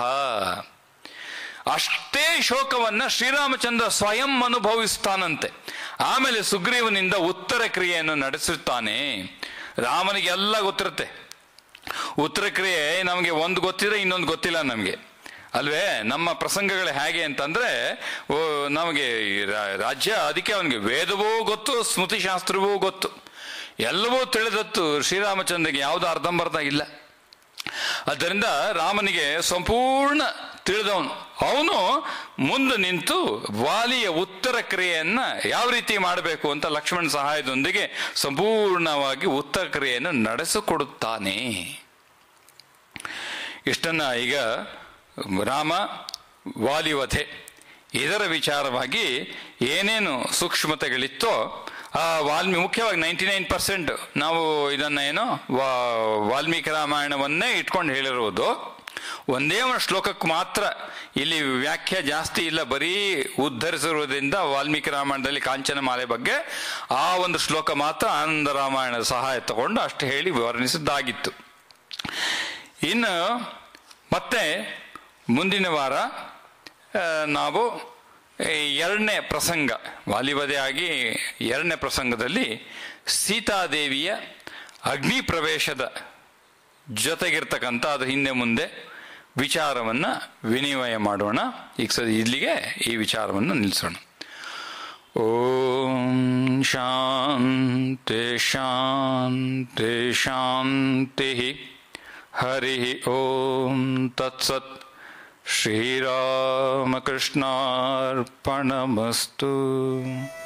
ಅಷ್ಟೇ ಶೋಕವನ್ನ ಶ್ರೀರಾಮಚಂದ್ರ ಸ್ವಯಂ ಅನುಭವಿಸ್ತಾನಂತೆ ಆಮೇಲೆ ಸುಗ್ರೀವನಿಂದ ಉತ್ತರ ಕ್ರಿಯೆಯನ್ನು ನಡೆಸುತ್ತಾನೆ ರಾಮನಿಗೆ ಎಲ್ಲ ಗೊತ್ತಿರುತ್ತೆ ಉತ್ತರ ಕ್ರಿಯೆ ನಮಗೆ ಒಂದು ಗೊತ್ತಿದ್ರೆ ಇನ್ನೊಂದು ಗೊತ್ತಿಲ್ಲ ನಮಗೆ ಅಲ್ವೇ ನಮ್ಮ ಪ್ರಸಂಗಗಳು ಹೇಗೆ ಅಂತಂದ್ರೆ ಓ, ನಮಗೆ ಈ ರಾ- ರಾಜ್ಯ ಅದಕ್ಕೆ ಅವನಿಗೆ ವೇದವೂ ಗೊತ್ತು ಸ್ಮೃತಿ ಶಾಸ್ತ್ರವೂ ಗೊತ್ತು ಎಲ್ಲವೂ ತಿಳಿದತ್ತು ಶ್ರೀರಾಮಚಂದ್ರಿಗೆ ಯಾವುದು ಅರ್ಧಂಬರ್ಧ ಇಲ್ಲ ಆದ್ದರಿಂದ ರಾಮನಿಗೆ ಸಂಪೂರ್ಣ ತಿಳಿದವನು ಅವನು ಮುಂದೆ ನಿಂತು ವಾಲಿಯ ಉತ್ತರ ಕ್ರಿಯೆಯನ್ನ ಯಾವ ರೀತಿ ಮಾಡಬೇಕು ಅಂತ ಲಕ್ಷ್ಮಣ ಸಹಾಯದೊಂದಿಗೆ ಸಂಪೂರ್ಣವಾಗಿ ಉತ್ತರ ಕ್ರಿಯೆಯನ್ನು ನಡೆಸಿಕೊಡುತ್ತಾನೆ ಇಷ್ಟನ್ನ ಈಗ ರಾಮ ವಾಲಿವಧೆ ಇದರ ವಿಚಾರವಾಗಿ ಏನೇನು ಸೂಕ್ಷ್ಮತೆಗಳಿತ್ತೋ ಆ ವಾಲ್ಮಿ ಮುಖ್ಯವಾಗಿ ನೈಂಟಿ ನೈನ್ ಪರ್ಸೆಂಟ್ ನಾವು ಇದನ್ನ ಏನು ವಾ- ವಾಲ್ಮೀಕಿ ರಾಮಾಯಣವನ್ನೇ ಇಟ್ಕೊಂಡು ಹೇಳಿರುವುದು ಒಂದೇ ಒಂದು ಶ್ಲೋಕಕ್ಕೆ ಮಾತ್ರ ಇಲ್ಲಿ ವ್ಯಾಖ್ಯೆ ಜಾಸ್ತಿ ಇಲ್ಲ ಬರೀ ಉದ್ಧರಿಸಿರುವುದರಿಂದ ವಾಲ್ಮೀಕಿ ರಾಮಾಯಣದಲ್ಲಿ ಕಾಂಚನ ಮಾಲೆ ಬಗ್ಗೆ ಆ ಒಂದು ಶ್ಲೋಕ ಮಾತ್ರ ಆನಂದ ರಾಮಾಯಣದ ಸಹಾಯ ತಗೊಂಡು ಅಷ್ಟು ಹೇಳಿ ವರ್ಣಿಸಿದ್ದಾಗಿತ್ತು ಇನ್ನು ಮತ್ತೆ ಮುಂದಿನ ವಾರ ಆ, ನಾವು ಈ ಎರಡನೇ ಪ್ರಸಂಗ ವಾಲಿವಧೆ ಆಗಿ ಎರಡನೇ ಪ್ರಸಂಗದಲ್ಲಿ ಸೀತಾದೇವಿಯ ಅಗ್ನಿ ಪ್ರವೇಶದ ಜೊತೆಗಿರ್ತಕ್ಕಂಥ ಅದು ಹಿಂದೆ ಮುಂದೆ ವಿಚಾರವನ್ನ ವಿನಿಮಯ ಮಾಡೋಣ ಈಗ ಸ ಇಲ್ಲಿಗೆ ಈ ವಿಚಾರವನ್ನು ನಿಲ್ಲಿಸೋಣ ಓಂ ಶಾಂತಿ ಶಾಂತಿ ಶಾಂತಿ ಹರಿ ಓಂ ತತ್ಸತ್ ಶ್ರೀರಾಮಕೃಷ್ಣಾರ್ಪಣಮಸ್ತು